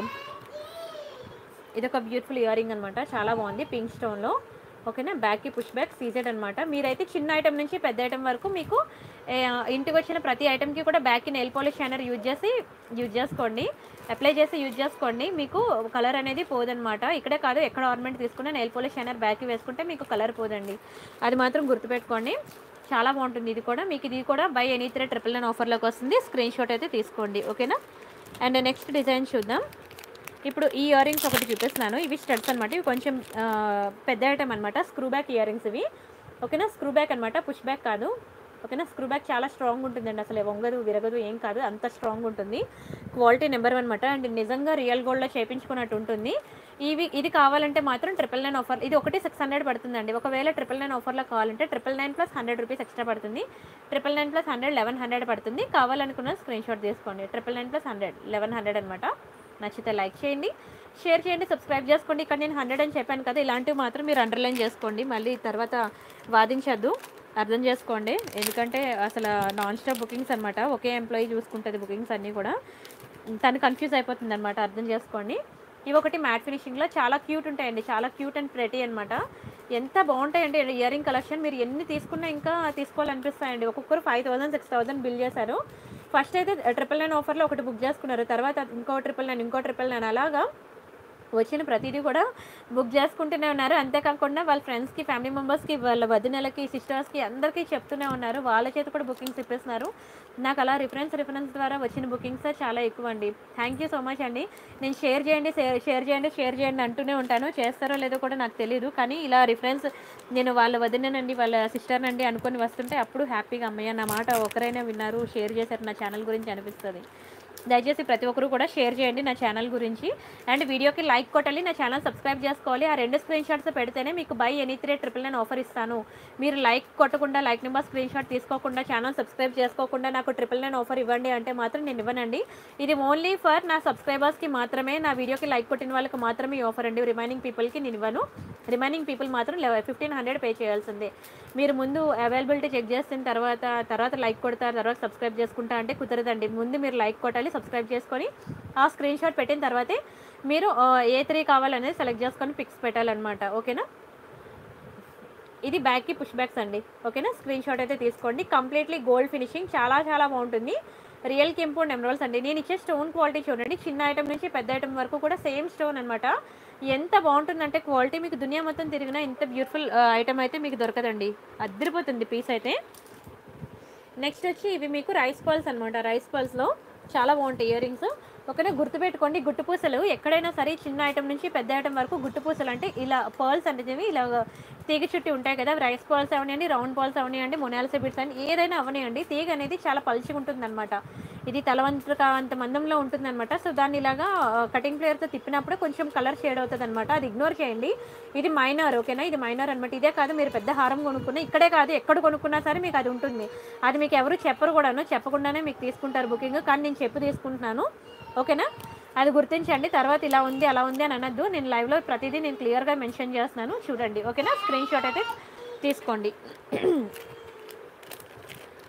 ఇదొక బ్యూటిఫుల్ ఇయర్ రింగ్ అనమాట చాలా బాగుంది పింక్ స్టోన్లో ఓకేనా బ్యాక్కి పుష్ బ్యాక్ సీజెడ్ అనమాట మీరైతే చిన్న ఐటమ్ నుంచి పెద్ద ఐటమ్ వరకు మీకు ఏ, ఇంటికి వచ్చిన ప్రతి ఐటమ్కి కూడా బ్యాక్కి నెయిల్ పాలిష్ షైనర్ యూజ్ చేసి యూజ్ చేసుకోండి అప్లై చేసి యూజ్ చేసుకోండి మీకు కలర్ అనేది పోదనమాట ఇక్కడే కాదు ఎక్కడ ఆర్నమెంట్ తీసుకున్నా నెయిల్ పాలిష్ షైనర్ బ్యాక్కి వేసుకుంటే మీకు కలర్ పోదండి అది మాత్రం గుర్తుపెట్టుకోండి చాలా బాగుంటుంది ఇది కూడా మీకు ఇది కూడా buy any three triple nine ఆఫర్లోకి వస్తుంది స్క్రీన్ షాట్ అయితే తీసుకోండి ఓకేనా అండ్ నెక్స్ట్ డిజైన్ చూద్దాం ఇప్పుడు ఈ ఇయర్ రింగ్స్ ఒకటి చూపిస్తున్నాను ఇవి స్టడ్స్ అనమాట ఇవి కొంచెం ఆ, పెద్ద ఐటమ్ అనమాట స్క్రూ బ్యాక్ ఇయర్ రింగ్స్ ఇవి ఓకేనా స్క్రూ బ్యాక్ అనమాట పుష్ బ్యాక్ కాదు ఓకేనా స్క్రూ బ్యాక్ చాలా స్ట్రాంగ్ ఉంటుందండి అసలు వంగదు విరగదు ఏం కాదు అంత స్ట్రాంగ్ ఉంటుంది క్వాలిటీ నెంబర్ వన్ అనమాట అండ్ నిజంగా రియల్ గోల్డ్లో చేయించుకున్నట్టు ఉంటుంది ఇవి ఇది కావాలంటే మాత్రం ట్రిపుల్ నైన్ ఆఫర్ ఇది ఒకటి సిక్స్ హండ్రెడ్ పడుతుందండి ఒకవేళ ట్రిపుల్ నైన్ ఆఫర్లో కావాలంటే triple nine plus hundred rupees extra పడుతుంది triple nine plus hundred eleven hundred పడుతుంది కావాలనుకున్న స్క్రీన్ షాట్ తీసుకోండి triple nine plus hundred eleven hundred అనమాట నచ్చితే లైక్ చేయండి షేర్ చేయండి సబ్స్క్రైబ్ చేసుకోండి ఇక్కడ నేను హండ్రెడ్ అని చెప్పాను కదా ఇలాంటివి మాత్రం మీరు అండర్లైన్ చేసుకోండి మళ్ళీ తర్వాత వాదించద్దు అర్థం చేసుకోండి ఎందుకంటే అసలు నాన్ స్టాప్ బుకింగ్స్ అనమాట ఒకే ఎంప్లాయీ చూసుకుంటుంది బుకింగ్స్ అన్నీ కూడా తను కన్ఫ్యూజ్ అయిపోతుంది అనమాట అర్థం చేసుకోండి ఇవి ఒకటి మ్యాట్ ఫినిషింగ్లో చాలా క్యూట్ ఉంటాయండి చాలా క్యూట్ అండ్ ప్రెటీ అనమాట ఎంత బాగుంటాయండి ఇయర్ రింగ్ కలెక్షన్ మీరు ఎన్ని తీసుకున్నా ఇంకా తీసుకోవాలనిపిస్తాయండి ఒక్కొక్కరు five thousand six thousand bill చేశారు ఫస్ట్ అయితే ట్రిపుల్ నైన్ ఆఫర్లో ఒకటి బుక్ చేసుకున్నారు తర్వాత ఇంకో ట్రిపుల్ నైన్ ఇంకో ట్రిపుల్ నైన్ అలాగా వచ్చిన ప్రతిదీ కూడా బుక్ చేసుకుంటూనే ఉన్నారు అంతేకాకుండా వాళ్ళ ఫ్రెండ్స్కి ఫ్యామిలీ మెంబర్స్కి వాళ్ళ వదినలకి సిస్టర్స్కి అందరికీ చెప్తూనే ఉన్నారు వాళ్ళ చేత కూడా బుకింగ్స్ ఇప్పిస్తున్నారు నాకు అలా రిఫరెన్స్ రిఫరెన్స్ ద్వారా వచ్చిన బుకింగ్స్ చాలా ఎక్కువ అండి థ్యాంక్ యూ సో మచ్ అండి నేను షేర్ చేయండి షేర్ షేర్ చేయండి షేర్ చేయండి అంటూనే ఉంటాను చేస్తారో లేదో కూడా నాకు తెలియదు కానీ ఇలా రిఫరెన్స్ నేను వాళ్ళ వదిననండి వాళ్ళ సిస్టర్ నండి అనుకొని వస్తుంటే అప్పుడు హ్యాపీగా అమ్మయ్య నా మాట ఒకరైనా విన్నారు షేర్ చేశారు నా ఛానల్ గురించి అనిపిస్తుంది దయచేసి ప్రతి ఒక్కరు కూడా షేర్ చేయండి నా ఛానల్ గురించి అండ్ వీడియోకి లైక్ కొట్టాలి నా ఛానల్ సబ్స్క్రైబ్ చేసుకోవాలి ఆ రెండు స్క్రీన్ షాట్స్ పెడితేనే మీకు buy any three triple nine offer ఇస్తాను మీరు లైక్ కొట్టకుండా లైక్ నెంబర్ స్క్రీన్ షాట్ తీసుకోకుండా ఛానల్ సబ్స్క్రైబ్ చేసుకోకుండా నాకు ట్రిపుల్ నైన్ ఆఫర్ ఇవ్వండి అంటే మాత్రం నేను ఇవ్వనండి ఇది ఓన్లీ ఫర్ నా సబ్స్క్రైబర్స్కి మాత్రమే నా వీడియోకి లైక్ కొట్టిన వాళ్ళకి మాత్రమే ఈ ఆఫర్ అండి రిమైనింగ్ పీపుల్కి నేను ఇవ్వను రిమైనింగ్ పీపుల్ మాత్రం ఫిఫ్టీన్ హండ్రెడ్ పే చేయాల్సిందే మీరు ముందు అవైలబిలిటీ చెక్ చేసిన తర్వాత తర్వాత లైక్ కొడతారు తర్వాత సబ్స్క్రైబ్ చేసుకుంటా అంటే కుదరదండి ముందు మీరు లైక్ కొట్టాలి సబ్స్క్రైబ్ చేసుకొని ఆ స్క్రీన్ షాట్ పెట్టిన తర్వాతే మీరు ఆ, ఏ త్రీ కావాలనేది సెలెక్ట్ చేసుకొని పిక్స్ పెట్టాలన్నమాట ఓకేనా ఇది బ్యాక్కి పుష్ బ్యాక్స్ అండి ఓకేనా స్క్రీన్ షాట్ అయితే తీసుకోండి కంప్లీట్లీ గోల్డ్ ఫినిషింగ్ చాలా చాలా బాగుంటుంది రియల్ కెంపౌండ్ ఎమరాల్స్ అండి నేను ఇచ్చే స్టోన్ క్వాలిటీ చూడండి చిన్న ఐటమ్ నుంచి పెద్ద ఐటమ్ వరకు కూడా సేమ్ స్టోన్ అనమాట ఎంత బాగుంటుందంటే క్వాలిటీ మీకు దునియా మొత్తం తిరిగినా ఇంత బ్యూటిఫుల్ ఐటమ్ అయితే మీకు దొరకదండి అద్దరిపోతుంది పీస్ అయితే నెక్స్ట్ వచ్చి ఇవి మీకు రైస్ పర్ల్స్ అనమాట రైస్ పర్ల్స్లో చాలా బాగుంటాయి ఇయర్ రింగ్స్ ఒకనే గుర్తుపెట్టుకోండి గుట్టు పూసలు ఎక్కడైనా సరే చిన్న ఐటమ్ నుంచి పెద్ద ఐటమ్ వరకు గుట్టు పూసలు అంటే ఇలా పర్ల్స్ అనేది ఇలా తీగ చుట్టి ఉంటాయి కదా రైస్ పర్ల్స్ అవనివ్వండి రౌండ్ పర్ల్స్ అవనివ్వండి మొనాలిసా బిట్స్ అని ఏదైనా అవనివ్వండి తీగ అనేది చాలా పలుచగా ఉంటుంది ఇది తలవంతక అంత మందంలో ఉంటుందన్నమాట సో దాన్ని ఇలాగా కటింగ్ ప్లేయర్తో తిప్పినప్పుడు కొంచెం కలర్ షేడ్ అవుతుంది అనమాట అది ఇగ్నోర్ చేయండి ఇది మైనర్ ఓకేనా ఇది మైనర్ అనమాట ఇదే కాదు మీరు పెద్ద హారం కొనుక్కున్నా ఇక్కడే కాదు ఎక్కడ కొనుక్కున్నా సరే మీకు అది ఉంటుంది అది మీకు ఎవరు చెప్పరు కూడాను చెప్పకుండానే మీకు తీసుకుంటారు బుకింగ్ కానీ నేను చెప్పు తీసుకుంటున్నాను ఓకేనా అది గుర్తించండి తర్వాత ఇలా ఉంది అలా ఉంది అని అనొద్దు నేను లైవ్లో ప్రతిదీ నేను క్లియర్గా మెన్షన్ చేస్తున్నాను చూడండి ఓకేనా స్క్రీన్ షాట్ అయితే తీసుకోండి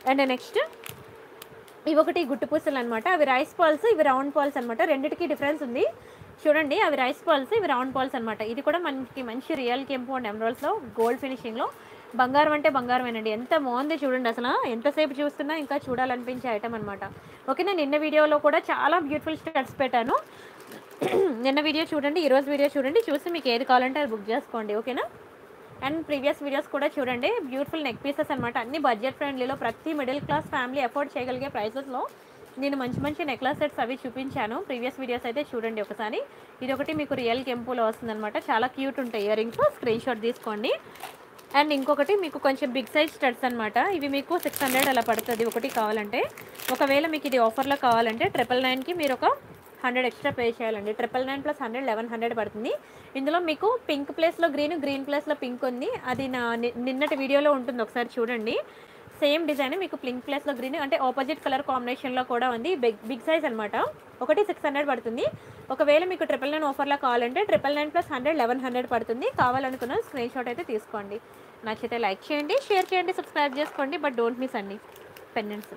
అండ్ నెక్స్ట్ ఇవి ఒకటి గుట్టు పూసలు అనమాట అవి రైస్ పాల్స్ ఇవి రౌండ్ పాల్స్ అనమాట రెండిటికి డిఫరెన్స్ ఉంది చూడండి అవి రైస్ పాల్స్ ఇవి రౌండ్ పాల్స్ అనమాట ఇది కూడా మనకి మంచి రియల్ కెంపు అండ్ ఎమరాల్స్లో గోల్డ్ ఫినిషింగ్లో బంగారం అంటే బంగారమేనండి ఎంత బాగుంది చూడండి అసలు ఎంతసేపు చూస్తున్నా ఇంకా చూడాలనిపించే ఐటమ్ అనమాట ఓకేనా నిన్న వీడియోలో కూడా చాలా బ్యూటిఫుల్ స్టడ్స్ పెట్టాను నిన్న వీడియో చూడండి ఈరోజు వీడియో చూడండి చూసి మీకు ఏది కావాలంటే అది బుక్ చేసుకోండి ఓకేనా అండ్ ప్రీవియస్ వీడియోస్ కూడా చూడండి బ్యూటిఫుల్ నెక్ పీసెస్ అనమాట అన్ని బడ్జెట్ ఫ్రెండ్లీలో ప్రతి మిడిల్ క్లాస్ ఫ్యామిలీ అఫోర్డ్ చేయగలిగే ప్రైసెస్లో నేను మంచి మంచి నెక్లెస్ సెట్స్ అవి చూపించాను ప్రీవియస్ వీడియోస్ అయితే చూడండి ఒకసారి ఇది ఒకటి మీకు రియల్ కెంపులో వస్తుందన్నమాట చాలా క్యూట్ ఉంటాయి ఇయర్ రింగ్స్ స్క్రీన్ షాట్ తీసుకోండి అండ్ ఇంకొకటి మీకు కొంచెం బిగ్ సైజ్ స్టడ్స్ అనమాట ఇవి మీకు సిక్స్ హండ్రెడ్ అలా పడుతుంది ఒకటి కావాలంటే ఒకవేళ మీకు ఇది ఆఫర్లో కావాలంటే ట్రిపుల్ నైన్కి మీరు ఒక హండ్రెడ్ ఎక్స్ట్రా పే చేయాలండి triple nine plus hundred eleven hundred పడుతుంది ఇందులో మీకు పింక్ ప్లేస్లో గ్రీన్ గ్రీన్ ప్లేస్లో పింక్ ఉంది అది నా ని- నిన్నటి వీడియోలో ఉంటుంది ఒకసారి చూడండి సేమ్ డిజైన్ మీకు పింక్ ప్లేస్లో గ్రీన్ అంటే ఆపోజిట్ కలర్ కాంబినేషన్లో కూడా ఉంది బిగ్ బిగ్ సైజ్ అనమాట ఒకటి సిక్స్ హండ్రెడ్ పడుతుంది ఒకవేళ మీకు ట్రిపుల్ నైన్ ఆఫర్లో కావాలంటే triple nine plus hundred eleven hundred పడుతుంది కావాలనుకున్న స్క్రీన్ షాట్ అయితే తీసుకోండి నచ్చితే లైక్ చేయండి షేర్ చేయండి సబ్స్క్రైబ్ చేసుకోండి బట్ డోంట్ మిస్ అండి పెండెంట్స్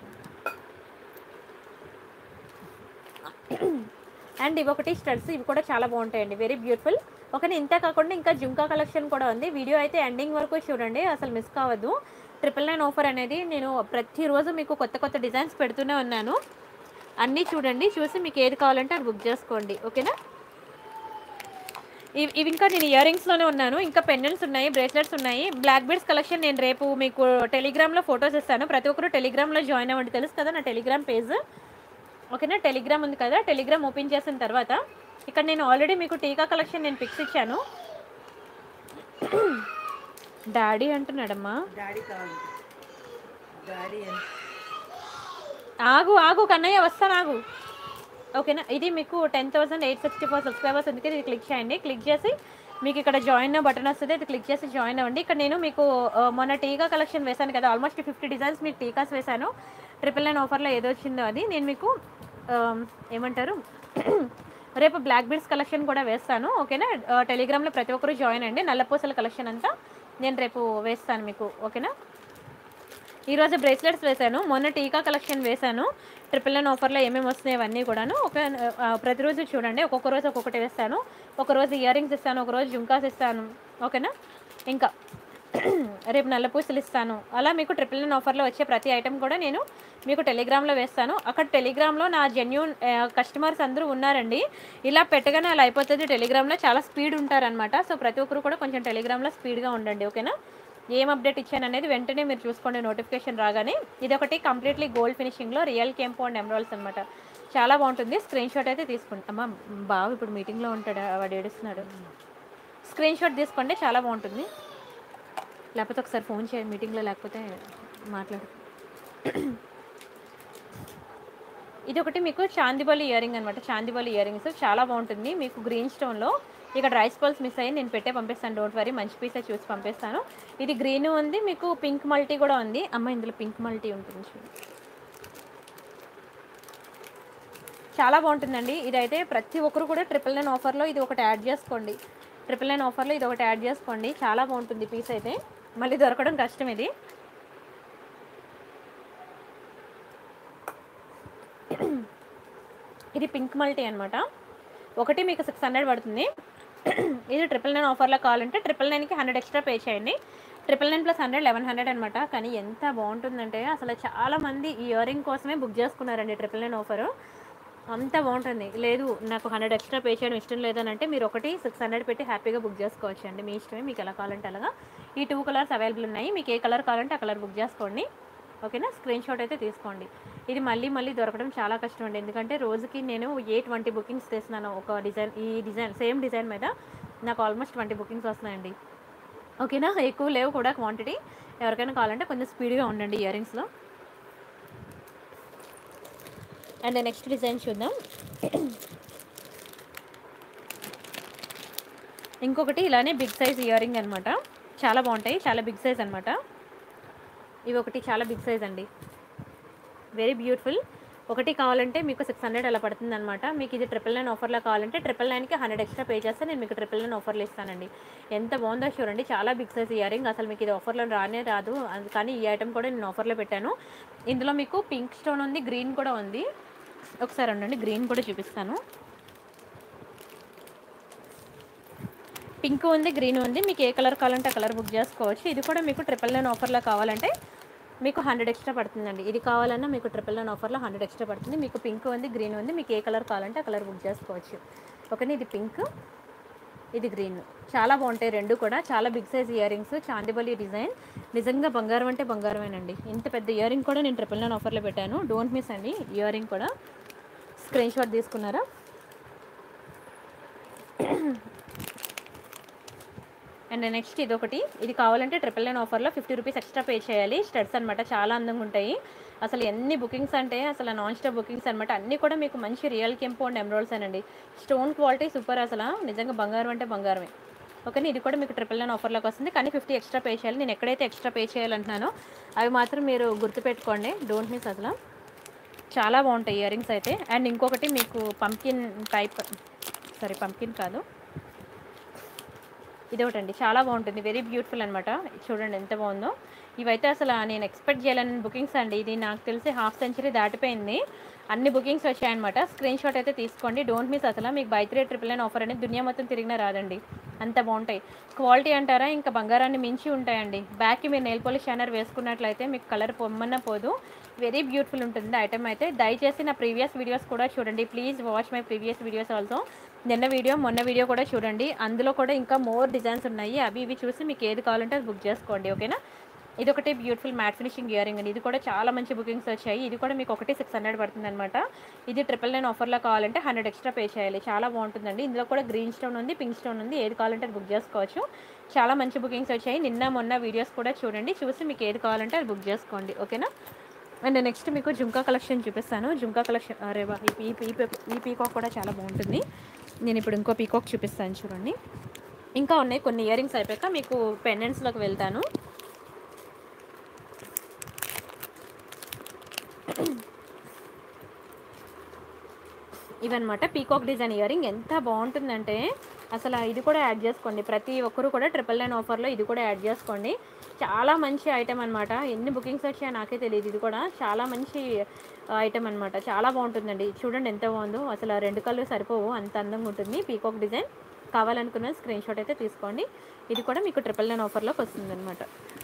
అండ్ ఇవి ఒకటి స్టడ్స్ ఇవి కూడా చాలా బాగుంటాయండి వెరీ బ్యూటిఫుల్ ఒకనే ఇంతే కాకుండా ఇంకా జుంకా కలెక్షన్ కూడా ఉంది వీడియో అయితే ఎండింగ్ వరకు చూడండి అసలు మిస్ కావద్దు ట్రిపుల్ నైన్ ఆఫర్ అనేది నేను ప్రతిరోజు మీకు కొత్త కొత్త డిజైన్స్ పెడుతూనే ఉన్నాను అన్నీ చూడండి చూసి మీకు ఏది కావాలంటే అది బుక్ చేసుకోండి ఓకేనా ఇవి ఇవి ఇంకా నేను ఇయర్ రింగ్స్లోనే ఉన్నాను ఇంకా పెండెంట్స్ ఉన్నాయి బ్రేస్లెట్స్ ఉన్నాయి బ్లాక్ బీడ్స్ కలెక్షన్ నేను రేపు మీకు టెలిగ్రామ్లో ఫొటోస్ ఇస్తాను ప్రతి ఒక్కరు టెలిగ్రామ్లో జాయిన్ అవ్వండి తెలుసు కదా నా టెలిగ్రామ్ పేజ్ ఓకేనా టెలిగ్రామ్ ఉంది కదా టెలిగ్రామ్ ఓపెన్ చేసిన తర్వాత ఇక్కడ నేను ఆల్రెడీ మీకు టీకా కలెక్షన్ నేను పిక్స్ ఇచ్చాను డాడీ అంటున్నాడమ్మా డాడీ కావాలి డాడీ ఎంత ఆగు ఆగు కన్నయ్య వస్తాను ఆగు ఓకేనా ఇది మీకు ten thousand eight sixty four subscribers అందుకే ఇది క్లిక్ చేయండి క్లిక్ చేసి మీకు ఇక్కడ జాయిన్ బటన్ వస్తుంది ఇది క్లిక్ చేసి జాయిన్ అవ్వండి ఇక్కడ నేను మీకు ఆ, మొన్న టీకా కలెక్షన్ వేశాను కదా ఆల్మోస్ట్ ఫిఫ్టీ డిజైన్స్ మీకు టీకాస్ వేశాను ట్రిపుల్ నైన్ ఆఫర్లో ఏదో వచ్చిందో అది నేను మీకు ఆ, ఏమంటారు రేపు బ్లాక్ బీడ్స్ కలెక్షన్ కూడా వేస్తాను ఓకేనా ఆ, టెలిగ్రామ్లో ప్రతి ఒక్కరు జాయిన్ అండి నల్లపూసల కలెక్షన్ అంతా నేను రేపు వేస్తాను మీకు ఓకేనా ఈరోజు బ్రేస్లెట్స్ వేశాను మొన్న టీకా కలెక్షన్ వేశాను ట్రిపుల్ నైన్ ఆఫర్లో ఏమేమి వస్తున్నాయి అవన్నీ కూడాను ఒక ఆ, ప్రతిరోజు చూడండి ఒక్కొక్క రోజు ఒక్కొక్కటి వేస్తాను ఒక రోజు ఇయర్ రింగ్స్ ఇస్తాను ఒక రోజు జుంకాస్ ఇస్తాను ఓకేనా ఇంకా రేపు నల్ల పూసలు ఇస్తాను అలా మీకు ట్రిపుల్ నైన్ ఆఫర్లో వచ్చే ప్రతి ఐటెం కూడా నేను మీకు టెలిగ్రామ్లో వేస్తాను అక్కడ టెలిగ్రామ్లో నా జెన్యున్ కస్టమర్స్ అందరూ ఉన్నారండి ఇలా పెట్టగానే అలా అయిపోతుంది టెలిగ్రామ్లో చాలా స్పీడ్ ఉంటారనమాట సో ప్రతి ఒక్కరు కూడా కొంచెం టెలిగ్రామ్లో స్పీడ్గా ఉండండి ఓకేనా ఏం అప్డేట్ ఇచ్చాను అనేది వెంటనే మీరు చూసుకోండి నోటిఫికేషన్ రాగానే ఇది ఒకటి కంప్లీట్లీ గోల్డ్ ఫినిషింగ్లో రియల్ కెంపో అండ్ ఎమరాల్స్ అనమాట చాలా బాగుంటుంది స్క్రీన్ షాట్ అయితే తీసుకోండి అమ్మ బావ ఇప్పుడు మీటింగ్లో ఉంటాడు వాడు ఏడుస్తున్నాడు స్క్రీన్ షాట్ తీసుకోండి చాలా బాగుంటుంది లేకపోతే ఒకసారి ఫోన్ చేయండి మీటింగ్లో లేకపోతే మాట్లాడు ఇది ఒకటి మీకు చాందిబలి ఇయర్ రింగ్ అనమాట చాందిబలి ఇయర్ రింగ్స్ చాలా బాగుంటుంది మీకు గ్రీన్ స్టోన్లో ఇక్కడ రైస్ పల్స్ మిస్ అయ్యి నేను పెట్టే పంపిస్తాను డోంట్ వరీ మంచి పీసే చూసి పంపిస్తాను ఇది గ్రీన్ ఉంది మీకు పింక్ మల్టీ కూడా ఉంది అమ్మ ఇందులో పింక్ మల్టీ ఉంటుంది చూడు చాలా బాగుంటుందండి ఇదైతే ప్రతి ఒక్కరు కూడా ట్రిపుల్ నైన్ ఆఫర్లో ఇది ఒకటి యాడ్ చేసుకోండి ట్రిపుల్ నైన్ ఆఫర్లో ఇది ఒకటి యాడ్ చేసుకోండి చాలా బాగుంటుంది పీస్ అయితే మళ్ళీ దొరకడం కష్టం ఇది ఇది పింక్ మల్టీ అనమాట ఒకటి మీకు సిక్స్ హండ్రెడ్ పడుతుంది ఇది ట్రిపుల్ నైన్ ఆఫర్లో కావాలంటే ట్రిపుల్ నైన్కి హండ్రెడ్ ఎక్స్ట్రా పే చేయండి triple nine plus hundred eleven hundred అనమాట కానీ ఎంత బాగుంటుందంటే అసలు చాలా మంది ఈ ఇయర్ రింగ్ కోసమే బుక్ చేసుకున్నారండి ట్రిపుల్ నైన్ ఆఫర్ అంత బాగుంటుంది లేదు నాకు హండ్రెడ్ ఎక్స్ట్రా పే చేయడం ఇష్టం లేదని అంటే మీరు ఒకటి సిక్స్ హండ్రెడ్ పెట్టి హ్యాపీగా బుక్ చేసుకోవచ్చు అండి మీ ఇష్టమే మీకు ఎలా కావాలంటే అలాగా ఈ టూ కలర్స్ అవైలబుల్ ఉన్నాయి మీకు ఏ కలర్ కావాలంటే ఆ కలర్ బుక్ చేసుకోండి ఓకేనా స్క్రీన్ షాట్ అయితే తీసుకోండి ఇది మళ్ళీ మళ్ళీ దొరకడం చాలా కష్టం అండి ఎందుకంటే రోజుకి నేను ఏ ట్వంటీ బుకింగ్స్ చేస్తున్నాను ఒక డిజైన్ ఈ డిజైన్ సేమ్ డిజైన్ మీద నాకు ఆల్మోస్ట్ ట్వంటీ బుకింగ్స్ వస్తున్నాయండి ఓకేనా ఎక్కువ లేవు కూడా క్వాంటిటీ ఎవరికైనా కావాలంటే కొంచెం స్పీడ్గా ఉండండి ఇయర్ రింగ్స్లో అండ్ నెక్స్ట్ డిజైన్ చూద్దాం ఇంకొకటి ఇలానే బిగ్ సైజ్ ఇయర్ రింగ్ అనమాట చాలా బాగుంటాయి చాలా బిగ్ సైజ్ అనమాట ఇవి ఒకటి చాలా బిగ్ సైజ్ అండి వెరీ బ్యూటిఫుల్ ఒకటి కావాలంటే మీకు సిక్స్ హండ్రెడ్ అలా పడుతుంది అనమాట మీకు ఇది ట్రిపుల్ నైన్ ఆఫర్లో కావాలంటే ట్రిపుల్ నైన్కి హండ్రెడ్ ఎక్స్ట్రా పే చేస్తే నేను మీకు ట్రిపుల్ నైన్ ఆఫర్లు ఇస్తానండి ఎంత బాగుందో చూడండి చాలా బిగ్ సైజ్ ఇయర్ రింగ్ అసలు మీకు ఇది ఆఫర్లో రానే రాదు అది కానీ ఈ ఐటమ్ కూడా నేను ఆఫర్లో పెట్టాను ఇందులో మీకు పింక్ స్టోన్ ఉంది గ్రీన్ కూడా ఉంది ఒకసారి ఉండండి గ్రీన్ కూడా చూపిస్తాను పింక్ ఉంది గ్రీన్ ఉంది మీకు ఏ కలర్ కావాలంటే ఆ కలర్ బుక్ చేసుకోవచ్చు ఇది కూడా మీకు ట్రిపుల్ నైన్ ఆఫర్లో కావాలంటే మీకు హండ్రెడ్ ఎక్స్ట్రా పడుతుందండి ఇది కావాలన్నా మీకు ట్రిపుల్ నైన్ ఆఫర్లో హండ్రెడ్ ఎక్స్ట్రా పడుతుంది మీకు పింక్ ఉంది గ్రీన్ ఉంది మీకు ఏ కలర్ కావాలంటే ఆ కలర్ బుక్ చేసుకోవచ్చు ఓకేనా ఇది పింక్ ఇది గ్రీన్ చాలా బాగుంటాయి రెండు కూడా చాలా big size year rings chandbali design నిజంగా బంగారం అంటే బంగారమేనండి ఇంత పెద్ద ఇయర్ రింగ్ కూడా నేను ట్రిపుల్ నైన్ ఆఫర్లో పెట్టాను డోంట్ మిస్ అండి ఇయర్ రింగ్ కూడా స్క్రీన్ షాట్ తీసుకున్నారా అండ్ నెక్స్ట్ ఇది ఒకటి ఇది కావాలంటే ట్రిపుల్ నైన్ ఆఫర్లో ఫిఫ్టీ రూపీస్ ఎక్స్ట్రా పే చేయాలి స్టడ్స్ అనమాట చాలా అందంగా ఉంటాయి అసలు ఎన్ని బుకింగ్స్ అంటే అసలు నాన్ స్టాప్ బుకింగ్స్ అనమాట అన్నీ కూడా మీకు మంచి రియల్ కెంపు అండ్ ఎమరాల్స్ అండి స్టోన్ క్వాలిటీ సూపర్ అసలు నిజంగా బంగారం అంటే బంగారమే ఓకేనా ఇది కూడా మీకు ట్రిపుల్ నైన్ ఆఫర్లోకి వస్తుంది కానీ ఫిఫ్టీ ఎక్స్ట్రా పే చేయాలి నేను ఎక్కడైతే ఎక్స్ట్రా పే చేయాలంటున్నానో అవి మాత్రం మీరు గుర్తుపెట్టుకోండి డోంట్ మిస్ అసలు చాలా బాగుంటాయి ఇయర్ రింగ్స్ అయితే అండ్ ఇంకొకటి మీకు పంకిన్ టైప్ సారీ పంకిన్ కాదు ఇది ఒకటండి చాలా బాగుంటుంది వెరీ బ్యూటిఫుల్ అనమాట చూడండి ఎంత బాగుందో ఇవైతే అసలు నేను ఎక్స్పెక్ట్ చేయలేని బుకింగ్స్ అండి ఇది నాకు తెలిసి హాఫ్ సెంచరీ దాటిపోయింది అన్ని బుకింగ్స్ వచ్చాయన్నమాట స్క్రీన్ షాట్ అయితే తీసుకోండి డోంట్ మిస్ అసలు మీకు buy three triple nine offer అనేది దునియా మొత్తం తిరిగినా రాదండి అంత బాగుంటాయి క్వాలిటీ అంటారా ఇంకా బంగారాన్ని మించి ఉంటాయండి బ్యాక్కి మీరు నెయిల్ పాలిష్ షైనర్ వేసుకున్నట్లయితే మీకు కలర్ పొమ్మన్న పోదు వెరీ బ్యూటిఫుల్ ఉంటుంది ఐటమ్ అయితే దయచేసి నా ప్రీవియస్ వీడియోస్ కూడా చూడండి please watch my previous videos also నిన్న వీడియో మొన్న వీడియో కూడా చూడండి అందులో కూడా ఇంకా మోర్ డిజైన్స్ ఉన్నాయి అవి ఇవి చూసి మీకు ఏది కావాలంటే అది బుక్ చేసుకోండి ఓకేనా ఇది ఒకటి beautiful matte finishing ear ring అండి ఇది కూడా చాలా మంచి బుకింగ్స్ వచ్చాయి ఇది కూడా మీకు ఒకటి సిక్స్ హండ్రెడ్ పడుతుంది అనమాట ఇది ట్రిపుల్ నైన్ ఆఫర్లో కావాలంటే హండ్రెడ్ ఎక్స్ట్రా పే చేయాలి చాలా బాగుంటుందండి ఇందులో కూడా గ్రీన్ స్టోన్ ఉంది పింక్ స్టోన్ ఉంది ఏది కావాలంటే అది బుక్ చేసుకోవచ్చు చాలా మంచి బుకింగ్స్ వచ్చాయి నిన్న మొన్న వీడియోస్ కూడా చూడండి చూసి మీకు ఏది కావాలంటే అది బుక్ చేసుకోండి ఓకేనా అండ్ నెక్స్ట్ మీకు జుంకా కలెక్షన్ చూపిస్తాను జుంకా కలెక్షన్ అరే వా, ఈ ఈ ఈ- ఈ పీకాక్ కూడా చాలా బాగుంటుంది నేను ఇప్పుడు ఇంకో పీకాక్ చూపిస్తాను చూడండి ఇంకా ఉన్నాయి కొన్ని ఇయర్ రింగ్స్ అయిపోయాక మీకు పెండెంట్స్లోకి వెళ్తాను ఇవన్నమాట పీకాక్ డిజైన్ ఇయర్ రింగ్ ఎంత బాగుంటుందంటే అసలు ఇది కూడా యాడ్ చేసుకోండి ప్రతి ఒక్కరు కూడా ట్రిపుల్ నైన్ ఆఫర్లో ఇది కూడా యాడ్ చేసుకోండి చాలా మంచి ఐటమ్ అనమాట ఎన్ని బుకింగ్స్ వచ్చాయో నాకే తెలియదు ఇది కూడా చాలా మంచి ఐటమ్ అనమాట చాలా బాగుంటుందండి చూడండి ఎంత బాగుందో అసలు ఆ రెండు కళ్ళు సరిపోవు అంత అందంగా ఉంటుంది పీకాక్ డిజైన్ కావాలనుకున్న స్క్రీన్ షాట్ అయితే తీసుకోండి ఇది కూడా మీకు ట్రిపుల్ నైన్ ఆఫర్లోకి వస్తుంది అనమాట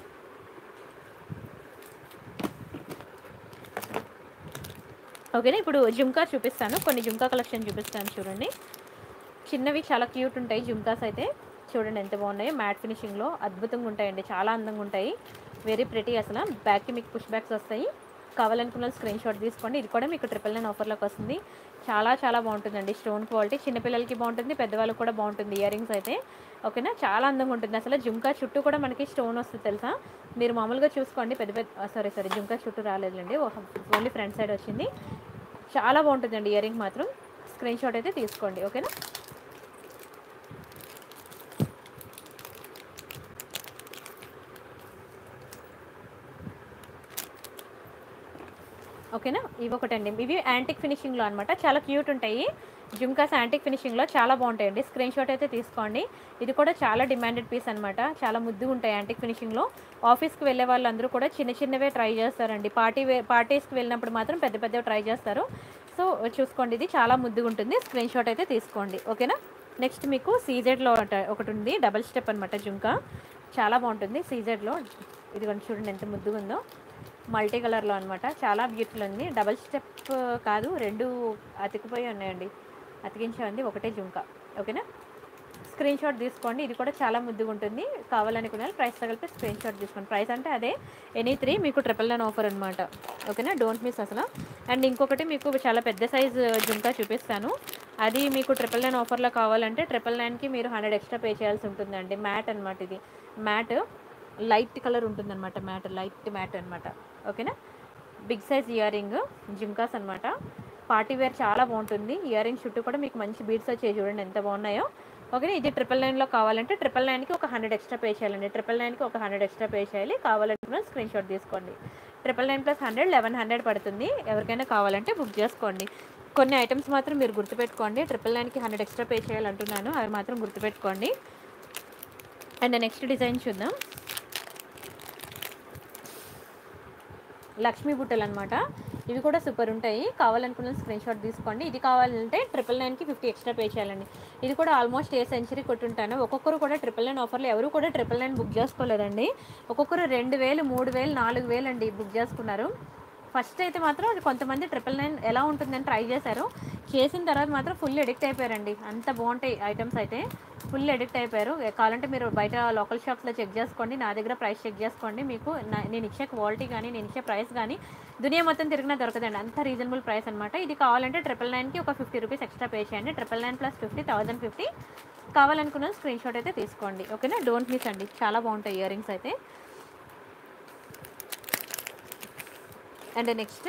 ఓకేనా ఇప్పుడు జుంకా చూపిస్తాను కొన్ని జుంకా కలెక్షన్ చూపిస్తాను చూడండి చిన్నవి చాలా క్యూట్ ఉంటాయి జుంకాస్ అయితే చూడండి ఎంత బాగున్నాయో మ్యాట్ ఫినిషింగ్లో అద్భుతంగా ఉంటాయండి చాలా అందంగా ఉంటాయి వెరీ ప్రెటీ అసలు బ్యాక్కి మీకు పుష్ బ్యాక్స్ వస్తాయి కావాలనుకున్న స్క్రీన్ షాట్ తీసుకోండి ఇది కూడా మీకు ట్రిపుల్ నైన్ ఆఫర్లోకి వస్తుంది చాలా చాలా బాగుంటుందండి స్టోన్ క్వాలిటీ చిన్నపిల్లలకి బాగుంటుంది పెద్దవాళ్ళకి కూడా బాగుంటుంది ఇయర్ రింగ్స్ అయితే ఓకేనా చాలా అందంగా ఉంటుంది అసలు జుంకా చుట్టూ కూడా మనకి స్టోన్ వస్తుంది తెలుసా మీరు మామూలుగా చూసుకోండి పెద్ద పెద్ద సారీ సారీ జుంకా చుట్టూ రాలేదులేండి ఓన్లీ ఫ్రంట్ సైడ్ వచ్చింది చాలా బాగుంటుందండి ఇయర్ రింగ్ మాత్రం స్క్రీన్ షాట్ అయితే తీసుకోండి ఓకేనా ఓకేనా ఇవి ఒకటండి ఇవి యాంటిక్ ఫినిషింగ్లో అనమాట చాలా క్యూట్ ఉంటాయి జుమ్కాస్ యాంటిక్ ఫినిషింగ్లో చాలా బాగుంటాయండి స్క్రీన్ షాట్ అయితే తీసుకోండి ఇది కూడా చాలా డిమాండెడ్ పీస్ అనమాట చాలా ముద్దుగా ఉంటాయి యాంటిక్ ఫినిషింగ్లో ఆఫీస్కి వెళ్ళే వాళ్ళందరూ కూడా చిన్న చిన్నవే ట్రై చేస్తారండి పార్టీ వే పార్టీస్కి వెళ్ళినప్పుడు మాత్రం పెద్ద పెద్దవి ట్రై చేస్తారు సో చూసుకోండి ఇది చాలా ముద్దుగా ఉంటుంది స్క్రీన్ షాట్ అయితే తీసుకోండి ఓకేనా నెక్స్ట్ మీకు సీజెడ్లో ఒకటి ఉంది డబల్ స్టెప్ అనమాట జుంకా చాలా బాగుంటుంది సీజెడ్లో ఇది కొంచెం చూడండి ఎంత ముద్దుగా ఉందో మల్టీ కలర్లో అనమాట చాలా బ్యూటిఫుల్ ఉంది డబల్ స్టెప్ కాదు రెండు అతికిపోయి ఉన్నాయండి అతికించామండి ఒకటే జుంకా ఓకేనా స్క్రీన్ షాట్ తీసుకోండి ఇది కూడా చాలా ముద్దుగా ఉంటుంది కావాలనుకున్న ప్రైస్ తగిలితే స్క్రీన్ షాట్ తీసుకోండి ప్రైస్ అంటే అదే ఎనీ త్రీ మీకు ట్రిపుల్ నైన్ ఆఫర్ అనమాట ఓకేనా డోంట్ మిస్ అసలు అండ్ ఇంకొకటి మీకు చాలా పెద్ద సైజ్ జుంకా చూపిస్తాను అది మీకు ట్రిపుల్ నైన్ ఆఫర్లో కావాలంటే ట్రిపుల్ నైన్కి మీరు హండ్రెడ్ ఎక్స్ట్రా పే చేయాల్సి ఉంటుందండి మ్యాట్ అనమాట ఇది మ్యాట్ లైట్ కలర్ ఉంటుందన్నమాట మ్యాట్ లైట్ మ్యాట్ అనమాట ఓకేనా బిగ్ సైజ్ ఇయర్ రింగ్ జింకాస్ అనమాట పార్టీ వేర్ చాలా బాగుంటుంది ఇయర్ రింగ్ చుట్టూ కూడా మీకు మంచి బీడ్స్ వచ్చాయి చూడండి ఎంత బాగున్నాయో ఓకే ఇది ట్రిపుల్ నైన్లో కావాలంటే ట్రిపుల్ నైన్కి ఒక హండ్రెడ్ ఎక్స్ట్రా పే చేయాలండి ట్రిపుల్ నైన్కి ఒక హండ్రెడ్ ఎక్స్ట్రా పే చేయాలి కావాలనుకున్న స్క్రీన్ షాట్ తీసుకోండి triple nine plus hundred eleven hundred పడుతుంది ఎవరికైనా కావాలంటే బుక్ చేసుకోండి కొన్ని ఐటమ్స్ మాత్రం మీరు గుర్తుపెట్టుకోండి ట్రిపుల్ నైన్కి హండ్రెడ్ ఎక్స్ట్రా పే చేయాలంటున్నాను అవి మాత్రం గుర్తుపెట్టుకోండి అండ్ నెక్స్ట్ డిజైన్ చూద్దాం లక్ష్మీ బుట్టలు అనమాట ఇవి కూడా సూపర్ ఉంటాయి కావాలనుకున్న స్క్రీన్ షాట్ తీసుకోండి ఇది కావాలంటే ట్రిపుల్ నైన్కి ఫిఫ్టీ ఎక్స్ట్రా పే చేయాలండి ఇది కూడా ఆల్మోస్ట్ ఏ సెంచరీ కొట్టుంటాను ఒక్కొక్కరు కూడా ట్రిపుల్ నైన్ ఆఫర్లో ఎవరు కూడా ట్రిపుల్ నైన్ బుక్ చేసుకోలేదండి ఒక్కొక్కరు రెండు వేలు మూడు వేలు నాలుగు వేలు అండి బుక్ చేసుకున్నారు ఫస్ట్ అయితే మాత్రం అది కొంతమంది ట్రిపుల్ నైన్ ఎలా ఉంటుందని ట్రై చేశారు చేసిన తర్వాత మాత్రం ఫుల్ ఎడిక్ట్ అయిపోయారండి అంత బాగుంటాయి ఐటమ్స్ అయితే ఫుల్ ఎడిక్ట్ అయిపోయారు ఏ- కావాలంటే మీరు బయట లోకల్ షాప్స్లో చెక్ చేసుకోండి నా దగ్గర ప్రైస్ చెక్ చేసుకోండి మీకు నా- నేను ఇచ్చే క్వాలిటీ కానీ నేను ఇచ్చే ప్రైస్ కానీ దునియా మొత్తం తిరిగినా దొరకదండి అంత రీజనబుల్ ప్రైస్ అనమాట ఇది కావాలంటే ట్రిపుల్ నైన్కి ఒక ఫిఫ్టీ రూపీస్ ఎక్స్ట్రా పే చేయండి triple nine plus fifty thousand fifty కావాలనుకున్న స్క్రీన్ షాట్ అయితే తీసుకోండి ఓకేనా డోంట్ మిస్ అండి చాలా బాగుంటాయి ఇయర్ రింగ్స్ అయితే అండ్ నెక్స్ట్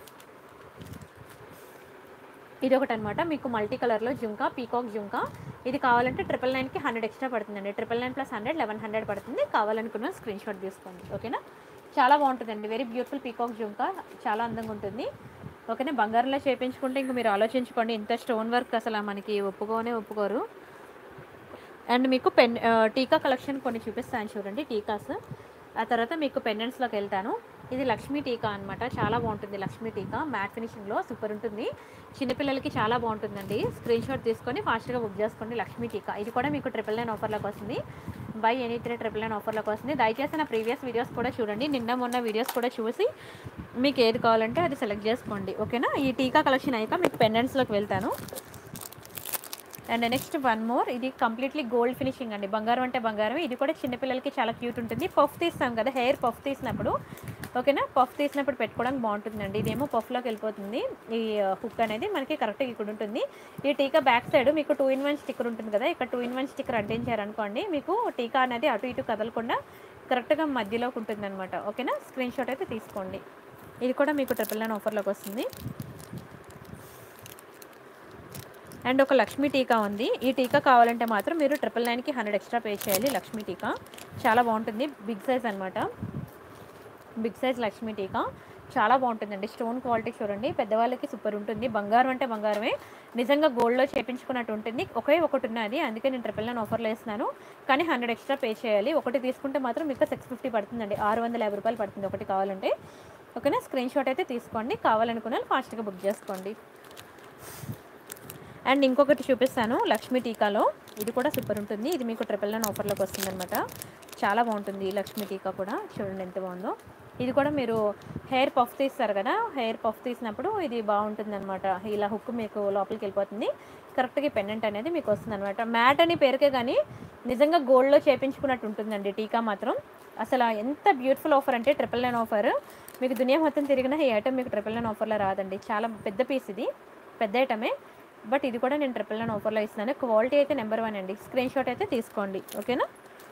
ఇది ఒకటి అనమాట మీకు మల్టీ కలర్లో జుంకా పీకాక్ జుంకా ఇది కావాలంటే ట్రిపుల్ నైన్కి హండ్రెడ్ ఎక్స్ట్రా పడుతుందండి triple nine plus hundred eleven hundred పడుతుంది కావాలనుకున్న స్క్రీన్ షాట్ తీసుకోండి ఓకేనా చాలా బాగుంటుందండి వెరీ బ్యూటిఫుల్ పీకాక్ జుంకా చాలా అందంగా ఉంటుంది ఓకేనా బంగారంలో చేయించుకుంటే ఇంక మీరు ఆలోచించుకోండి ఇంత స్టోన్ వర్క్ అసలు మనకి ఒప్పుకోనే ఒప్పుకోరు అండ్ మీకు పెన్ ఆ, టీకా కలెక్షన్ కొన్ని చూపిస్తాను చూడండి టీకాస్ ఆ తర్వాత మీకు పెండెంట్స్లోకి వెళ్తాను ఇది లక్ష్మీ టీకా అనమాట చాలా బాగుంటుంది లక్ష్మీ టీకా మ్యాట్ ఫినిషింగ్లో సూపర్ ఉంటుంది చిన్నపిల్లలకి చాలా బాగుంటుందండి స్క్రీన్ షాట్ తీసుకొని ఫాస్ట్గా బుక్ చేసుకోండి లక్ష్మీ టీకా ఇది కూడా మీకు ట్రిపుల్ నైన్ ఆఫర్లోకి వస్తుంది buy any three triple nine ఆఫర్లోకి వస్తుంది దయచేసి నా ప్రీవియస్ వీడియోస్ కూడా చూడండి నిన్న మొన్న వీడియోస్ కూడా చూసి మీకు ఏది కావాలంటే అది సెలెక్ట్ చేసుకోండి ఓకేనా ఈ టీకా కలెక్షన్ అయ్యాక మీకు పెండెంట్స్లోకి వెళ్తాను అండ్ నెక్స్ట్ వన్ మోర్ ఇది కంప్లీట్లీ గోల్డ్ ఫినిషింగ్ అండి బంగారం అంటే బంగారం ఇది కూడా చిన్నపిల్లలకి చాలా క్యూట్ ఉంటుంది పఫ్ తీస్తాం కదా హెయిర్ పఫ్ తీసినప్పుడు ఓకేనా పఫ్ తీసినప్పుడు పెట్టుకోవడానికి బాగుంటుందండి ఇదేమో పఫ్లోకి వెళ్ళిపోతుంది ఈ హుక్ అనేది మనకి కరెక్ట్గా ఇక్కడ ఉంటుంది ఈ టీకా బ్యాక్ సైడ్ మీకు టూ ఇన్ వన్ స్టిక్కర్ ఉంటుంది కదా ఇక్కడ టూ ఇన్ వన్ స్టిక్కర్ అంటించారనుకోండి మీకు టీకా అనేది అటు ఇటు కదలకుండా కరెక్ట్గా మధ్యలోకి ఉంటుంది అనమాట ఓకేనా స్క్రీన్ షాట్ అయితే తీసుకోండి ఇది కూడా మీకు ట్రిపుల్ నైన్ ఆఫర్లోకి వస్తుంది అండ్ ఒక లక్ష్మీ టీకా ఉంది ఈ టీకా కావాలంటే మాత్రం మీరు ట్రిపుల్ నైన్కి హండ్రెడ్ ఎక్స్ట్రా పే చేయాలి లక్ష్మీ టీకా చాలా బాగుంటుంది బిగ్ సైజ్ అనమాట బిగ్ సైజ్ లక్ష్మీ టీకా చాలా బాగుంటుందండి స్టోన్ క్వాలిటీ చూడండి పెద్దవాళ్ళకి సూపర్ ఉంటుంది బంగారం అంటే బంగారమే నిజంగా గోల్డ్లో చేపించుకున్నట్టు ఉంటుంది ఒకే ఒకటి ఉన్నది అందుకే నేను ట్రిపుల్ నైన్ ఆఫర్లో వేస్తున్నాను కానీ హండ్రెడ్ ఎక్స్ట్రా పే చేయాలి ఒకటి తీసుకుంటే మాత్రం మీకు సిక్స్ ఫిఫ్టీ పడుతుందండి ఆరు వందల యాభై రూపాయలు పడుతుంది ఒకటి కావాలంటే ఓకేనా స్క్రీన్ షాట్ అయితే తీసుకోండి కావాలనుకున్న ఫాస్ట్గా బుక్ చేసుకోండి అండ్ ఇంకొకటి చూపిస్తాను లక్ష్మీ టీకాలో ఇది కూడా సూపర్ ఉంటుంది ఇది మీకు ట్రిపుల్ నైన్ ఆఫర్లోకి వస్తుంది అనమాట చాలా బాగుంటుంది ఈ లక్ష్మీ టీకా కూడా చూడండి ఎంత బాగుందో ఇది కూడా మీరు హెయిర్ పఫ్ తీస్తారు కదా హెయిర్ పఫ్ తీసినప్పుడు ఇది బాగుంటుంది అనమాట ఇలా హుక్ మీకు లోపలికి వెళ్ళిపోతుంది కరెక్ట్గా పెండెంట్ అనేది మీకు వస్తుంది అనమాట మ్యాట్ అని పేరుకే కానీ నిజంగా గోల్డ్లో చేపించుకున్నట్టు ఉంటుందండి టీకా మాత్రం అసలు ఎంత బ్యూటిఫుల్ ఆఫర్ అంటే ట్రిపుల్ నైన్ ఆఫర్ మీకు దునియా మొత్తం తిరిగిన ఈ ఐటమ్ మీకు ట్రిపుల్ నైన్ ఆఫర్లో రాదండి చాలా పెద్ద పీస్ ఇది పెద్ద ఐటమే బట్ ఇది కూడా నేను ట్రిపుల్ నైన్ ఆఫర్లో ఇస్తున్నాను క్వాలిటీ అయితే నెంబర్ వన్ అండి స్క్రీన్ షాట్ అయితే తీసుకోండి ఓకేనా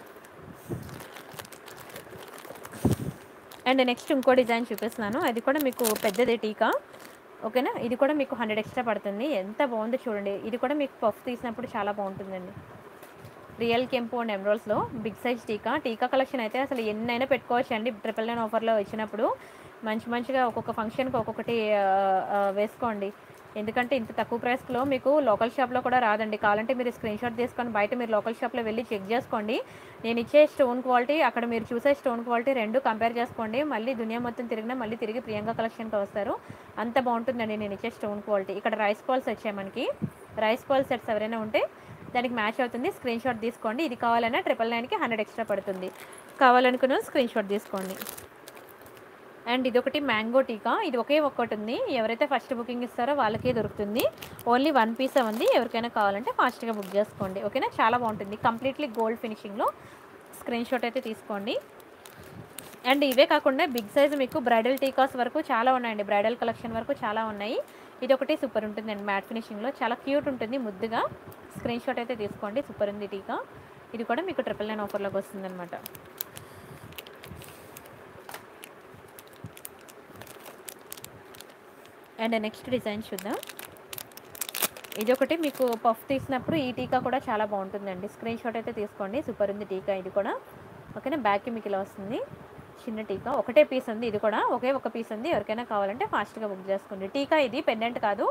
అండ్ నెక్స్ట్ ఇంకో డిజైన్ చూపిస్తున్నాను అది కూడా మీకు పెద్దది టీకా ఓకేనా ఇది కూడా మీకు హండ్రెడ్ ఎక్స్ట్రా పడుతుంది ఎంత బాగుందో చూడండి ఇది కూడా మీకు పఫ్ తీసినప్పుడు చాలా బాగుంటుందండి రియల్ కెంపు అండ్ ఎమరాల్స్లో బిగ్ సైజ్ టీకా టీకా కలెక్షన్ అయితే అసలు ఎన్నైనా పెట్టుకోవచ్చు అండి ట్రిపుల్ నైన్ ఆఫర్లో వచ్చినప్పుడు మంచి మంచిగా ఒక్కొక్క ఫంక్షన్కి ఒక్కొక్కటి ఆ, ఆ, వేసుకోండి ఎందుకంటే ఇంత తక్కువ ప్రైస్లో మీకు లోకల్ షాప్లో కూడా రాదండి కావాలంటే మీరు స్క్రీన్ షాట్ తీసుకొని బయట మీరు లోకల్ షాప్లో వెళ్ళి చెక్ చేసుకోండి నేను ఇచ్చే స్టోన్ క్వాలిటీ అక్కడ మీరు చూసే స్టోన్ క్వాలిటీ రెండు కంపేర్ చేసుకోండి మళ్ళీ దునియా మొత్తం తిరిగినా మళ్ళీ తిరిగి ప్రియాంక కలెక్షన్కి వస్తారు అంత బాగుంటుందండి నేను ఇచ్చే స్టోన్ క్వాలిటీ ఇక్కడ రైస్ పాల్స్ వచ్చాయి మనకి రైస్ పాల్ సెట్స్ ఎవరైనా ఉంటే దానికి మ్యాచ్ అవుతుంది స్క్రీన్ షాట్ తీసుకోండి ఇది కావాలన్నా ట్రిపుల్ నైన్కి హండ్రెడ్ ఎక్స్ట్రా పడుతుంది కావాలనుకున్న స్క్రీన్ షాట్ తీసుకోండి అండ్ ఇదొకటి మ్యాంగో టీకా ఇది ఒకే ఒక్కటి ఉంది ఎవరైతే ఫస్ట్ బుకింగ్ ఇస్తారో వాళ్ళకే దొరుకుతుంది ఓన్లీ వన్ పీస్ ఉంది ఎవరికైనా కావాలంటే ఫాస్ట్గా బుక్ చేసుకోండి ఓకేనా చాలా బాగుంటుంది కంప్లీట్లీ గోల్డ్ ఫినిషింగ్లో స్క్రీన్ షాట్ అయితే తీసుకోండి అండ్ ఇవే కాకుండా బిగ్ సైజ్ మీకు బ్రైడల్ టీకాస్ వరకు చాలా ఉన్నాయండి బ్రైడల్ కలెక్షన్ వరకు చాలా ఉన్నాయి ఇది ఒకటి సూపర్ ఉంటుందండి మ్యాట్ ఫినిషింగ్లో చాలా క్యూట్ ఉంటుంది ముద్దుగా స్క్రీన్ షాట్ అయితే తీసుకోండి సూపర్ ఉంది టీకా ఇది కూడా మీకు ట్రిపుల్ నైన్ ఆఫర్లోకి వస్తుంది అనమాట అండ్ నెక్స్ట్ డిజైన్ చూద్దాం ఇది ఒకటి మీకు పఫ్ తీసినప్పుడు ఈ టీకా కూడా చాలా బాగుంటుందండి స్క్రీన్ షాట్ అయితే తీసుకోండి సూపర్ ఉంది టీకా ఇది కూడా ఓకేనా బ్యాక్కి మీకు ఇలా వస్తుంది చిన్న టీకా ఒకటే పీస్ ఉంది ఇది కూడా ఒకే ఒక పీస్ ఉంది ఎవరికైనా కావాలంటే ఫాస్ట్గా బుక్ చేసుకోండి టీకా ఇది పెండెంట్ కాదు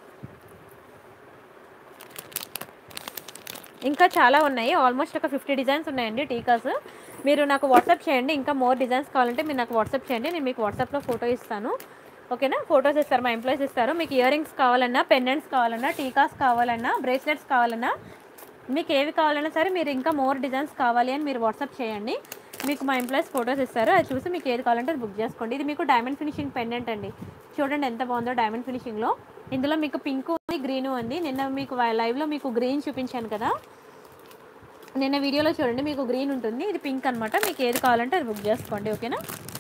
ఇంకా చాలా ఉన్నాయి ఆల్మోస్ట్ ఒక ఫిఫ్టీ డిజైన్స్ ఉన్నాయండి టీకాస్ మీరు నాకు వాట్సాప్ చేయండి ఇంకా మోర్ డిజైన్స్ కావాలంటే మీరు నాకు వాట్సాప్ చేయండి నేను మీకు వాట్సాప్లో ఫోటో ఇస్తాను ఓకేనా ఫొటోస్ ఇస్తారు మా ఎంప్లాయీస్ ఇస్తారు మీకు ఇయర్ రింగ్స్ కావాలన్నా పెండెంట్స్ కావాలన్నా టీకాస్ కావాలన్నా బ్రేస్లెట్స్ కావాలన్నా మీకు ఏవి కావాలన్నా సరే మీరు ఇంకా మోర్ డిజైన్స్ కావాలి అని మీరు వాట్సాప్ చేయండి మీకు మా ఎంప్లాయీస్ ఫొటోస్ ఇస్తారు అది చూసి మీకు ఏది కావాలంటే అది బుక్ చేసుకోండి ఇది మీకు డైమండ్ ఫినిషింగ్ పెండెంట్ అండి చూడండి ఎంత బాగుందో డైమండ్ ఫినిషింగ్లో ఇందులో మీకు పింక్ ఉంది గ్రీన్ ఉంది నిన్న మీకు లైవ్లో మీకు గ్రీన్ చూపించాను కదా నిన్న వీడియోలో చూడండి మీకు గ్రీన్ ఉంటుంది ఇది పింక్ అనమాట మీకు ఏది కావాలంటే అది బుక్ చేసుకోండి ఓకేనా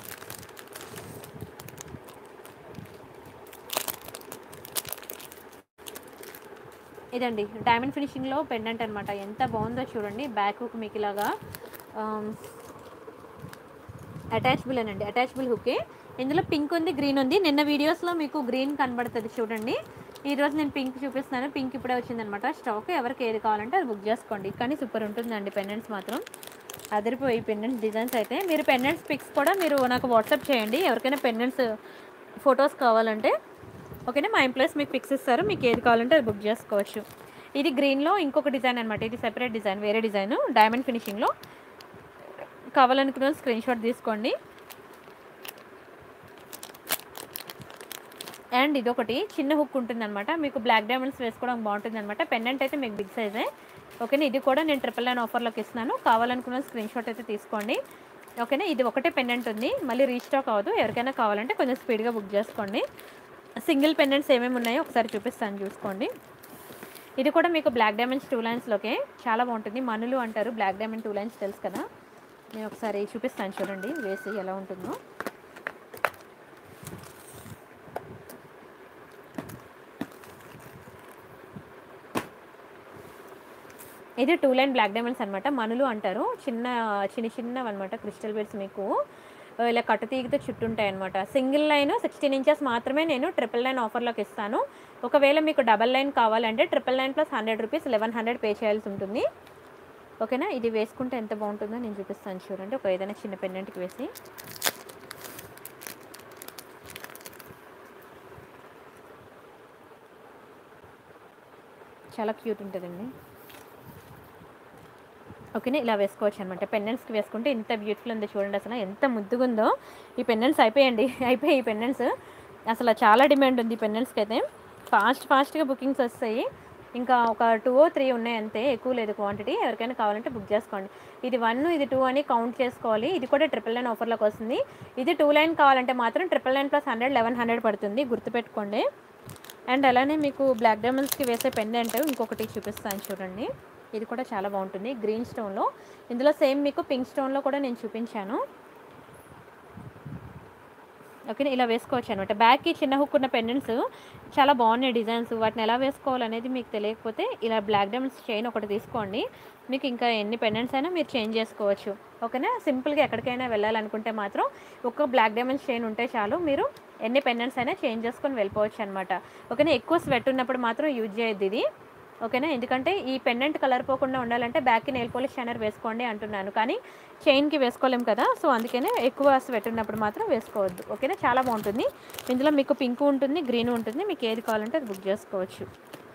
ఇదండి డైమండ్ ఫినిషింగ్లో పెండెంట్ అనమాట ఎంత బాగుందో చూడండి బ్యాక్ హుక్ మీకు ఇలాగా అటాచబుల్ అనండి అటాచబుల్ హుకే ఇందులో పింక్ ఉంది గ్రీన్ ఉంది నిన్న వీడియోస్లో మీకు గ్రీన్ కనబడుతుంది చూడండి ఈరోజు నేను పింక్ చూపిస్తున్నాను పింక్ ఇప్పుడే వచ్చిందనమాట స్టాక్ ఎవరికి ఏది కావాలంటే అది బుక్ చేసుకోండి కానీ సూపర్ ఉంటుందండి పెండెంట్స్ మాత్రం అదిరిపోయి పెండెంట్స్ డిజైన్స్ అయితే మీరు పెండెంట్స్ పిక్స్ కూడా మీరు నాకు వాట్సాప్ చేయండి ఎవరికైనా పెండెంట్స్ ఫొటోస్ కావాలంటే ఓకేనా మా ఎంప్లాయీస్ మీకు పిక్స్ ఇస్తారు మీకు ఏది కావాలంటే అది బుక్ చేసుకోవచ్చు ఇది గ్రీన్లో ఇంకొక డిజైన్ అనమాట ఇది సెపరేట్ డిజైన్ వేరే డిజైన్ డైమండ్ ఫినిషింగ్లో కావాలనుకున్న స్క్రీన్ షాట్ తీసుకోండి అండ్ ఇదొకటి చిన్న హుక్ ఉంటుందన్నమాట మీకు బ్లాక్ డైమండ్స్ వేసుకోవడం బాగుంటుంది అనమాట పెండెంట్ అయితే మీకు బిగ్ సైజే ఓకేనా ఇది కూడా నేను ట్రిపుల్ నైన్ ఆఫర్లోకి ఇస్తున్నాను కావాలనుకున్న స్క్రీన్ షాట్ అయితే తీసుకోండి ఓకేనా ఇది ఒకటే పెండెంట్ ఉంది మళ్ళీ రీస్టాక్ అవ్వదు ఎవరికైనా కావాలంటే కొంచెం స్పీడ్గా బుక్ చేసుకోండి సింగిల్ పెండెంట్స్ ఏమేమి ఉన్నాయో ఒకసారి చూపిస్తాను చూసుకోండి ఇది కూడా మీకు బ్లాక్ డైమండ్స్ టూ లైన్స్లోకే చాలా బాగుంటుంది మనులు అంటారు బ్లాక్ డైమండ్ టూ లైన్స్ తెలుసు కదా నేను ఒకసారి చూపిస్తాను చూడండి వేసి ఎలా ఉంటుందో ఇది టూ లైన్ బ్లాక్ డైమండ్స్ అనమాట మనులు అంటారు చిన్న చిన్న చిన్నవి అనమాట క్రిస్టల్ బెడ్స్ మీకు ఇలా కట్టుతీగితే చుట్టుంటాయి అనమాట సింగిల్ లైన్ సిక్స్టీన్ ఇంచెస్ మాత్రమే నేను ట్రిపుల్ లైన్ ఆఫర్లోకి ఇస్తాను ఒకవేళ మీకు డబల్ లైన్ కావాలంటే triple line plus hundred rupees eleven hundred pay చేయాల్సి ఉంటుంది ఓకేనా ఇది వేసుకుంటే ఎంత బాగుంటుందో నేను చూపిస్తాను చూడండి ఒక ఏదైనా చిన్న పెండెంట్కి వేసి చాలా క్యూట్ ఉంటుందండి ఓకేనా ఇలా వేసుకోవచ్చు అనమాట పెండెంట్స్కి వేసుకుంటే ఇంత బ్యూటిఫుల్ ఉందో చూడండి అసలు ఎంత ముద్దుగా ఉందో ఈ పెండెంట్స్ అయిపోయండి అయిపోయాయి ఈ పెండెంట్స్ అసలు చాలా డిమాండ్ ఉంది ఈ పెండెంట్స్కి అయితే ఫాస్ట్ ఫాస్ట్గా బుకింగ్స్ వస్తాయి ఇంకా ఒక టూ ఓ త్రీ ఉన్నాయి అంతే ఎక్కువ లేదు క్వాంటిటీ ఎవరికైనా కావాలంటే బుక్ చేసుకోండి ఇది వన్ ఇది టూ అని కౌంట్ చేసుకోవాలి ఇది కూడా ట్రిపుల్ నైన్ ఆఫర్లోకి వస్తుంది ఇది టూ లైన్ కావాలంటే మాత్రం triple nine plus hundred eleven hundred పడుతుంది గుర్తుపెట్టుకోండి అండ్ అలానే మీకు బ్లాక్ డైమండ్స్కి వేసే పెండెంట్ ఇంకొకటి చూపిస్తాను చూడండి ఇది కూడా చాలా బాగుంటుంది గ్రీన్ స్టోన్లో ఇందులో సేమ్ మీకు పింక్ స్టోన్లో కూడా నేను చూపించాను ఓకే ఇలా వేసుకోవచ్చు అనమాట బ్యాక్కి చిన్న హుక్ ఉన్న పెండెంట్స్ చాలా బాగున్నాయి డిజైన్స్ వాటిని ఎలా వేసుకోవాలనేది మీకు తెలియకపోతే ఇలా బ్లాక్ డైమండ్స్ చైన్ ఒకటి తీసుకోండి మీకు ఇంకా ఎన్ని పెండెంట్స్ అయినా మీరు చేంజ్ చేసుకోవచ్చు ఓకేనా సింపుల్గా ఎక్కడికైనా వెళ్ళాలనుకుంటే మాత్రం ఒక బ్లాక్ డైమండ్స్ చైన్ ఉంటే చాలు మీరు ఎన్ని పెండెంట్స్ అయినా చేంజ్ చేసుకొని వెళ్ళిపోవచ్చు అనమాట ఓకేనా ఎక్కువ స్వెట్ ఉన్నప్పుడు మాత్రం యూజ్ చేయొద్దు ఇది ఓకేనా ఎందుకంటే ఈ పెండెంట్ కలర్ పోకుండా ఉండాలంటే బ్యాక్కి నెయిల్ పాలిష్ షైనర్ వేసుకోండి అంటున్నాను కానీ చైన్కి వేసుకోలేం కదా సో అందుకనే ఎక్కువ స్వెట్ ఉన్నప్పుడు మాత్రం వేసుకోవద్దు ఓకేనా చాలా బాగుంటుంది ఇందులో మీకు పింక్ ఉంటుంది గ్రీన్ ఉంటుంది మీకు ఏది కావాలంటే అది బుక్ చేసుకోవచ్చు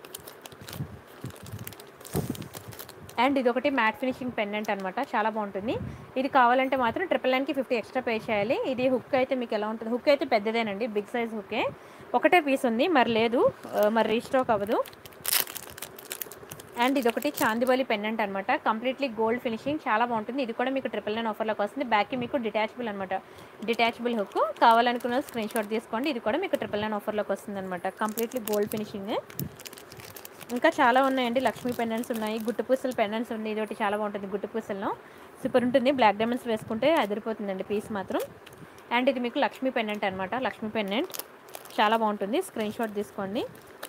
అండ్ ఇది ఒకటి మ్యాట్ ఫినిషింగ్ పెండెంట్ అనమాట చాలా బాగుంటుంది ఇది కావాలంటే మాత్రం ట్రిపుల్ నైన్కి ఫిఫ్టీ ఎక్స్ట్రా పే చేయాలి ఇది హుక్ అయితే మీకు ఎలా ఉంటుంది హుక్ అయితే పెద్దదేనండి బిగ్ సైజ్ హుకే ఒకటే పీస్ ఉంది మరి లేదు ఆ, మరి రీస్టాక్ అవ్వదు అండ్ ఇది ఒకటి చాందిబలి పెండెంట్ అనమాట కంప్లీట్లీ గోల్డ్ ఫినిషింగ్ చాలా బాగుంటుంది ఇది కూడా మీకు ట్రిపుల్ నైన్ ఆఫర్లోకి వస్తుంది బ్యాక్కి మీకు డిటాచబుల్ అనమాట డిటాచబుల్ హుక్ కావాలనుకున్న స్క్రీన్ షాట్ తీసుకోండి ఇది కూడా మీకు ట్రిపుల్ నైన్ ఆఫర్లోకి వస్తుంది అనమాట కంప్లీట్లీ గోల్డ్ ఫినిషింగ్ ఇంకా చాలా ఉన్నాయండి లక్ష్మీ పెండెంట్స్ ఉన్నాయి గుట్టు పూసల పెండెంట్స్ ఉంది ఇది ఒకటి చాలా బాగుంటుంది గుట్టు పూసల్లో సూపర్ ఉంటుంది బ్లాక్ డైమండ్స్ వేసుకుంటే అదిరిపోతుందండి పీస్ మాత్రం అండ్ ఇది మీకు లక్ష్మీ పెండెంట్ అనమాట లక్ష్మీ పెండెంట్ చాలా బాగుంటుంది స్క్రీన్ షాట్ తీసుకోండి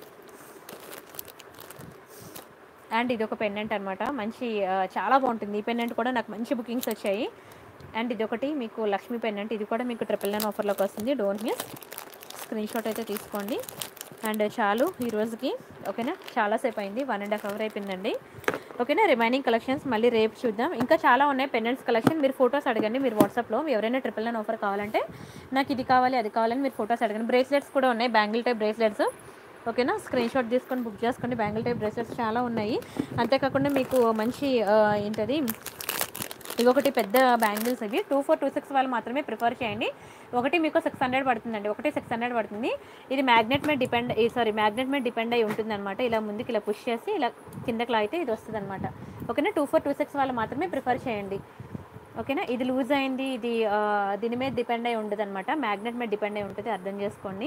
అండ్ ఇది ఒక పెండెంట్ అనమాట మంచి ఆ, చాలా బాగుంటుంది ఈ పెండెంట్ కూడా నాకు మంచి బుకింగ్స్ వచ్చాయి అండ్ ఇది ఒకటి మీకు లక్ష్మీ పెండెంట్ ఇది కూడా మీకు ట్రిపుల్ నైన్ ఆఫర్లోకి వస్తుంది డోంట్ మిస్ స్క్రీన్ షాట్ అయితే తీసుకోండి అండ్ చాలు ఈ రోజుకి ఓకేనా చాలాసేపు అయింది వన్ అండ్ హాఫ్ అవర్ అయిపోయిందండి ఓకేనా రిమైనింగ్ కలెక్షన్స్ మళ్ళీ రేపు చూద్దాం ఇంకా చాలా ఉన్నాయి పెండెంట్స్ కలెక్షన్ మీరు ఫొటోస్ అడగండి మీరు వాట్సాప్లో ఎవరైనా ట్రిపుల్ నైన్ ఆఫర్ కావాలంటే నాకు ఇది కావాలి అది కావాలని మీరు ఫొటోస్ అడగండి బ్రేస్లెట్స్ కూడా ఉన్నాయి బ్యాంగిల్ టైప్ బ్రేస్లెట్స్ ఓకేనా స్క్రీన్ షాట్ తీసుకొని బుక్ చేసుకోండి బ్యాంగిల్ టైప్ బ్రేస్లెట్స్ చాలా ఉన్నాయి అంతేకాకుండా మీకు మంచి ఆ, ఏంటది ఇవి ఒకటి పెద్ద బ్యాంగిల్స్ ఇవి టూ ఫోర్ టూ సిక్స్ వాళ్ళు మాత్రమే ప్రిఫర్ చేయండి ఒకటి మీకు సిక్స్ హండ్రెడ్ పడుతుందండి ఒకటి సిక్స్ హండ్రెడ్ పడుతుంది ఇది మ్యాగ్నెట్ మీద డిపెండ్ సారీ మ్యాగ్నెట్ మీద డిపెండ్ అయి ఉంటుంది అనమాట ఇలా ముందుకి ఇలా పుష్ చేసి ఇలా కిందకి లాగితే ఇది వస్తుంది అనమాట ఓకేనా టూ ఫోర్ టూ సిక్స్ వాళ్ళు మాత్రమే ప్రిఫర్ చేయండి ఓకేనా ఇది లూజ్ అయింది ఇది ఆ, దీని మీద డిపెండ్ అయి ఉంటుంది అనమాట మ్యాగ్నెట్ మీద డిపెండ్ అయి ఉంటుంది అర్థం చేసుకోండి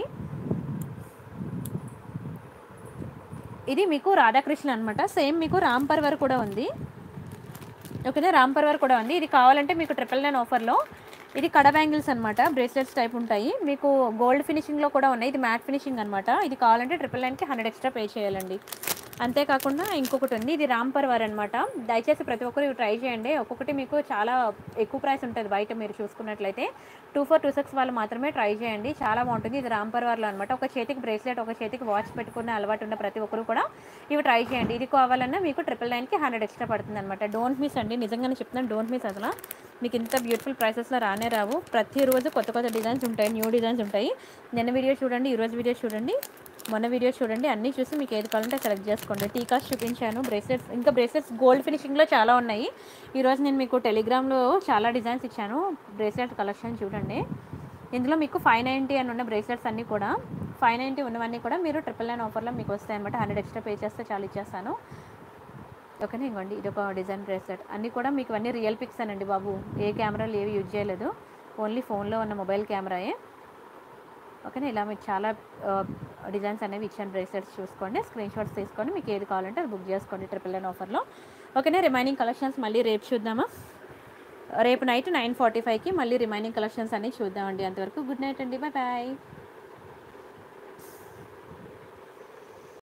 ఇది మీకు రాధాకృష్ణ అనమాట సేమ్ మీకు రామ్ పర్వర్ కూడా ఉంది ఓకేనా రామ్ పర్వర్ కూడా ఉంది ఇది కావాలంటే మీకు ట్రిపుల్ నైన్ ఆఫర్లో ఇది కడ బ్యాంగిల్స్ అనమాట బ్రేస్లెట్స్ టైప్ ఉంటాయి మీకు గోల్డ్ ఫినిషింగ్లో కూడా ఉన్నాయి ఇది మ్యాట్ ఫినిషింగ్ అనమాట ఇది కావాలంటే ట్రిపుల్ నైన్కి హండ్రెడ్ ఎక్స్ట్రా పే చేయాలండి అంతేకాకుండా ఇంకొకటి ఉంది ఇది రామ్ పర్వర్ అనమాట దయచేసి ప్రతి ఒక్కరు ఇవి ట్రై చేయండి ఒక్కొక్కటి మీకు చాలా ఎక్కువ ప్రైస్ ఉంటుంది బయట మీరు చూసుకున్నట్లయితే టూ ఫోర్ టూ సిక్స్ వాళ్ళు మాత్రమే ట్రై చేయండి చాలా బాగుంటుంది ఇది రామ్ పర్వర్లో అనమాట ఒక చేతికి బ్రేస్లెట్ ఒక చేతికి వాచ్ పెట్టుకున్న అలవాటు ఉన్న ప్రతి ఒక్కరు కూడా ఇవి ట్రై చేయండి ఇది కావాలన్నా మీకు ట్రిపుల్ నైన్కి హండ్రెడ్ ఎక్స్ట్రా పడుతుంది అనమాట డోంట్ మిస్ అండి నిజంగానే చెప్తున్నాను డోంట్ మిస్ అసలు మీకు ఇంత బ్యూటిఫుల్ ప్రైసెస్లో రానే రావు ప్రతిరోజు కొత్త కొత్త డిజైన్స్ ఉంటాయి న్యూ డిజైన్స్ ఉంటాయి నిన్న వీడియో చూడండి ఈరోజు వీడియో చూడండి మొన్న వీడియో చూడండి అన్నీ చూసి మీకు ఏది కావాలంటే సెలెక్ట్ చేసుకోండి టీకాస్ చూపించాను బ్రేస్లెట్స్ ఇంకా బ్రేస్లెట్స్ గోల్డ్ ఫినిషింగ్లో చాలా ఉన్నాయి ఈరోజు నేను మీకు టెలిగ్రామ్లో చాలా డిజైన్స్ ఇచ్చాను బ్రేస్లెట్ కలెక్షన్ చూడండి ఇందులో మీకు ఫైవ్ నైంటీ అని ఉన్న బ్రేస్లెట్స్ అన్నీ కూడా ఫైవ్ నైంటీ ఉన్నవన్నీ కూడా మీరు ట్రిపుల్ నైన్ ఆఫర్లో మీకు వస్తాయి అనమాట హండ్రెడ్ ఎక్స్ట్రా పే చేస్తే చాలా ఇచ్చేస్తాను ఓకేనా ఇవ్వండి ఇది ఒక డిజైన్ బ్రేస్లెట్ అన్నీ కూడా మీకు అన్నీ రియల్ పిక్స్ అనండి బాబు ఏ కెమెరాలు ఏవి యూజ్ చేయలేదు ఓన్లీ ఫోన్లో ఉన్న మొబైల్ కెమెరాయే ఓకేనా ఇలా మీకు చాలా డిజైన్స్ అనేవి ఇచ్చాను బ్రేస్లెట్స్ చూసుకోండి స్క్రీన్ షాట్స్ తీసుకొని మీకు ఏది కావాలంటే అది బుక్ చేసుకోండి ట్రిపుల్ నైన్ ఆఫర్లో ఓకేనా రిమైనింగ్ కలెక్షన్స్ మళ్ళీ రేపు చూద్దామా రేపు నైట్ నైన్ ఫార్టీ ఫైవ్కి మళ్ళీ రిమైనింగ్ కలెక్షన్స్ అన్నీ చూద్దామండి అంతవరకు గుడ్ నైట్ అండి బాయ్ బాయ్